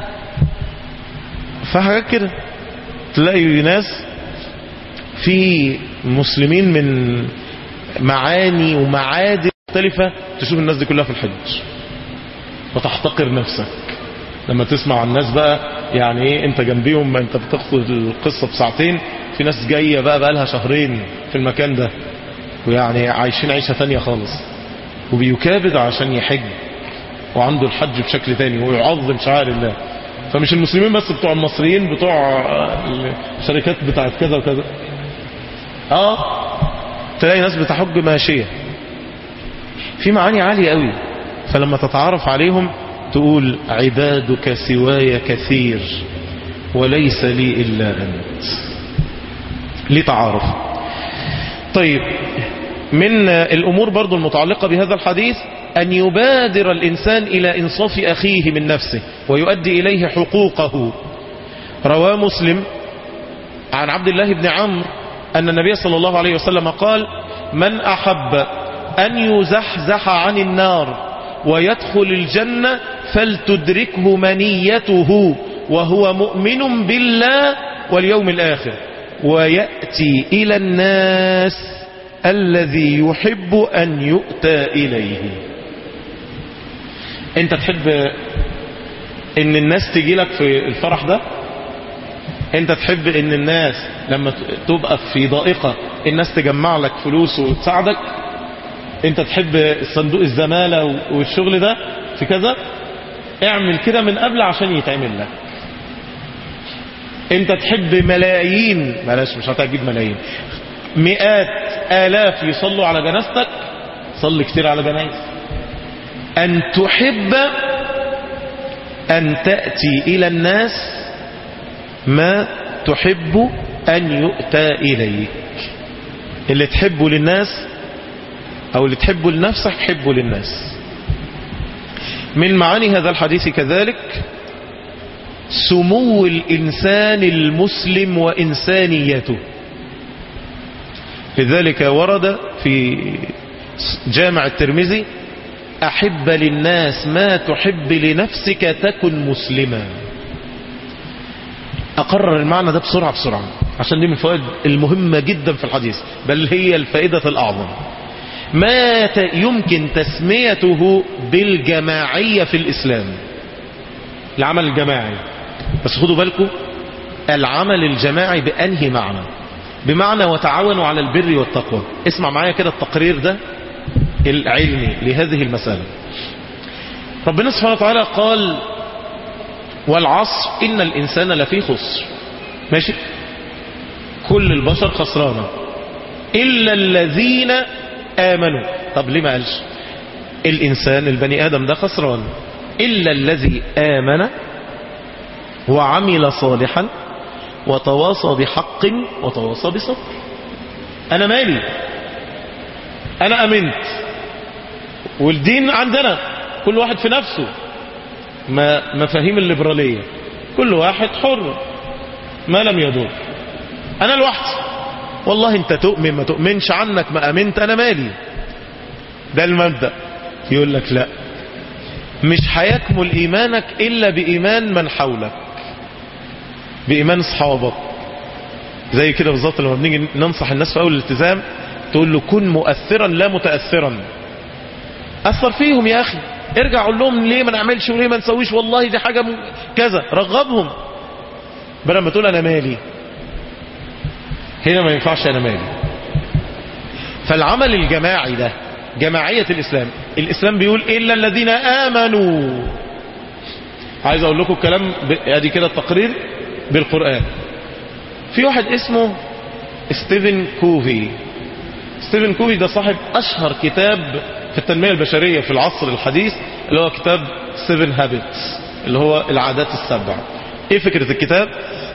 فحاجات كده تلاقي ناس في مسلمين من معاني ومعادن مختلفة تشوف الناس دي كلها في الحج وتحتقر نفسك لما تسمع الناس بقى يعني ايه انت جنبيهم ما انت بتاخد القصة بساعتين في ناس جاية بقى بقى لها شهرين في في المكان ده ويعني عايشين عيشة ثانية خالص وبيكابد عشان يحج وعنده الحج بشكل تاني ويعظم شعائر الله فمش المسلمين بس بتوع المصريين بتوع الشركات بتاعت كذا وكذا اه تلاقي ناس بتحج ماشية في معاني عالية قوي فلما تتعرف عليهم تقول عبادك سواي كثير وليس لي إلا أنت لتعارف طيب من الأمور برضو المتعلقة بهذا الحديث أن يبادر الإنسان إلى إنصاف أخيه من نفسه ويؤدي إليه حقوقه رواه مسلم عن عبد الله بن عمرو أن النبي صلى الله عليه وسلم قال من أحب أن يزحزح عن النار ويدخل الجنة فلتدركه منيته وهو مؤمن بالله واليوم الآخر ويأتي إلى الناس الذي يحب أن يؤتى إليه انت تحب ان الناس تجي لك في الفرح ده انت تحب ان الناس لما تبقى في ضائقة الناس تجمع لك فلوس وتساعدك انت تحب صندوق الزمالة والشغل ده في كذا اعمل كده من قبل عشان يتعمل لك انت تحب ملايين بلاش مش هتجيب ملايين مئات آلاف يصلوا على جنازتك صلي كتير على جنايز أن تحب أن تأتي إلى الناس ما تحب أن يؤتى إليك اللي تحبه للناس أو اللي تحبه لنفسك حبه للناس من معاني هذا الحديث كذلك سمو الإنسان المسلم وإنسانيته لذلك ورد في جامع الترمذي أحب للناس ما تحب لنفسك تكن مسلما أقرر المعنى ده بسرعة بسرعة عشان دي من الفوائد المهمة جدا في الحديث بل هي الفائدة الأعظم ما يمكن تسميته بالجماعية في الإسلام العمل الجماعي بس خدوا بالكم العمل الجماعي بأنهي معنى بمعنى وتعاونوا على البر والتقوى اسمع معايا كده التقرير ده العلمي لهذه المسألة ربنا سبحانه وتعالى قال والعصر إن الإنسان لفي خسر ماشي كل البشر خسرانة إلا الذين آمنوا طب ليه ما قالش الإنسان البني آدم ده خسران إلا الذي آمن وعمل صالحا وتواصى بحق وتواصى بصبر أنا مالي أنا أمنت والدين عندنا كل واحد في نفسه ما مفاهيم الليبرالية كل واحد حر ما لم يدور أنا لوحدي والله أنت تؤمن ما تؤمنش عنك ما أمنت أنا مالي ده المبدأ يقول لك لا مش هيكمل إيمانك إلا بإيمان من حولك بإيمان أصحابك زي كده بالظبط لما بنيجي ننصح الناس في أول الالتزام تقول له كن مؤثرا لا متأثرا أثر فيهم يا أخي ارجع قول لهم ليه ما نعملش وليه ما نسويش والله دي حاجة م... كذا رغبهم بدل ما تقول أنا مالي هنا ما ينفعش أنا مالي فالعمل الجماعي ده جماعية الإسلام الإسلام بيقول إلا الذين آمنوا عايز أقول لكم الكلام ادي كده التقرير بالقرآن في واحد اسمه ستيفن كوفي ستيفن كوفي ده صاحب أشهر كتاب في التنمية البشرية في العصر الحديث اللي هو كتاب سيفن هابتس اللي هو العادات السبع ايه فكرة الكتاب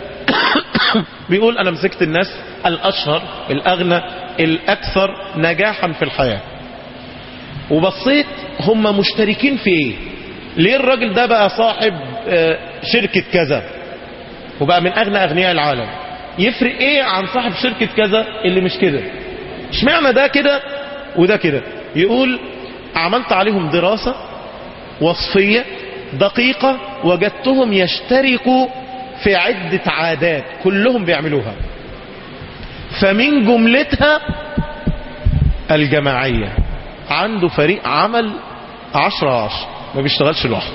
بيقول انا مسكت الناس الاشهر الاغنى الاكثر نجاحا في الحياة وبصيت هم مشتركين في ايه ليه الراجل ده بقى صاحب شركة كذا وبقى من اغنى اغنياء العالم يفرق ايه عن صاحب شركة كذا اللي مش كده اشمعنى ده كده وده كده يقول عملت عليهم دراسة وصفية دقيقة وجدتهم يشتركوا في عدة عادات كلهم بيعملوها فمن جملتها الجماعية عنده فريق عمل عشرة عشر ما بيشتغلش لوحده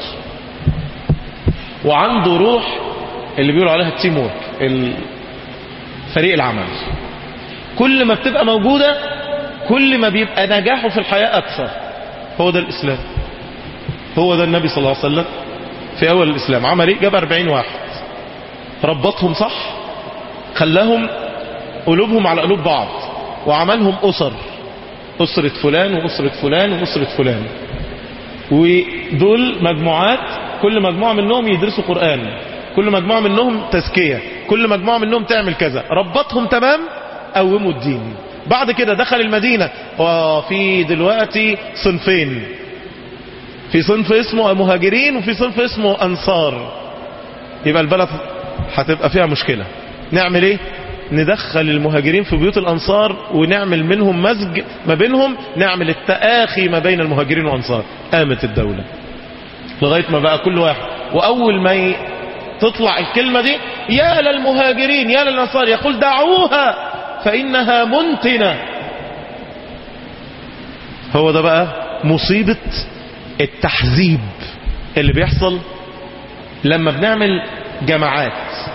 وعنده روح اللي بيقولوا عليها التيم وورك فريق العمل كل ما بتبقى موجودة كل ما بيبقى نجاحه في الحياة أكثر هو ده الإسلام هو ده النبي صلى الله عليه وسلم في أول الإسلام عمل إيه جاب 40 واحد ربطهم صح خلاهم قلوبهم على قلوب بعض وعملهم أسر أسرة فلان وأسرة فلان وأسرة فلان ودول مجموعات كل مجموعة منهم يدرسوا قرآن كل مجموعة منهم تزكية كل مجموعة منهم تعمل كذا ربطهم تمام قوموا الدين بعد كده دخل المدينة وفي دلوقتي صنفين في صنف اسمه مهاجرين وفي صنف اسمه أنصار يبقى البلد هتبقى فيها مشكلة نعمل ايه ندخل المهاجرين في بيوت الأنصار ونعمل منهم مزج ما بينهم نعمل التآخي ما بين المهاجرين والأنصار قامت الدولة لغاية ما بقى كل واحد وأول ما ي... تطلع الكلمة دي يا للمهاجرين يا للأنصار يقول دعوها فإنها منتنة هو ده بقى مصيبة التحزيب اللي بيحصل لما بنعمل جماعات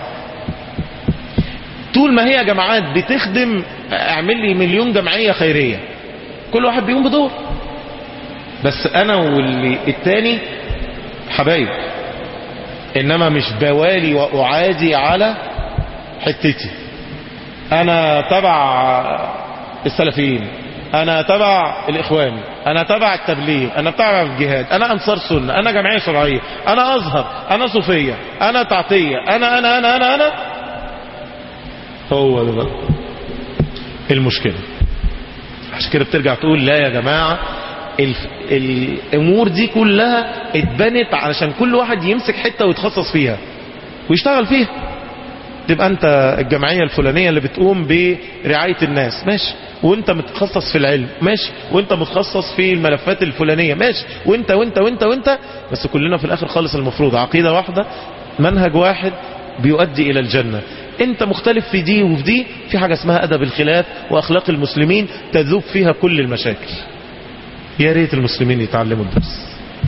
طول ما هي جماعات بتخدم اعمل لي مليون جمعية خيرية كل واحد بيقوم بدور بس انا واللي التاني حبايب انما مش بوالي واعادي على حتتي انا تبع السلفيين انا تبع الاخوان انا تبع التبليغ انا تبع الجهاد انا انصار سنة انا جمعية شرعية انا ازهر انا صوفية انا تعطية انا انا انا انا انا هو ده بقى المشكلة عشان كده بترجع تقول لا يا جماعة الف... الامور دي كلها اتبنت علشان كل واحد يمسك حتة ويتخصص فيها ويشتغل فيها تبقى انت الجمعية الفلانية اللي بتقوم برعاية الناس ماشي وانت متخصص في العلم ماشي وانت متخصص في الملفات الفلانية ماشي وانت وانت وانت وانت بس كلنا في الاخر خالص المفروض عقيدة واحدة منهج واحد بيؤدي الى الجنة انت مختلف في دي وفي دي في حاجة اسمها ادب الخلاف واخلاق المسلمين تذوب فيها كل المشاكل يا ريت المسلمين يتعلموا الدرس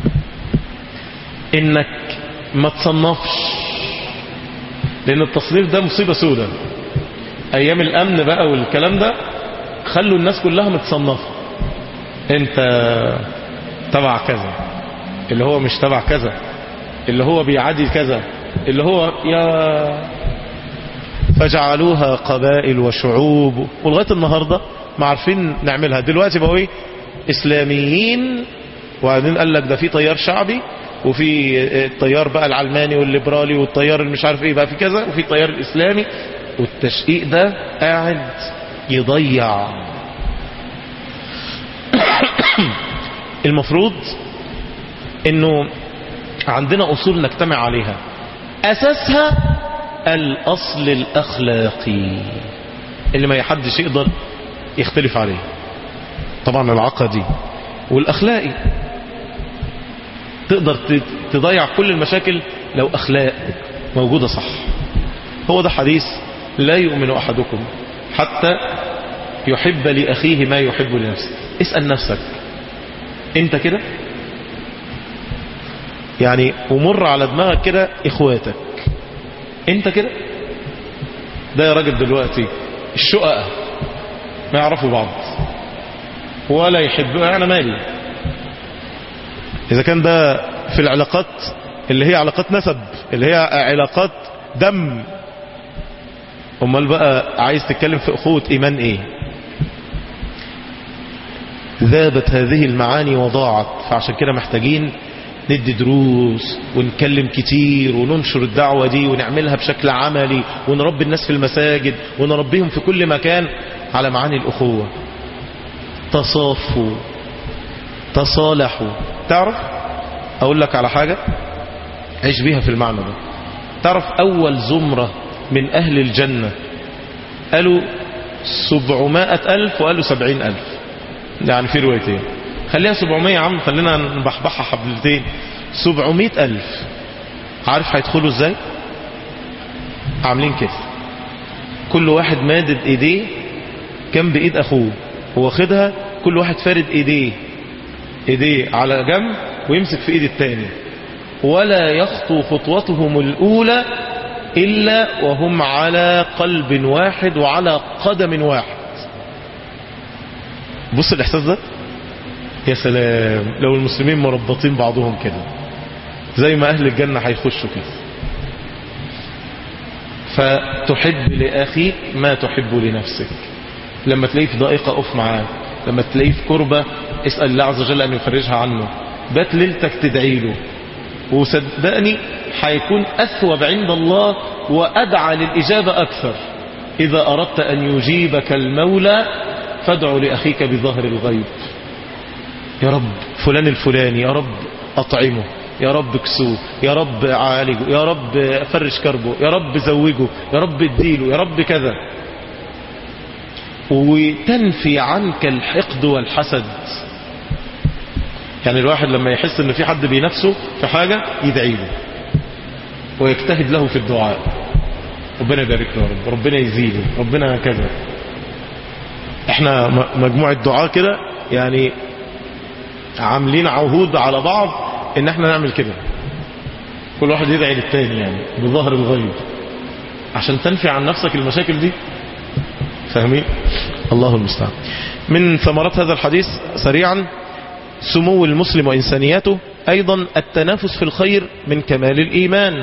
انك ما تصنفش لان التصنيف ده مصيبة سودة ايام الامن بقى والكلام ده خلوا الناس كلها متصنفة انت تبع كذا اللي هو مش تبع كذا اللي هو بيعادي كذا اللي هو يا فجعلوها قبائل وشعوب ولغايه النهارده ما عارفين نعملها دلوقتي بقوا ايه اسلاميين وبعدين قال لك ده في تيار شعبي وفي التيار بقى العلماني والليبرالي والتيار اللي مش عارف ايه بقى في كذا وفي التيار الاسلامي والتشقيق ده قاعد يضيع المفروض انه عندنا اصول نجتمع عليها اساسها الاصل الاخلاقي اللي ما حدش يقدر يختلف عليه طبعا العقدي والاخلاقي تقدر تضيع كل المشاكل لو اخلاق موجودة صح هو ده حديث لا يؤمن احدكم حتى يحب لأخيه ما يحب لنفسه اسأل نفسك انت كده يعني ومر على دماغك كده اخواتك انت كده ده يا راجل دلوقتي الشقق ما يعرفوا بعض ولا يحبوا انا مالي اذا كان ده في العلاقات اللي هي علاقات نسب اللي هي علاقات دم امال بقى عايز تتكلم في اخوة ايمان ايه ذابت هذه المعاني وضاعت فعشان كده محتاجين ندي دروس ونتكلم كتير وننشر الدعوة دي ونعملها بشكل عملي ونربي الناس في المساجد ونربيهم في كل مكان على معاني الأخوة تصافوا تصالحوا تعرف أقول لك على حاجة عيش بيها في المعنى ده تعرف أول زمرة من أهل الجنة قالوا سبعمائة ألف وقالوا سبعين ألف يعني في روايتين خليها سبعمية عم خلينا نبحبحها حبلتين سبعمائة ألف عارف هيدخلوا ازاي عاملين كده كل واحد مادد ايديه كان بايد اخوه هو خدها كل واحد فارد ايديه ايديه على جنب ويمسك في ايد التاني ولا يخطو خطوتهم الاولى إلا وهم على قلب واحد وعلى قدم واحد بص الاحساس ده يا سلام لو المسلمين مربطين بعضهم كده زي ما اهل الجنة هيخشوا كده فتحب لأخيك ما تحب لنفسك لما تلاقيه في ضائقة أقف معاه لما تلاقيه في كربة اسأل الله عز وجل أن يفرجها عنه بات ليلتك تدعي له وصدقني هيكون أثوب عند الله وأدعى للإجابة أكثر إذا أردت أن يجيبك المولى فادعو لأخيك بظهر الغيب يا رب فلان الفلاني يا رب أطعمه يا رب كسوه يا رب عالجه يا رب فرش كربه يا رب زوجه يا رب اديله يا رب كذا وتنفي عنك الحقد والحسد يعني الواحد لما يحس ان في حد بينافسه في حاجة يدعي له ويجتهد له في الدعاء ربنا يبارك له يا رب ربنا يزيده ربنا كذا احنا مجموعة دعاء كده يعني عاملين عهود على بعض ان احنا نعمل كده كل واحد يدعي للتاني يعني بظهر الغيب عشان تنفي عن نفسك المشاكل دي فاهمين الله المستعان من ثمرات هذا الحديث سريعا سمو المسلم وإنسانيته أيضا التنافس في الخير من كمال الإيمان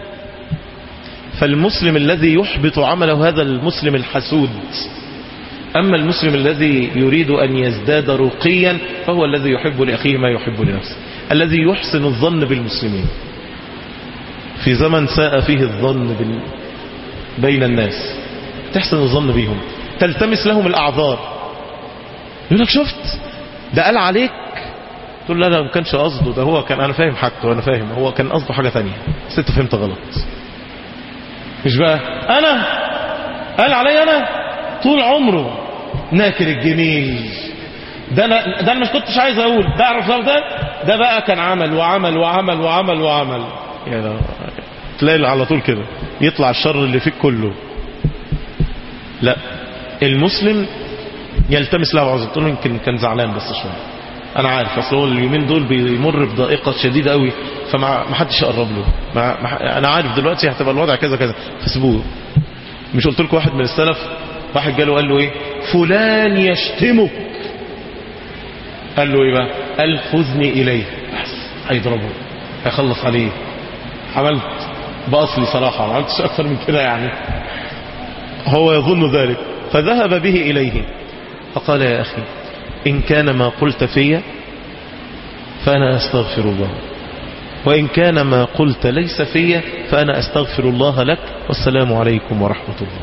فالمسلم الذي يحبط عمله هذا المسلم الحسود أما المسلم الذي يريد أن يزداد رقيا فهو الذي يحب لأخيه ما يحب لنفسه الذي يحسن الظن بالمسلمين في زمن ساء فيه الظن بال... بين الناس تحسن الظن بهم تلتمس لهم الأعذار يقول لك شفت ده قال عليك تقول لا لا ما كانش قصده ده هو كان انا فاهم حاجته وانا فاهم هو كان قصده حاجة تانية بس انت فهمت غلط مش بقى انا قال علي انا طول عمره ناكر الجميل ده انا ده انا مش كنتش عايز اقول ده اعرف لو ده ده بقى كان عمل وعمل وعمل وعمل وعمل يعني تلاقي على طول كده يطلع الشر اللي فيك كله لا المسلم يلتمس له عذر تقول يمكن كان زعلان بس شويه انا عارف اصل هو اليومين دول بيمر بضائقه شديده قوي فما حدش يقرب له ما ما انا عارف دلوقتي هتبقى الوضع كذا كذا فسيبوه مش قلت لكم واحد من السلف واحد جاله قال له ايه فلان يشتمك قال له ايه بقى قال خذني اليه بس هيضربه هيخلص عليه عملت باصلي صراحه ما عملتش اكثر من كده يعني هو يظن ذلك فذهب به اليه فقال يا اخي ان كان ما قلت في فانا استغفر الله وإن كان ما قلت ليس في فأنا أستغفر الله لك والسلام عليكم ورحمة الله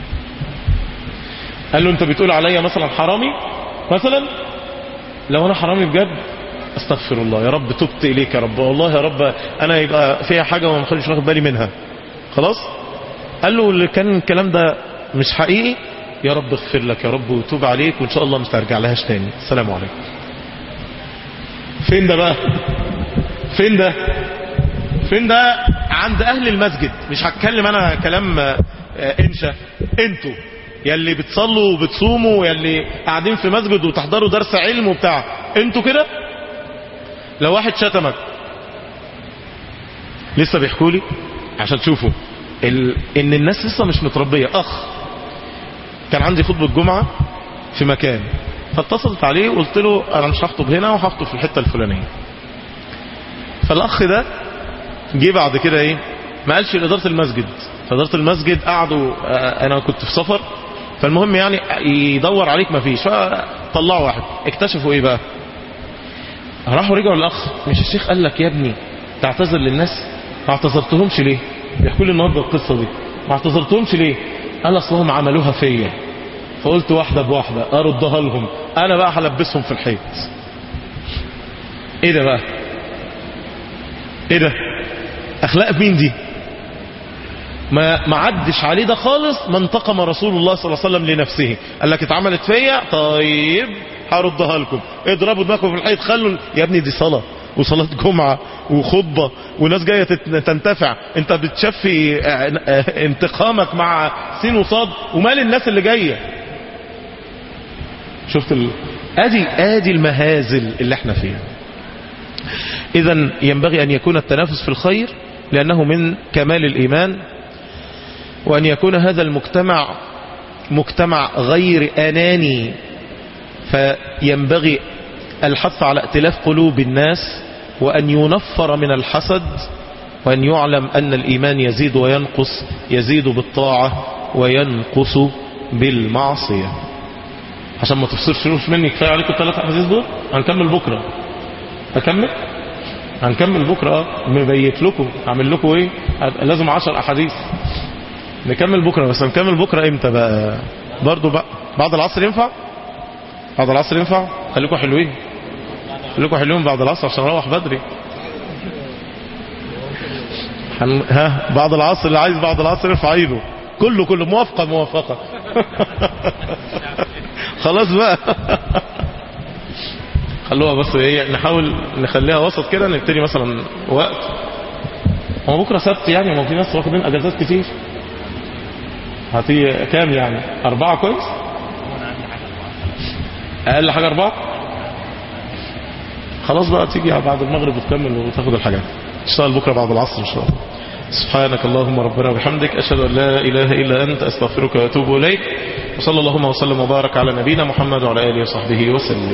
قال له أنت بتقول عليا مثلا حرامي مثلا لو أنا حرامي بجد استغفر الله يا رب تبت إليك يا رب والله يا رب أنا يبقى فيها حاجة وما خليش واخد بالي منها خلاص قال له اللي كان الكلام ده مش حقيقي يا رب اغفر لك يا رب وتوب عليك وإن شاء الله مش ترجع لهاش تاني السلام عليكم فين ده بقى فين ده فين ده عند اهل المسجد مش هتكلم انا كلام انشا انتوا يلي بتصلوا وبتصوموا يلي قاعدين في مسجد وتحضروا درس علم وبتاع انتوا كده لو واحد شتمك لسه بيحكوا لي عشان تشوفوا ال... ان الناس لسه مش متربية اخ كان عندي خطبة جمعة في مكان فاتصلت عليه وقلت له انا مش هخطب هنا وهخطب في الحتة الفلانية فالاخ ده جه بعد كده ايه ما قالش لاداره المسجد فاداره المسجد قعدوا انا كنت في سفر فالمهم يعني يدور عليك ما فيش فطلعوا واحد اكتشفوا ايه بقى راحوا رجعوا للاخ مش الشيخ قال لك يا ابني تعتذر للناس ما اعتذرتهمش ليه بيحكوا لي النهارده القصه دي ما اعتذرتهمش ليه قال اصلهم عملوها فيا فقلت واحده بواحده اردها لهم انا بقى هلبسهم في الحيط ايه ده بقى ايه ده اخلاق مين دي ما ما عدش عليه ده خالص ما انتقم رسول الله صلى الله عليه وسلم لنفسه قال لك اتعملت فيا طيب هردها لكم اضربوا دماغكم في الحيط خلوا يا ابني دي صلاه وصلاة جمعة وخطبة وناس جاية تنتفع انت بتشفي انتقامك مع سين وصاد ومال الناس اللي جاية شفت ال... ادي ادي المهازل اللي احنا فيها إذا ينبغي أن يكون التنافس في الخير لأنه من كمال الإيمان وأن يكون هذا المجتمع مجتمع غير أناني فينبغي الحث على ائتلاف قلوب الناس وأن ينفر من الحسد وأن يعلم أن الإيمان يزيد وينقص يزيد بالطاعة وينقص بالمعصية عشان ما تفصلش مني كفاية عليكم الثلاث أحاديث دول هنكمل بكرة أكمل هنكمل بكرة اه مبيت لكم اعمل لكم ايه لازم عشر احاديث نكمل بكرة بس نكمل بكرة امتى بقى برضو بقى بعد العصر ينفع بعد العصر ينفع خليكم حلوين خليكم حلوين بعد العصر عشان اروح بدري هن... ها بعد العصر اللي عايز بعد العصر يرفع ايده كله كله موافقة موافقة خلاص بقى خلوها بس ايه نحاول نخليها وسط كده نبتدي مثلا وقت هو بكره سبت يعني ما في ناس واخدين اجازات كتير هتي كام يعني اربعة كويس اقل حاجة اربعة خلاص بقى تيجي بعد المغرب وتكمل وتاخد الحاجات تشتغل بكرة بعد العصر ان شاء الله سبحانك اللهم ربنا وبحمدك أشهد أن لا إله إلا أنت أستغفرك وأتوب إليك وصلى اللهم وسلم وبارك على نبينا محمد وعلى آله وصحبه وسلم